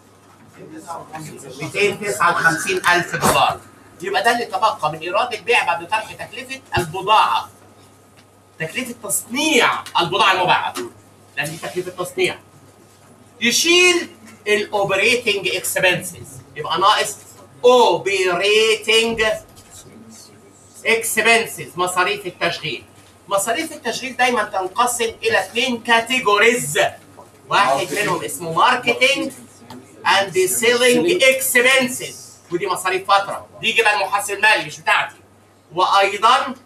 259 الف دولار يبقى ده اللي تبقى من ايراد البيع بعد طرح تكلفه البضاعه تكلفه تصنيع البضاعه المباعه لان دي تكلفه تصنيع يشيل الاوبريتنج اكسبنسز يبقى ناقص اوبريتنج اكسبنسز مصاريف التشغيل مصاريف التشغيل دايما تنقسم الى اثنين كاتيجوريز واحد منهم اسمه ماركتنج اند سيلينج اكسبنسز ودي مصاريف فتره دي يجيبها المحاسب المالي مش بتاعتي وايضا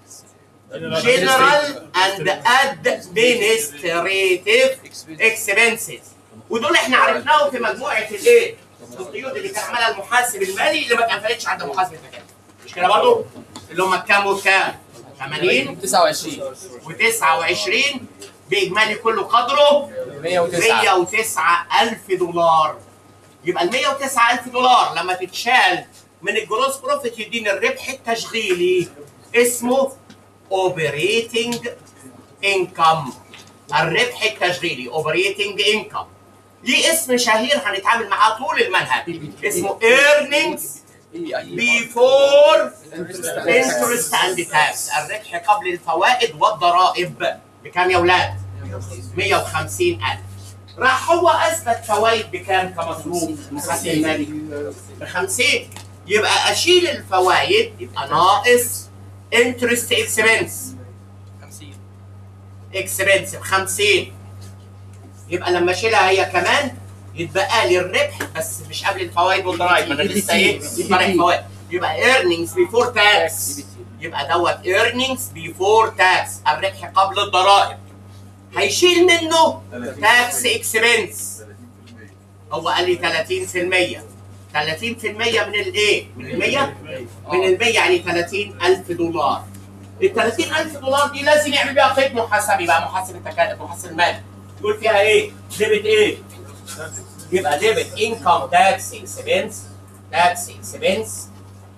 general and administrative expenses ودول احنا عرفناهم في مجموعه الايه؟ القيود اللي كان عملها المحاسب المالي اللي ما اتقفلتش عند محاسب التكاليف مش كده برضه؟ اللي هم كام وكام؟ 80 29 و29 باجمالي كله قدره 109 109 ألف دولار يبقى ال 109 ألف دولار لما تتشال من الجروس بروفيت يديني الربح التشغيلي اسمه اوبريتنج انكم الربح التشغيلي اوبريتنج انكم ليه اسم شهير هنتعامل معاه طول المنهج اسمه earnings before interest and tax الربح قبل الفوائد والضرائب بكام يا اولاد؟ 150 ألف راح هو اثبت فوائد بكام كمصروف محاسب المالي ب 50 يبقى اشيل الفوائد يبقى ناقص انترست اكسبنس 50 اكسبنس ب 50 يبقى لما اشيلها هي كمان يتبقى لي الربح بس مش قبل الفوائد والضرائب ما انا لسه ايه طالع فوائد يبقى earnings before tax يبقى دوت earnings before tax الربح قبل الضرائب هيشيل منه تاكس اكسبنس هو قال لي 30% 30% من الايه؟ من ال 100 من ال 100 يعني 30000 دولار ال 30000 دولار دي لازم يعمل بيها قيد محاسبي بقى محاسب التكاليف محاسب المال يقول فيها ايه؟ ديبت ايه؟ يبقى ديبت انكم تاكس اكسبنس تاكس اكسبنس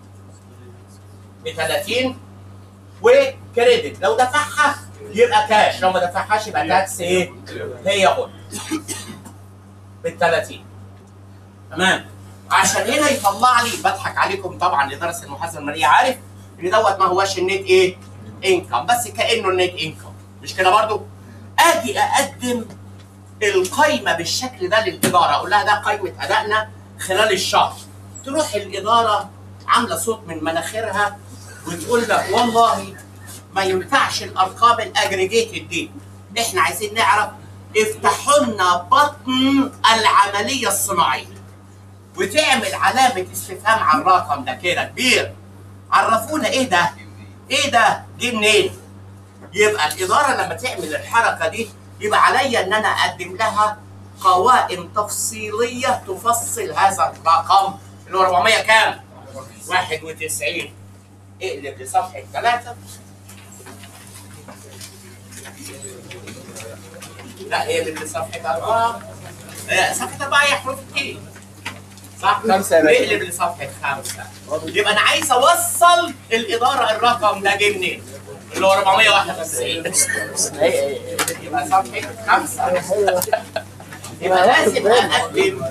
ب 30 وكريدت لو دفعها يبقى كاش لو ما دفعهاش يبقى تاكس ايه؟ هي قول بال 30 تمام عشان هنا يطلع لي بضحك عليكم طبعا اللي درس المحاسبه الماليه عارف ان دوت ما هوش النت ايه؟ انكم بس كانه النت انكم مش كده برضو؟ اجي اقدم القايمه بالشكل ده للاداره اقول لها ده قايمه ادائنا خلال الشهر تروح الاداره عامله صوت من مناخيرها وتقول لك والله ما ينفعش الارقام الاجريجيتد دي احنا عايزين نعرف افتحوا لنا بطن العمليه الصناعيه وتعمل علامه استفهام على الرقم ده كده كبير عرفونا ايه ده ايه ده جه منين يبقى الاداره لما تعمل الحركه دي يبقى عليا ان انا اقدم لها قوائم تفصيليه تفصل هذا الرقم اللي هو 400 كام 91 اقلب لصفحه 3 لا هي اللي صفحة أربعة آه، صفحة أربعة هي حروف كتير صح؟ خمسة يا باشا. نقلب لصفحة خمسة يبقى أنا عايز أوصل الإدارة الرقم ده جه منين؟ اللي هو 491 يبقى صفحة خمسة يبقى لازم أقدم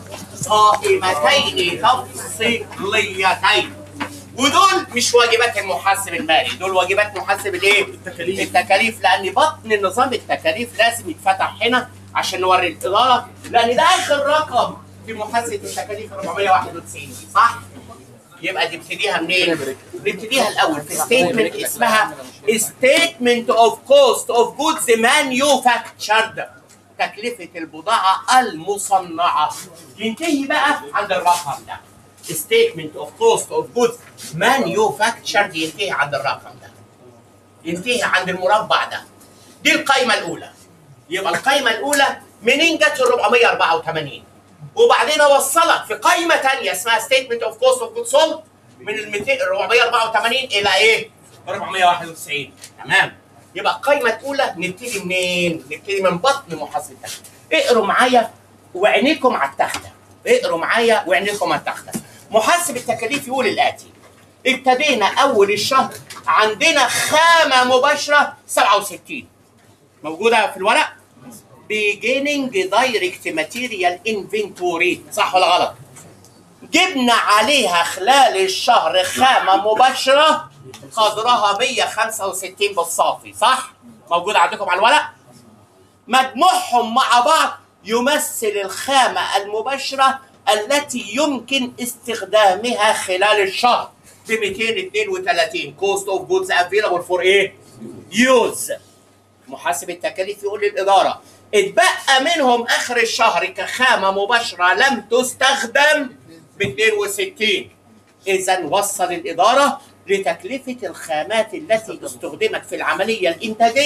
قائمتين تفصيليتين ودول مش واجبات المحاسب المالي دول واجبات محاسب الايه التكاليف التكاليف لان بطن النظام التكاليف لازم يتفتح هنا عشان نوري الاداره لان ده اخر رقم في محاسبه التكاليف 491 دي صح يبقى نبتديها منين نبتديها الاول في ستيتمنت اسمها statement of cost of goods manufactured تكلفه البضاعه المصنعه ينتهي بقى عند الرقم ده statement of cost of goods manufactured ينتهي عند الرقم ده ينتهي عند المربع ده دي القايمة الأولى يبقى القايمة الأولى منين جت ال 484 وبعدين أوصلك في قايمة تانية اسمها statement of cost of goods sold من ال 200 ال 484 إلى إيه؟ 491 تمام يبقى القايمة الأولى نبتدي منين؟ نبتدي من بطن محاسبة التكلفة اقروا معايا وعينيكم على التختة اقروا معايا وعينيكم على التختة محاسب التكاليف يقول الآتي ابتدينا أول الشهر عندنا خامة مباشرة 67 موجودة في الورق beginning direct material inventory صح ولا غلط؟ جبنا عليها خلال الشهر خامة مباشرة قدرها 165 بالصافي صح؟ موجودة عندكم على الورق؟ مجموعهم مع بعض يمثل الخامة المباشرة التي يمكن استخدامها خلال الشهر ب 232 كوست اوف جودز افيلابل فور ايه؟ يوز محاسب التكاليف يقول للإدارة اتبقى منهم آخر الشهر كخامة مباشرة لم تستخدم ب 62 إذا وصل الإدارة لتكلفة الخامات التي استخدمت في العملية الإنتاجية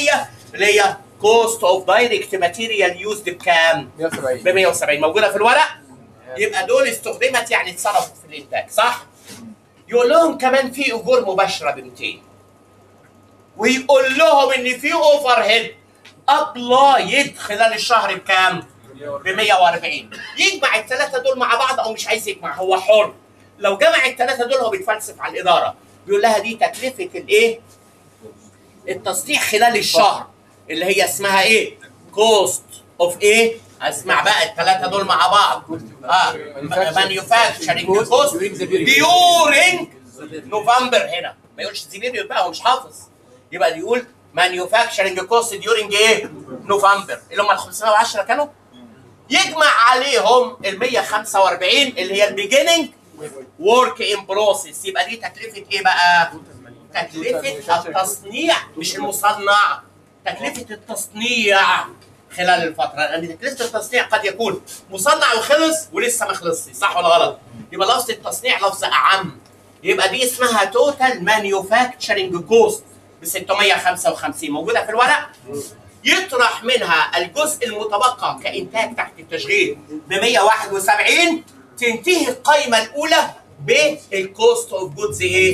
اللي هي كوست اوف دايركت ماتيريال يوزد بكام؟ 170 ب 170 موجوده في الورق يبقى دول استخدمت يعني اتصرفوا في الانتاج صح؟ يقول لهم كمان في اجور مباشره ب 200 ويقول لهم ان في اوفر هيد ابلايد خلال الشهر بكام؟ ب 140 يجمع الثلاثه دول مع بعض او مش عايز يجمع هو حر لو جمع الثلاثه دول هو بيتفلسف على الاداره بيقول لها دي تكلفه الايه؟ التصنيع خلال الشهر اللي هي اسمها ايه؟ كوست اوف ايه؟ اسمع بقى الثلاثه دول مع بعض اه مانيفاكتشرنج كوست ديورنج نوفمبر هنا ما يقولش زبير بقى هو مش حافظ يبقى يقول مانيفاكتشرنج كوست ديورنج ايه؟ نوفمبر اللي هم ال 510 كانوا يجمع عليهم ال 145 اللي هي البيجيننج ورك ان بروسيس يبقى دي تكلفه ايه بقى؟ تكلفه التصنيع مش المصنع تكلفه التصنيع خلال الفتره لان تكلفه التصنيع قد يكون مصنع وخلص ولسه ما خلصش صح ولا غلط؟ يبقى لفظ التصنيع لفظ اعم يبقى دي اسمها توتال مانيفاكتشرنج كوست ب 655 موجوده في الورق يطرح منها الجزء المتبقى كانتاج تحت التشغيل ب 171 تنتهي القائمه الاولى بالكوست اوف جودز ايه؟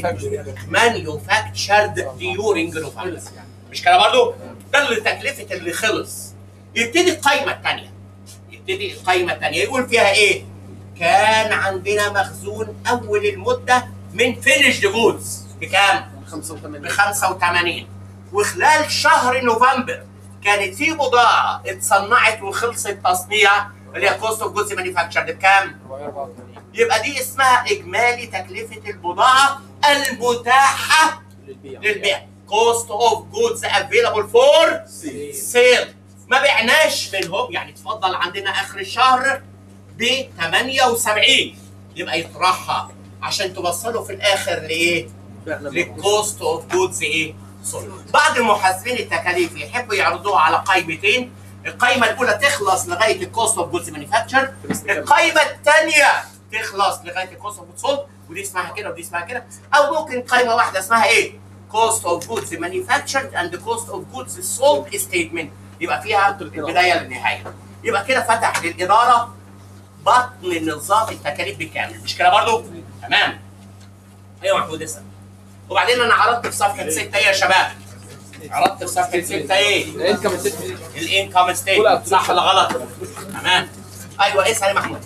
مانيفاكتشرد ديورنج نوفمبر مش كده برضه؟ ده اللي تكلفه اللي خلص يبتدي القائمه الثانيه يبتدي القائمه الثانيه يقول فيها ايه؟ كان عندنا مخزون اول المده من فينيشد جودز بكام؟ 85 ب 85 وخلال شهر نوفمبر كانت في بضاعه اتصنعت وخلصت تصنيع اللي هي كوست اوف جودز مانيفاكتشرد بكام؟ 484 يبقى دي اسمها اجمالي تكلفه البضاعه المتاحه للبيع كوست اوف جودز افيلابل فور سيل ما بعناش منهم يعني اتفضل عندنا اخر الشهر ب 78 يبقى يطرحها عشان توصله في الاخر لايه؟ للكوست اوف جودز ايه؟ sold. بعض المحاسبين التكاليف يحبوا يعرضوها على قائمتين القائمه الاولى تخلص لغايه الكوست اوف جودز مانيفاكتشر القائمه الثانيه تخلص لغايه الكوست اوف جودز سولد ودي اسمها كده ودي اسمها كده او ممكن قائمه واحده اسمها ايه؟ كوست اوف جودز مانيفاكتشرد اند كوست اوف جودز سولد ستيتمنت يبقى فيها البدايه للنهايه يبقى كده فتح للاداره بطن نظام التكاليف بالكامل مش كده برضو؟ تمام ايوه محمود اسال وبعدين انا عرضت في صفحه 6 ايه يا شباب؟ عرضت في صفحه 6 ايه؟ الانكم الست الانكم ستيتمنت صح ولا غلط؟ تمام ايوه اسال يا محمود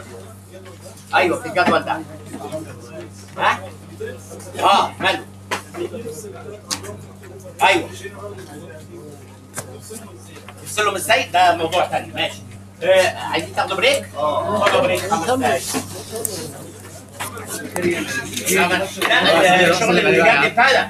ايوه في الجدول ده ها؟ اه ماله؟ ايوه يفصلهم ازاي؟ ده موضوع تاني ماشي آه عايزين تاخدوا بريك؟ اه خدوا بريك خمس دقايق لا ما- لا، الشغل اللي جنبي بتاعنا